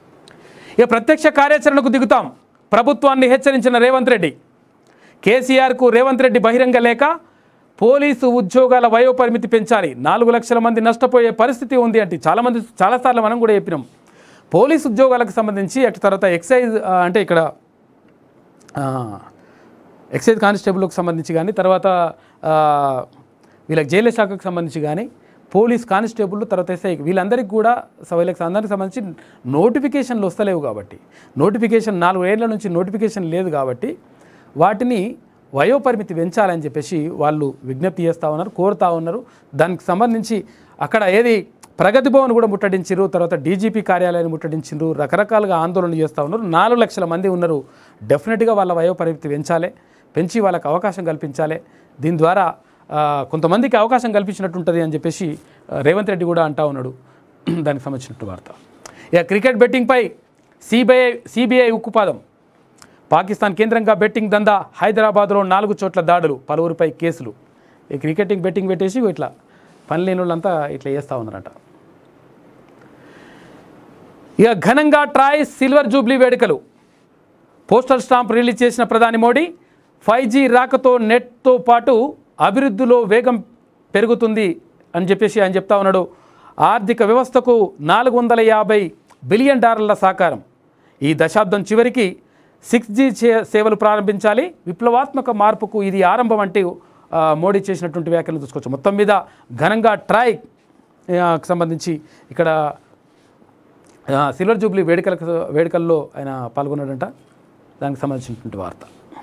ఇక ప్రత్యక్ష కార్యాచరణకు దిగుతాం ప్రభుత్వాన్ని హెచ్చరించిన రేవంత్ రెడ్డి కేసీఆర్కు రేవంత్ రెడ్డి బహిరంగ లేక పోలీసు ఉద్యోగాల వయోపరిమితి పెంచాలి నాలుగు లక్షల మంది నష్టపోయే పరిస్థితి ఉంది అంటే చాలామంది చాలాసార్లు మనం కూడా చెప్పినాం పోలీసు ఉద్యోగాలకు సంబంధించి అటు తర్వాత ఎక్సైజ్ ఆ, అంటే ఇక్కడ ఆ, ఎక్సైజ్ కానిస్టేబుల్కి సంబంధించి కానీ తర్వాత ఆ, వీళ్ళకి జైలు శాఖకు సంబంధించి కానీ పోలీస్ కానిస్టేబుల్ తర్వాత ఎస్ఐ వీళ్ళందరికీ కూడా స- వీళ్ళకి అందరికి సంబంధించి నోటిఫికేషన్లు వస్తలేవు కాబట్టి నోటిఫికేషన్ నాలుగు ఏళ్ల నుంచి నోటిఫికేషన్ లేదు కాబట్టి వాటిని వయోపరిమితి పెంచాలని చెప్పేసి వాళ్ళు విజ్ఞప్తి చేస్తూ ఉన్నారు కోరుతా ఉన్నారు దానికి సంబంధించి అక్కడ ఏది ప్రగతి భవన్ కూడా ముట్టడించారు తర్వాత డీజీపీ కార్యాలయాన్ని ముట్టడించారు రకరకాలుగా ఆందోళన చేస్తూ ఉన్నారు నాలుగు లక్షల మంది ఉన్నారు డెఫినెట్గా వాళ్ళ వయోపరిమితి పెంచాలి పెంచి వాళ్ళకి అవకాశం కల్పించాలి దీని ద్వారా ఆ, కొంతమందికి అవకాశం కల్పించినట్టు ఉంటుంది అని చెప్పేసి ఆ, రేవంత్ రెడ్డి కూడా అంటా ఉన్నాడు దానికి సంబంధించినట్టు వార్త ఇక క్రికెట్ బెట్టింగ్పై సిబిఐ సిబిఐ ఉక్కుపాదం పాకిస్తాన్ కేంద్రంగా బెట్టింగ్ దందా హైదరాబాద్లో నాలుగు చోట్ల దాడులు పలువురిపై కేసులు ఈ క్రికెటింగ్ బెట్టింగ్ పెట్టేసి ఇట్లా పని లేని వాళ్ళంతా ఇట్లా చేస్తూ ఉన్నారట ఇక ఘనంగా ట్రాయ్ సిల్వర్ జూబ్లీ వేడుకలు పోస్టల్ స్టాంప్ రిలీజ్ చేసిన ప్రధాని మోడీ ఫైవ్ జీ రాకతో నెట్తో పాటు అభివృద్ధిలో వేగం పెరుగుతుంది అని చెప్పేసి ఆయన చెప్తా ఉన్నాడు ఆర్థిక వ్యవస్థకు నాలుగు వందల యాభై బిలియన్ డాలర్ల సహకారం ఈ దశాబ్దం చివరికి సిక్స్ జీ సేవలు ప్రారంభించాలి విప్లవాత్మక మార్పుకు ఇది ఆరంభం అంటూ ఆ, మోడీ చేసినటువంటి వ్యాఖ్యలు చూసుకోవచ్చు మొత్తం మీద ఘనంగా ట్రాయ్ ఆ, కు సంబంధించి ఇక్కడ ఆ, సిల్వర్ జూబ్లీ వేడుకలకు వేడుకల్లో ఆయన పాల్గొన్నాడంట దానికి సంబంధించినటువంటి వార్త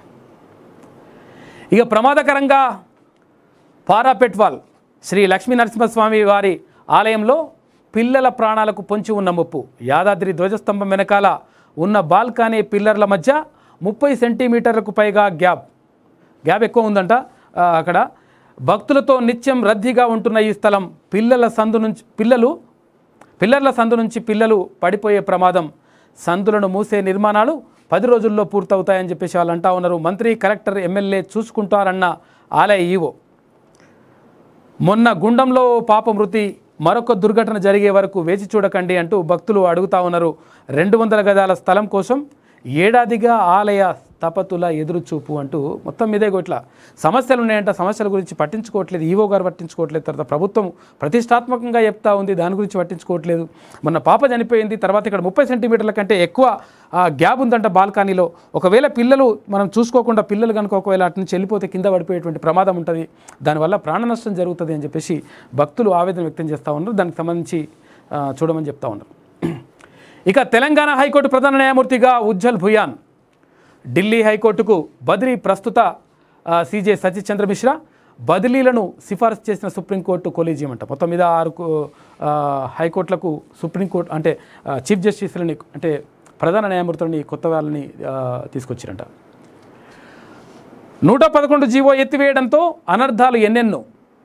ఇక ప్రమాదకరంగా పారాపెట్వాల్ శ్రీ లక్ష్మీ నరసింహస్వామి వారి ఆలయంలో పిల్లల ప్రాణాలకు పొంచి ఉన్న ముప్పు యాదాద్రి ధ్వజస్తంభం వెనకాల ఉన్న బాల్కనీ పిల్లర్ల మధ్య ముప్పై సెంటీమీటర్లకు పైగా గ్యాప్ గ్యాప్ ఎక్కువ ఉందంట ఆ, అక్కడ భక్తులతో నిత్యం రద్దీగా ఉంటున్న ఈ స్థలం పిల్లల సందు నుంచి పిల్లలు పిల్లర్ల సందు నుంచి పిల్లలు పడిపోయే ప్రమాదం సందులను మూసే నిర్మాణాలు పది రోజుల్లో పూర్తవుతాయని చెప్పేసి వాళ్ళు అంటా ఉన్నారు మంత్రి కలెక్టర్ ఎమ్మెల్యే చూసుకుంటారన్న ఆలయ ఈవో మొన్న గుండంలో ఓ పాప మృతి మరొక దుర్ఘటన జరిగే వరకు వేచి చూడకండి అంటూ భక్తులు అడుగుతా ఉన్నారు రెండు వందల గజాల స్థలం కోసం ఏడాదిగా ఆలయ తపతుల ఎదురుచూపు అంటూ మొత్తం మీదే ఇట్లా సమస్యలు ఉన్నాయంట సమస్యల గురించి పట్టించుకోవట్లేదు ఈవో గారు పట్టించుకోవట్లేదు తర్వాత ప్రభుత్వం ప్రతిష్టాత్మకంగా చెప్తా ఉంది దాని గురించి పట్టించుకోవట్లేదు మొన్న పాప చనిపోయింది తర్వాత ఇక్కడ ముప్పై సెంటీమీటర్ల కంటే ఎక్కువ ఆ, గ్యాప్ ఉందంట బాల్కనీలో ఒకవేళ పిల్లలు మనం చూసుకోకుండా పిల్లలు కనుక ఒకవేళ అటు నుంచి వెళ్ళిపోతే కింద పడిపోయేటువంటి ప్రమాదం ఉంటుంది దానివల్ల ప్రాణ నష్టం జరుగుతుంది అని చెప్పేసి భక్తులు ఆవేదన వ్యక్తం చేస్తూ ఉన్నారు దానికి సంబంధించి ఆ, చూడమని చెప్తా ఉన్నారు ఇక తెలంగాణ హైకోర్టు ప్రధాన న్యాయమూర్తిగా ఉజ్జల్ భుయాన్ ఢిల్లీ హైకోర్టుకు బదిలీ ప్రస్తుత ఆ, సీజే సతీష్ చంద్ర మిశ్రా బదిలీలను సిఫారసు చేసిన సుప్రీంకోర్టు కొలీజియం అంట మొత్తం మీద ఆరు కో- ఆ, హైకోర్టులకు సుప్రీంకోర్టు అంటే ఆ, చీఫ్ జస్టిస్లని అంటే ప్రధాన న్యాయమూర్తులని కొత్త వాళ్ళని ఆ, తీసుకొచ్చారంట నూట పదకొండు జీవో ఎత్తివేయడంతో అనర్థాలు ఎన్నెన్నో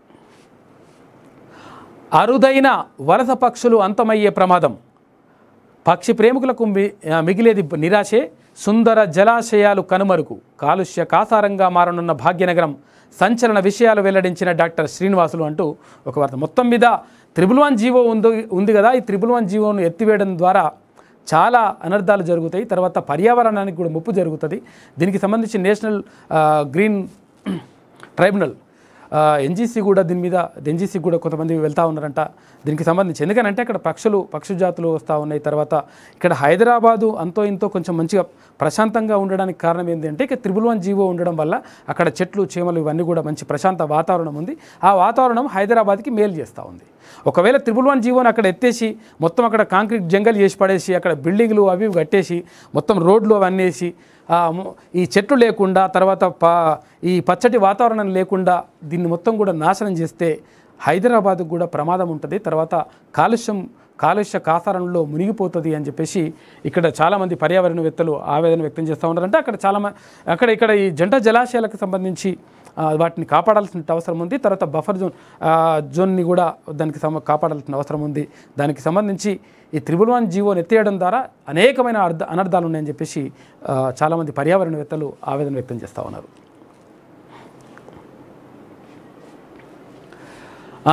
అరుదైన వలస పక్షులు అంతమయ్యే ప్రమాదం పక్షి ప్రేమికులకు మి- ఆ, మిగిలేది నిరాశే సుందర జలాశయాలు కనుమరుకు కాలుష్య కాసారంగా మారనున్న భాగ్యనగరం సంచలన విషయాలు వెల్లడించిన డాక్టర్ శ్రీనివాసులు అంటూ ఒక వార్త మొత్తం మీద త్రిబుల్ వన్ జీవో ఉంది ఉంది కదా ఈ త్రిబుల్ వన్ జీవోను ఎత్తివేయడం ద్వారా చాలా అనర్థాలు జరుగుతాయి తర్వాత పర్యావరణానికి కూడా ముప్పు జరుగుతుంది దీనికి సంబంధించి నేషనల్ ఆ, గ్రీన్ ట్రైబ్యునల్ ఎన్జీసీ కూడా దీని మీద ఎన్జీసీ కూడా కొంతమంది వెళ్తూ ఉన్నారంట దీనికి సంబంధించి ఎందుకనంటే అక్కడ పక్షులు పక్షు జాతులు వస్తూ ఉన్నాయి తర్వాత ఇక్కడ హైదరాబాదు అంతో ఇంతో కొంచెం మంచిగా ప్రశాంతంగా ఉండడానికి కారణం ఏంటంటే ఇక త్రిబుల్ వన్ జీవో ఉండడం వల్ల అక్కడ చెట్లు చీమలు ఇవన్నీ కూడా మంచి ప్రశాంత వాతావరణం ఉంది ఆ వాతావరణం హైదరాబాద్కి మేలు చేస్తూ ఉంది ఒకవేళ త్రిబుల్ వన్ జీవోని అక్కడ ఎత్తేసి మొత్తం అక్కడ కాంక్రీట్ జంగల్ చేసి పడేసి అక్కడ బిల్డింగ్లు అవి ఇవి కట్టేసి మొత్తం రోడ్లు అవన్నీ వేసి ఆ ము- ఈ చెట్లు లేకుండా తర్వాత పా ఈ పచ్చటి వాతావరణం లేకుండా దీన్ని మొత్తం కూడా నాశనం చేస్తే హైదరాబాద్కు కూడా ప్రమాదం ఉంటుంది తర్వాత కాలుష్యం కాలుష్య కాసారంలో మునిగిపోతుంది అని చెప్పేసి ఇక్కడ చాలామంది పర్యావరణవేత్తలు ఆవేదన వ్యక్తం చేస్తూ ఉన్నారంటే అక్కడ చాలా మ- అక్కడ ఇక్కడ ఈ జంట జలాశయాలకు సంబంధించి ఆ, వాటిని కాపాడాల్సిన అవసరం ఉంది తర్వాత బఫర్ జోన్ ఆ, జోన్ని కూడా దానికి సమ కాపాడాల్సిన అవసరం ఉంది దానికి సంబంధించి ఈ త్రిబుల్ వన్ జీవోని ఎత్తేయడం ద్వారా అనేకమైన అర్థ అనర్థాలు ఉన్నాయని చెప్పేసి ఆ, చాలామంది పర్యావరణవేత్తలు ఆవేదన వ్యక్తం చేస్తూ ఉన్నారు ఆ,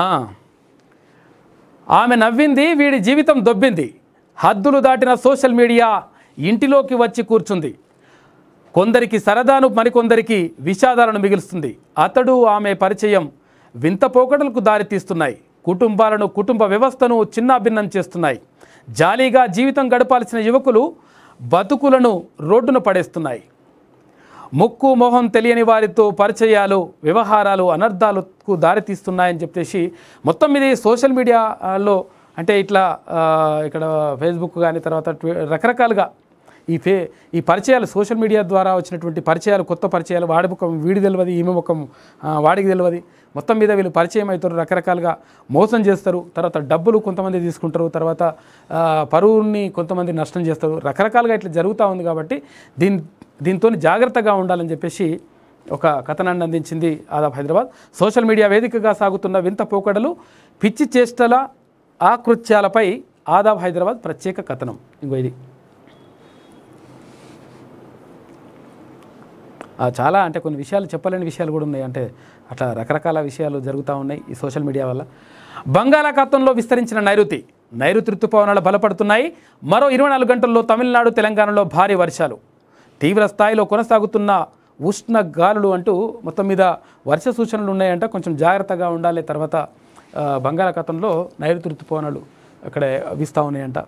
ఆమె నవ్వింది వీడి జీవితం దొబ్బింది హద్దులు దాటిన సోషల్ మీడియా ఇంటిలోకి వచ్చి కూర్చుంది కొందరికి సరదాను మరికొందరికి విషాదాలను మిగులుస్తుంది అతడు ఆమె పరిచయం వింత పోకడలకు దారితీస్తున్నాయి కుటుంబాలను కుటుంబ వ్యవస్థను చిన్నాభిన్నం చేస్తున్నాయి జాలీగా జీవితం గడపాల్సిన యువకులు బతుకులను రోడ్డున పడేస్తున్నాయి ముక్కు మొహం తెలియని వారితో పరిచయాలు వ్యవహారాలు అనర్థాలకు దారితీస్తున్నాయని చెప్పేసి మొత్తం ఇది సోషల్ మీడియాలో అంటే ఇట్లా ఆ, ఇక్కడ ఫేస్బుక్ కానీ తర్వాత ట్వి- రకరకాలుగా ఈ ఫే ఈ పరిచయాలు సోషల్ మీడియా ద్వారా వచ్చినటువంటి పరిచయాలు కొత్త పరిచయాలు వాడి ముఖం వీడి తెలియదు ఈమె ముఖం ఆ, వాడికి తెలియదు మొత్తం మీద వీళ్ళు పరిచయం అవుతారు రకరకాలుగా మోసం చేస్తారు తర్వాత డబ్బులు కొంతమంది తీసుకుంటారు తర్వాత ఆ, పరువుని కొంతమంది నష్టం చేస్తారు రకరకాలుగా ఇట్లా జరుగుతూ ఉంది కాబట్టి దీని దీంతో జాగ్రత్తగా ఉండాలని చెప్పేసి ఒక కథనాన్ని అందించింది ఆదాబ్ హైదరాబాద్ సోషల్ మీడియా వేదికగా సాగుతున్న వింత పోకడలు పిచ్చి చేష్టల ఆకృత్యాలపై ఆదాబ్ హైదరాబాద్ ప్రత్యేక కథనం ఇంకో ఇది ఆ, చాలా అంటే కొన్ని విషయాలు చెప్పలేని విషయాలు కూడా ఉన్నాయి అంటే అట్లా రకరకాల విషయాలు జరుగుతూ ఉన్నాయి ఈ సోషల్ మీడియా వల్ల బంగాళాఖాతంలో విస్తరించిన నైరుతి నైరుతి ఋతుపవనాలు బలపడుతున్నాయి మరో ఇరవై నాలుగు గంటల్లో తమిళనాడు తెలంగాణలో భారీ వర్షాలు తీవ్ర స్థాయిలో కొనసాగుతున్న ఉష్ణ గాలులు అంటూ మొత్తం మీద వర్ష సూచనలు ఉన్నాయంట కొంచెం జాగ్రత్తగా ఉండాలి తర్వాత ఆ, బంగాళాఖాతంలో నైరుతి ఋతుపవనాలు అక్కడ వీస్తూ ఉన్నాయంట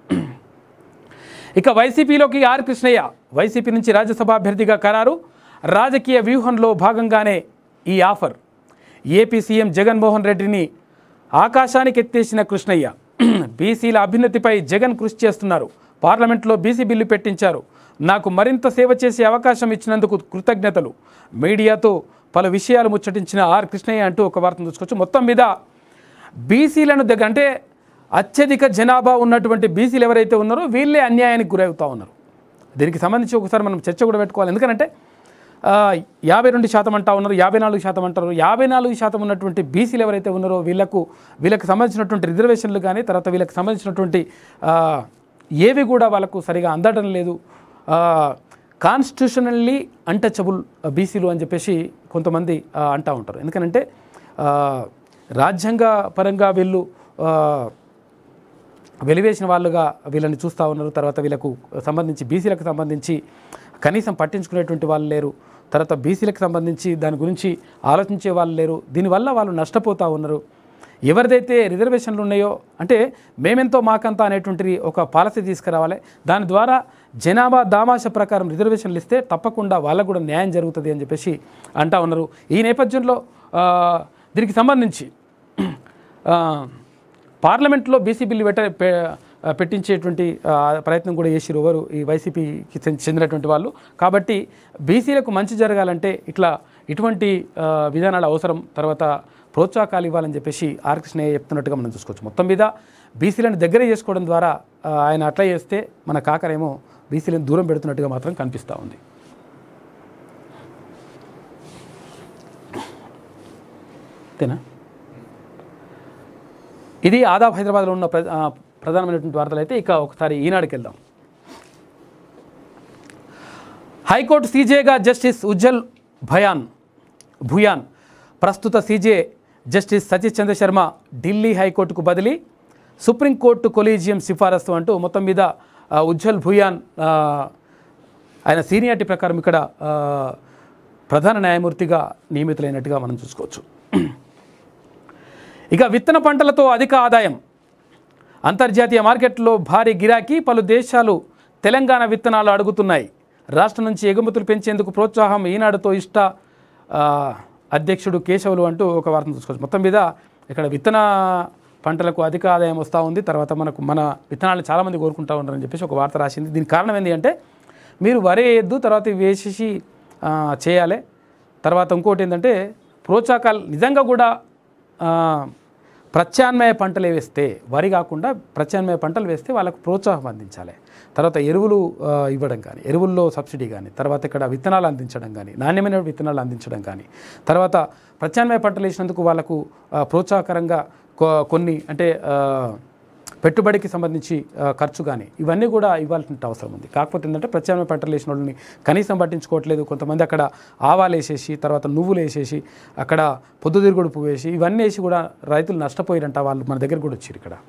ఇక వైసీపీలోకి ఆర్ కృష్ణయ్య వైసీపీ నుంచి రాజ్యసభ అభ్యర్థిగా ఖరారు రాజకీయ వ్యూహంలో భాగంగానే ఈ ఆఫర్ ఏపీ సీఎం జగన్మోహన్ రెడ్డిని ఆకాశానికి ఎత్తేసిన కృష్ణయ్య బీసీల అభ్యున్నతిపై జగన్ కృషి చేస్తున్నారు పార్లమెంట్లో బీసీ బిల్లు పెట్టించారు నాకు మరింత సేవ చేసే అవకాశం ఇచ్చినందుకు కృతజ్ఞతలు మీడియాతో పలు విషయాలు ముచ్చటించిన ఆర్ కృష్ణయ్య అంటూ ఒక వార్తను చూసుకోవచ్చు మొత్తం మీద బీసీలను దగ్గర అంటే అత్యధిక జనాభా ఉన్నటువంటి బీసీలు ఎవరైతే ఉన్నారో వీళ్ళే అన్యాయానికి గురవుతూ ఉన్నారు దీనికి సంబంధించి ఒకసారి మనం చర్చ కూడా పెట్టుకోవాలి ఎందుకంటే ఆ, యాభై రెండు శాతం అంటా ఉన్నారు యాభై నాలుగు శాతం అంటారు యాభై నాలుగు శాతం ఉన్నటువంటి బీసీలు ఎవరైతే ఉన్నారో వీళ్ళకు వీళ్ళకి సంబంధించినటువంటి రిజర్వేషన్లు కానీ తర్వాత వీళ్ళకి సంబంధించినటువంటి ఆ, ఏవి కూడా వాళ్ళకు సరిగా అందడం లేదు కాన్స్టిట్యూషనల్లీ అన్టచబుల్ బీసీలు అని చెప్పేసి కొంతమంది ఆ, అంటూ ఉంటారు ఎందుకనంటే ఆ, రాజ్యాంగ పరంగా వీళ్ళు ఆ, వెలివేసిన వాళ్ళుగా వీళ్ళని చూస్తూ ఉన్నారు తర్వాత వీళ్ళకు సంబంధించి బీసీలకు సంబంధించి కనీసం పట్టించుకునేటువంటి వాళ్ళు లేరు తర్వాత బీసీలకు సంబంధించి దాని గురించి ఆలోచించే వాళ్ళు లేరు దీనివల్ల వాళ్ళు నష్టపోతూ ఉన్నారు ఎవరిదైతే రిజర్వేషన్లు ఉన్నాయో అంటే మేమెంతో మాకంతా అనేటువంటి ఒక పాలసీ తీసుకురావాలి దాని ద్వారా జనాభా దామాష ప్రకారం రిజర్వేషన్లు ఇస్తే తప్పకుండా వాళ్ళకు కూడా న్యాయం జరుగుతుంది అని చెప్పేసి అంటా ఉన్నారు ఈ నేపథ్యంలో ఆ, దీనికి సంబంధించి ఆ, పార్లమెంట్లో బీసీ బిల్లు పెట్ట పె- పెట్టించేటువంటి ఆ, ప్రయత్నం కూడా చేసిరు ఎవరు ఈ వైసీపీకి చెంది- చెందినటువంటి వాళ్ళు కాబట్టి బీసీలకు మంచి జరగాలంటే ఇట్లా ఇటువంటి ఆ, విధానాలు అవసరం తర్వాత ప్రోత్సాహకాలు ఇవ్వాలని చెప్పేసి ఆర్ కృష్ణయ్య చెప్తున్నట్టుగా మనం చూసుకోవచ్చు మొత్తం మీద బీసీలను దగ్గర చేసుకోవడం ద్వారా ఆ, ఆయన అట్లా చేస్తే మన కాకరేమో బీసీలను దూరం పెడుతున్నట్టుగా మాత్రం కనిపిస్తూ ఉంది అంతేనా ఇది ఆదాబ్ హైదరాబాద్లో ఉన్న ప్ర ఆ, ప్రధానమైనటువంటి వార్తలు అయితే ఇక ఒకసారి ఈనాడుకి వెళ్దాం హైకోర్టు సీజేగా జస్టిస్ ఉజ్జల్ భయాన్ భుయాన్ ప్రస్తుత సీజే జస్టిస్ సతీష్ చంద్ర శర్మ ఢిల్లీ హైకోర్టుకు బదిలీ సుప్రీంకోర్టు కొలీజియం సిఫారసు అంటూ మొత్తం మీద ఆ, ఉజ్జల్ భుయాన్ ఆ, ఆయన సీనియారిటీ ప్రకారం ఇక్కడ ఆ, ప్రధాన న్యాయమూర్తిగా నియమితులైనట్టుగా మనం చూసుకోవచ్చు ఇక విత్తన పంటలతో అధిక ఆదాయం అంతర్జాతీయ మార్కెట్లో భారీ గిరాకీ పలు దేశాలు తెలంగాణ విత్తనాలు అడుగుతున్నాయి రాష్ట్రం నుంచి ఎగుమతులు పెంచేందుకు ప్రోత్సాహం ఈనాడుతో ఇష్ట ఆ, అధ్యక్షుడు కేశవులు అంటూ ఒక వార్తను చూసుకోవచ్చు మొత్తం మీద ఇక్కడ విత్తన పంటలకు అధిక ఆదాయం వస్తూ ఉంది తర్వాత మనకు మన విత్తనాలు చాలామంది కోరుకుంటా ఉన్నారని చెప్పేసి ఒక వార్త రాసింది దీనికి కారణం ఏంటి అంటే మీరు వరి వేయద్దు తర్వాత ఇవి వేసేసి ఆ, చేయాలి తర్వాత ఇంకోటి ఏంటంటే ప్రోత్సాహకాలు నిజంగా కూడా ఆ, ప్రత్యామ్నాయ పంటలు వేస్తే వరి కాకుండా ప్రత్యామ్నాయ పంటలు వేస్తే వాళ్ళకు ప్రోత్సాహం అందించాలి తర్వాత ఎరువులు ఆ, ఇవ్వడం కానీ ఎరువుల్లో సబ్సిడీ కానీ తర్వాత ఇక్కడ విత్తనాలు అందించడం కానీ నాణ్యమైన విత్తనాలు అందించడం కానీ తర్వాత ప్రత్యామ్నాయ పంటలు వేసినందుకు వాళ్ళకు ఆ, ప్రోత్సాహకరంగా కొ- కొన్ని అంటే ఆ, పెట్టుబడికి సంబంధించి ఆ, ఖర్చు కానీ ఇవన్నీ కూడా ఇవ్వాల్సిన అవసరం ఉంది కాకపోతే ఏంటంటే ప్రత్యామ్నాయ పంటలు వేసిన వాళ్ళని కనీసం పట్టించుకోవట్లేదు కొంతమంది అక్కడ ఆవాలు వేసేసి తర్వాత నువ్వులు వేసేసి అక్కడ పొద్దుతిరుగుడు పువ్వు వేసి ఇవన్నీ వేసి కూడా రైతులు నష్టపోయారంట వాళ్ళు మన దగ్గర కూడా వచ్చారు ఇక్కడ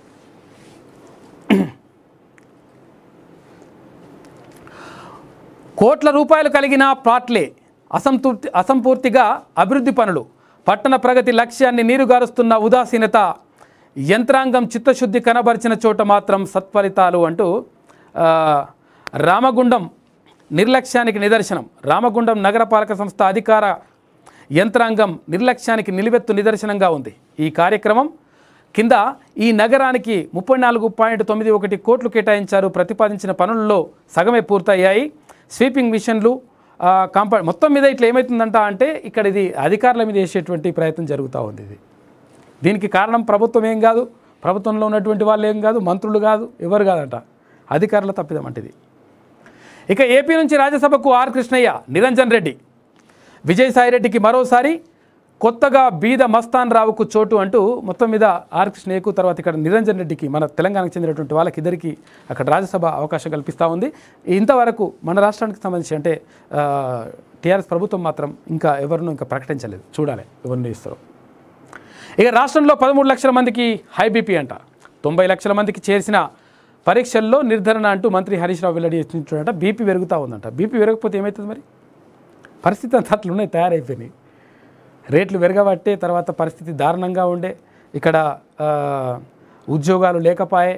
కోట్ల రూపాయలు కలిగిన ప్లాట్లే అసంతృప్తి అసంపూర్తిగా అభివృద్ధి పనులు పట్టణ ప్రగతి లక్ష్యాన్ని నీరుగారుస్తున్న ఉదాసీనత యంత్రాంగం చిత్తశుద్ధి కనబరిచిన చోట మాత్రం సత్ఫలితాలు అంటూ ఆ, రామగుండం నిర్లక్ష్యానికి నిదర్శనం రామగుండం నగరపాలక సంస్థ అధికార యంత్రాంగం నిర్లక్ష్యానికి నిలువెత్తు నిదర్శనంగా ఉంది ఈ కార్యక్రమం కింద ఈ నగరానికి ముప్పై నాలుగు పాయింట్ తొమ్మిది ఒకటి కోట్లు కేటాయించారు ప్రతిపాదించిన పనుల్లో సగమే పూర్తయ్యాయి స్వీపింగ్ మిషన్లు ఆ, కాంపౌ మొత్తం మీద ఇట్లా ఏమవుతుందంట అంటే ఇక్కడ ఇది అధికారుల మీద వేసేటువంటి ప్రయత్నం జరుగుతూ ఉంది ఇది దీనికి కారణం ప్రభుత్వం ఏం కాదు ప్రభుత్వంలో ఉన్నటువంటి వాళ్ళు ఏం కాదు మంత్రులు కాదు ఎవరు కాదంట అధికారుల తప్పిదం అంటే ఇది ఇక ఏపీ నుంచి రాజ్యసభకు ఆర్ కృష్ణయ్య నిరంజన్ రెడ్డి విజయసాయిరెడ్డికి మరోసారి కొత్తగా బీద మస్తాన్ రావుకు చోటు అంటూ మొత్తం మీద ఆర్ కృష్ణయ్యకు తర్వాత ఇక్కడ నిరంజన్ రెడ్డికి మన తెలంగాణకు చెందినటువంటి వాళ్ళకి ఇద్దరికి అక్కడ రాజ్యసభ అవకాశం కల్పిస్తూ ఉంది ఇంతవరకు మన రాష్ట్రానికి సంబంధించి అంటే టీఆర్ఎస్ ప్రభుత్వం మాత్రం ఇంకా ఎవరినూ ఇంకా ప్రకటించలేదు చూడాలి ఎవరిని ఇస్తారో ఇక రాష్ట్రంలో పదమూడు లక్షల మందికి హై బీపీ అంట తొంభై లక్షల మందికి చేసిన పరీక్షల్లో నిర్ధారణ అంటూ మంత్రి హరీష్ రావు వెల్లడి చేసినట్టు బీపీ పెరుగుతూ ఉందంట బీపీ పెరగకపోతే ఏమవుతుంది మరి పరిస్థితి అంతా అట్లున్నాయి తయారైపోయినాయి రేట్లు పెరగబట్టే తర్వాత పరిస్థితి దారుణంగా ఉండే ఇక్కడ ఆ, ఉద్యోగాలు లేకపాయే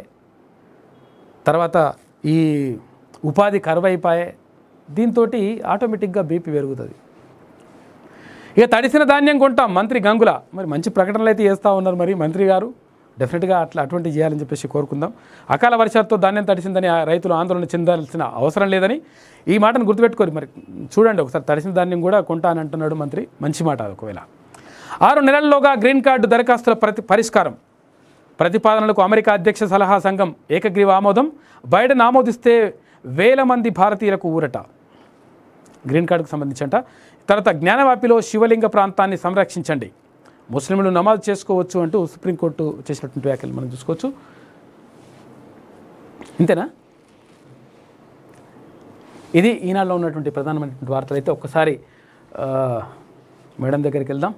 తర్వాత ఈ ఉపాధి కరువైపాయే దీంతో ఆటోమేటిక్గా బీపీ పెరుగుతుంది ఇక తడిసిన ధాన్యం కొంటాం మంత్రి గంగుల మరి మంచి ప్రకటనలు అయితే చేస్తూ ఉన్నారు మరి మంత్రి గారు డెఫినెట్గా అట్లా అటువంటి చేయాలని చెప్పేసి కోరుకుందాం అకాల వర్షాలతో ధాన్యం తడిసిందని ఆ రైతులు ఆందోళన చెందాల్సిన అవసరం లేదని ఈ మాటను గుర్తుపెట్టుకోరు మరి చూడండి ఒకసారి తడిసిన ధాన్యం కూడా కొంటానంటున్నాడు మంత్రి మంచి మాట అది ఒకవేళ ఆరు నెలల్లోగా గ్రీన్ కార్డు దరఖాస్తుల ప్రతి పరిష్కారం ప్రతిపాదనలకు అమెరికా అధ్యక్ష సలహా సంఘం ఏకగ్రీవ ఆమోదం బైడెన్ ఆమోదిస్తే వేల మంది భారతీయులకు ఊరట గ్రీన్ కార్డుకు సంబంధించి అంట తర్వాత జ్ఞానవాపిలో శివలింగ ప్రాంతాన్ని సంరక్షించండి ముస్లింలు నమాజ్ చేసుకోవచ్చు అంటూ సుప్రీంకోర్టు చేసినటువంటి వ్యాఖ్యలు మనం చూసుకోవచ్చు ఇంతేనా ఇది ఈనాడులో ఉన్నటువంటి ప్రధానమైనటువంటి వార్తలు అయితే ఒక్కసారి ఆ, మేడం దగ్గరికి వెళ్దాం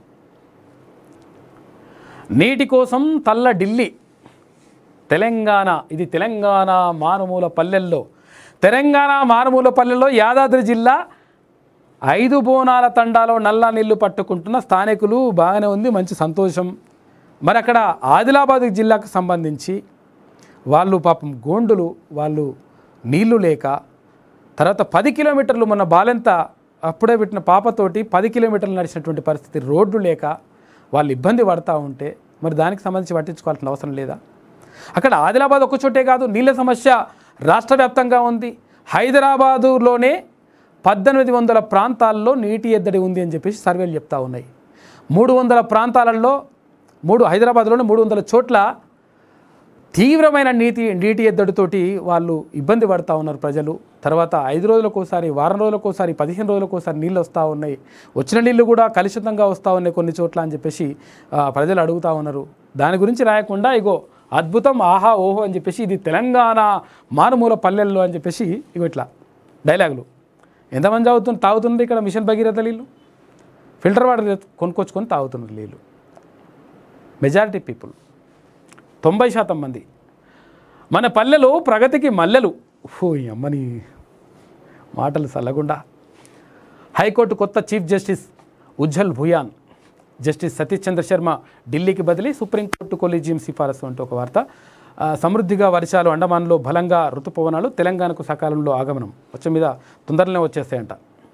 నీటి కోసం తల్ల ఢిల్లీ తెలంగాణ ఇది తెలంగాణ మారుమూల పల్లెల్లో తెలంగాణ మారుమూల పల్లెల్లో యాదాద్రి జిల్లా ఐదు బోనాల తండాలో నల్ల నీళ్లు పట్టుకుంటున్న స్థానికులు బాగానే ఉంది మంచి సంతోషం మరి అక్కడ ఆదిలాబాద్ జిల్లాకు సంబంధించి వాళ్ళు పాపం గోండులు వాళ్ళు నీళ్లు లేక తర్వాత పది కిలోమీటర్లు మొన్న బాలెంత అప్పుడే పెట్టిన పాపతోటి పది కిలోమీటర్లు నడిచినటువంటి పరిస్థితి రోడ్లు లేక వాళ్ళు ఇబ్బంది పడతా ఉంటే మరి దానికి సంబంధించి పట్టించుకోవాల్సిన అవసరం లేదా అక్కడ ఆదిలాబాద్ ఒక చోటే కాదు నీళ్ళ సమస్య రాష్ట్ర వ్యాప్తంగా ఉంది హైదరాబాదులోనే పద్దెనిమిది వందల ప్రాంతాల్లో నీటి ఎద్దడి ఉంది అని చెప్పేసి సర్వేలు చెప్తా ఉన్నాయి మూడు వందల ప్రాంతాలలో మూడు హైదరాబాద్లోనే మూడు వందల చోట్ల తీవ్రమైన నీటి నీటి ఎద్దడితోటి వాళ్ళు ఇబ్బంది పడుతూ ఉన్నారు ప్రజలు తర్వాత ఐదు రోజులకోసారి వారం రోజులకోసారి పదిహేను రోజులకోసారి నీళ్ళు వస్తూ ఉన్నాయి వచ్చిన నీళ్ళు కూడా కలుషితంగా వస్తూ ఉన్నాయి కొన్ని చోట్ల అని చెప్పేసి ఆ, ప్రజలు అడుగుతూ ఉన్నారు దాని గురించి రాయకుండా ఇగో అద్భుతం ఆహా ఓహో అని చెప్పేసి ఇది తెలంగాణ మారుమూల పల్లెల్లో అని చెప్పేసి ఇగో ఇట్లా డైలాగులు ఎంతమంది తాగుతుంది తాగుతుంది ఇక్కడ మిషన్ భగీరథ నీళ్ళు ఫిల్టర్ వాటర్ కొనుక్కొచ్చుకొని తాగుతున్నారు నీళ్ళు మెజారిటీ పీపుల్ తొంభై శాతం మంది మన పల్లెలు ప్రగతికి మల్లెలు ఓ ఈ అమ్మని మాటలు చల్లగుండా హైకోర్టు కొత్త chief justice Ujjal Bhuyan justice Satish Chandra Sharma ఢిల్లీకి బదిలీ సుప్రీంకోర్టు కొలీజియం సిఫారసు అంటూ ఒక వార్త ఆ, సమృద్ధిగా వర్షాలు అండమాన్లో బలంగా ఋతుపవనాలు తెలంగాణకు సకాలంలో ఆగమనం వచ్చే మీద తొందరలోనే వచ్చేస్తాయంట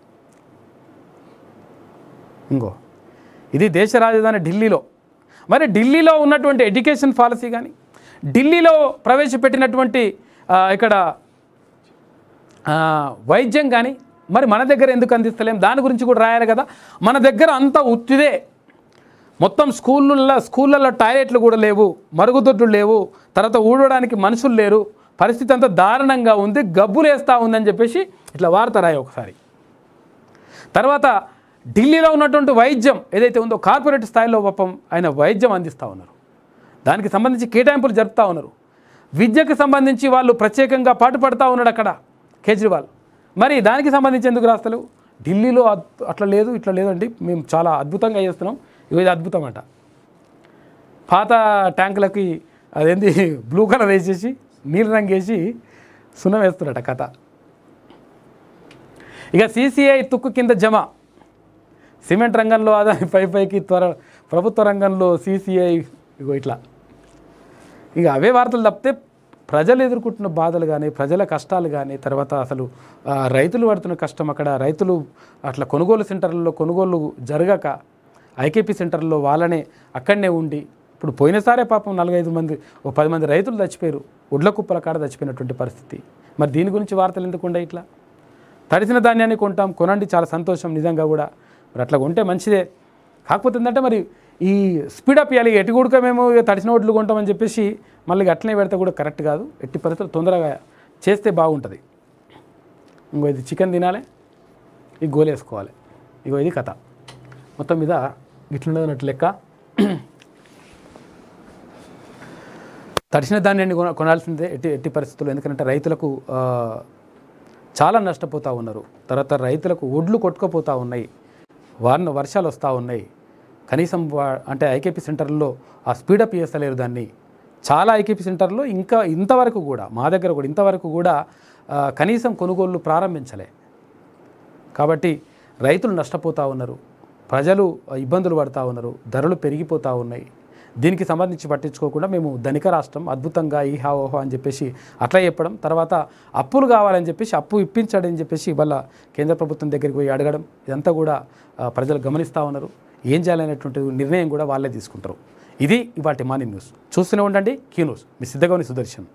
ఇంకో ఇది దేశ రాజధాని ఢిల్లీలో మరి ఢిల్లీలో ఉన్నటువంటి ఎడ్యుకేషన్ పాలసీ కానీ ఢిల్లీలో ప్రవేశపెట్టినటువంటి ఆ, ఇక్కడ ఆ, వైద్యం కానీ మరి మన దగ్గర ఎందుకు అందిస్తలేం దాని గురించి కూడా రాయాలి కదా మన దగ్గర అంతా ఉత్తిదే మొత్తం స్కూళ్ళల్లో స్కూళ్ళల్లో టాయిలెట్లు కూడా లేవు మరుగుదొడ్లు లేవు తర్వాత ఊడడానికి మనుషులు లేరు పరిస్థితి అంతా దారుణంగా ఉంది గబ్బులేస్తూ ఉందని చెప్పేసి ఇట్లా వార్త రాయి ఒకసారి తర్వాత ఢిల్లీలో ఉన్నటువంటి వైద్యం ఏదైతే ఉందో కార్పొరేట్ స్థాయిలో పాపం ఆయన వైద్యం అందిస్తూ ఉన్నారు దానికి సంబంధించి కేటాయింపులు జరుపుతూ ఉన్నారు విద్యకు సంబంధించి వాళ్ళు ప్రత్యేకంగా పాటుపడతా ఉన్నాడు అక్కడ కేజ్రీవాల్ మరి దానికి సంబంధించి ఎందుకు రాస్తలేవు ఢిల్లీలో అద్- అట్లా లేదు ఇట్లా లేదండి మేము చాలా అద్భుతంగా చేస్తున్నాం ఇది అద్భుతం అంట పాత ట్యాంకులకి అదేంది బ్లూ కలర్ వేసేసి నీళ్ళ రంగు వేసి సున్నం వేస్తున్నారట కథ ఇక సీసీఐ తుక్కు కింద జమ సిమెంట్ రంగంలో అదాని పై పైకి త్వర ప్రభుత్వ రంగంలో సీసీఐ ఇగో ఇట్లా ఇక అవే వార్తలు తప్పితే ప్రజలు ఎదుర్కొంటున్న బాధలు కానీ ప్రజల కష్టాలు కానీ తర్వాత అసలు ఆ, రైతులు పడుతున్న కష్టం అక్కడ రైతులు అట్లా కొనుగోలు సెంటర్లలో కొనుగోలు జరగక ఐకేపీ సెంటర్లో వాళ్ళనే అక్కడనే ఉండి ఇప్పుడు పోయినసారే పాపం నాలుగైదు మంది ఓ పది మంది రైతులు చచ్చిపోయారు ఉడ్ల కుప్పల కాడ చచ్చిపోయినటువంటి పరిస్థితి మరి దీని గురించి వార్తలు ఎందుకు ఉండే ఇట్లా తడిసిన ధాన్యాన్ని కొంటాం కొనండి చాలా సంతోషం నిజంగా కూడా మరి అట్లా కొంటే మంచిదే కాకపోతే ఏంటంటే మరి ఈ స్పీడప్ ఇవ్వాలి ఎటు కూడక మేము ఇక తడిసిన ఒడ్లు కొంటామని చెప్పేసి మళ్ళీ అట్లనే పెడితే కూడా కరెక్ట్ కాదు ఎట్టి పరిస్థితులు తొందరగా చేస్తే బాగుంటుంది ఇంకో ఇది చికెన్ తినాలి ఈ గోలు వేసుకోవాలి ఇగో ఇది కథ మొత్తం మీద ఇట్లున్నదన్నట్టు లెక్క తడిసిన ధాన్యాన్ని కొన కొనాల్సిందే ఎట్టి ఎట్టి పరిస్థితుల్లో ఎందుకంటే రైతులకు ఆ, చాలా నష్టపోతూ ఉన్నారు తర్వాత రైతులకు ఒడ్లు కొట్టుకుపోతూ ఉన్నాయి వారిన వర్షాలు వస్తూ ఉన్నాయి కనీసం వా- అంటే ఐకేపీ సెంటర్లో ఆ స్పీడప్ చేస్తలేరు దాన్ని చాలా ఐకేపీ సెంటర్లో ఇంకా ఇంతవరకు కూడా మా దగ్గర కూడా ఇంతవరకు కూడా ఆ, కనీసం కొనుగోళ్లు ప్రారంభించలే కాబట్టి రైతులు నష్టపోతూ ఉన్నారు ప్రజలు ఇబ్బందులు పడుతూ ఉన్నారు ధరలు పెరిగిపోతూ ఉన్నాయి దీనికి సంబంధించి పట్టించుకోకుండా మేము ధనిక రాష్ట్రం అద్భుతంగా ఈ హా ఓహో అని చెప్పేసి అట్లా చెప్పడం తర్వాత అప్పులు కావాలని చెప్పేసి అప్పు ఇప్పించాడని చెప్పేసి ఇవాళ కేంద్ర ప్రభుత్వం దగ్గరికి పోయి అడగడం ఇదంతా కూడా ఆ, ప్రజలు గమనిస్తూ ఉన్నారు ఏం చేయాలనేటువంటి నిర్ణయం కూడా వాళ్ళే తీసుకుంటారు ఇది ఇవాటి మార్నింగ్ న్యూస్ చూస్తూనే ఉండండి కీ న్యూస్ మీ సిద్ధగౌని సుదర్శన్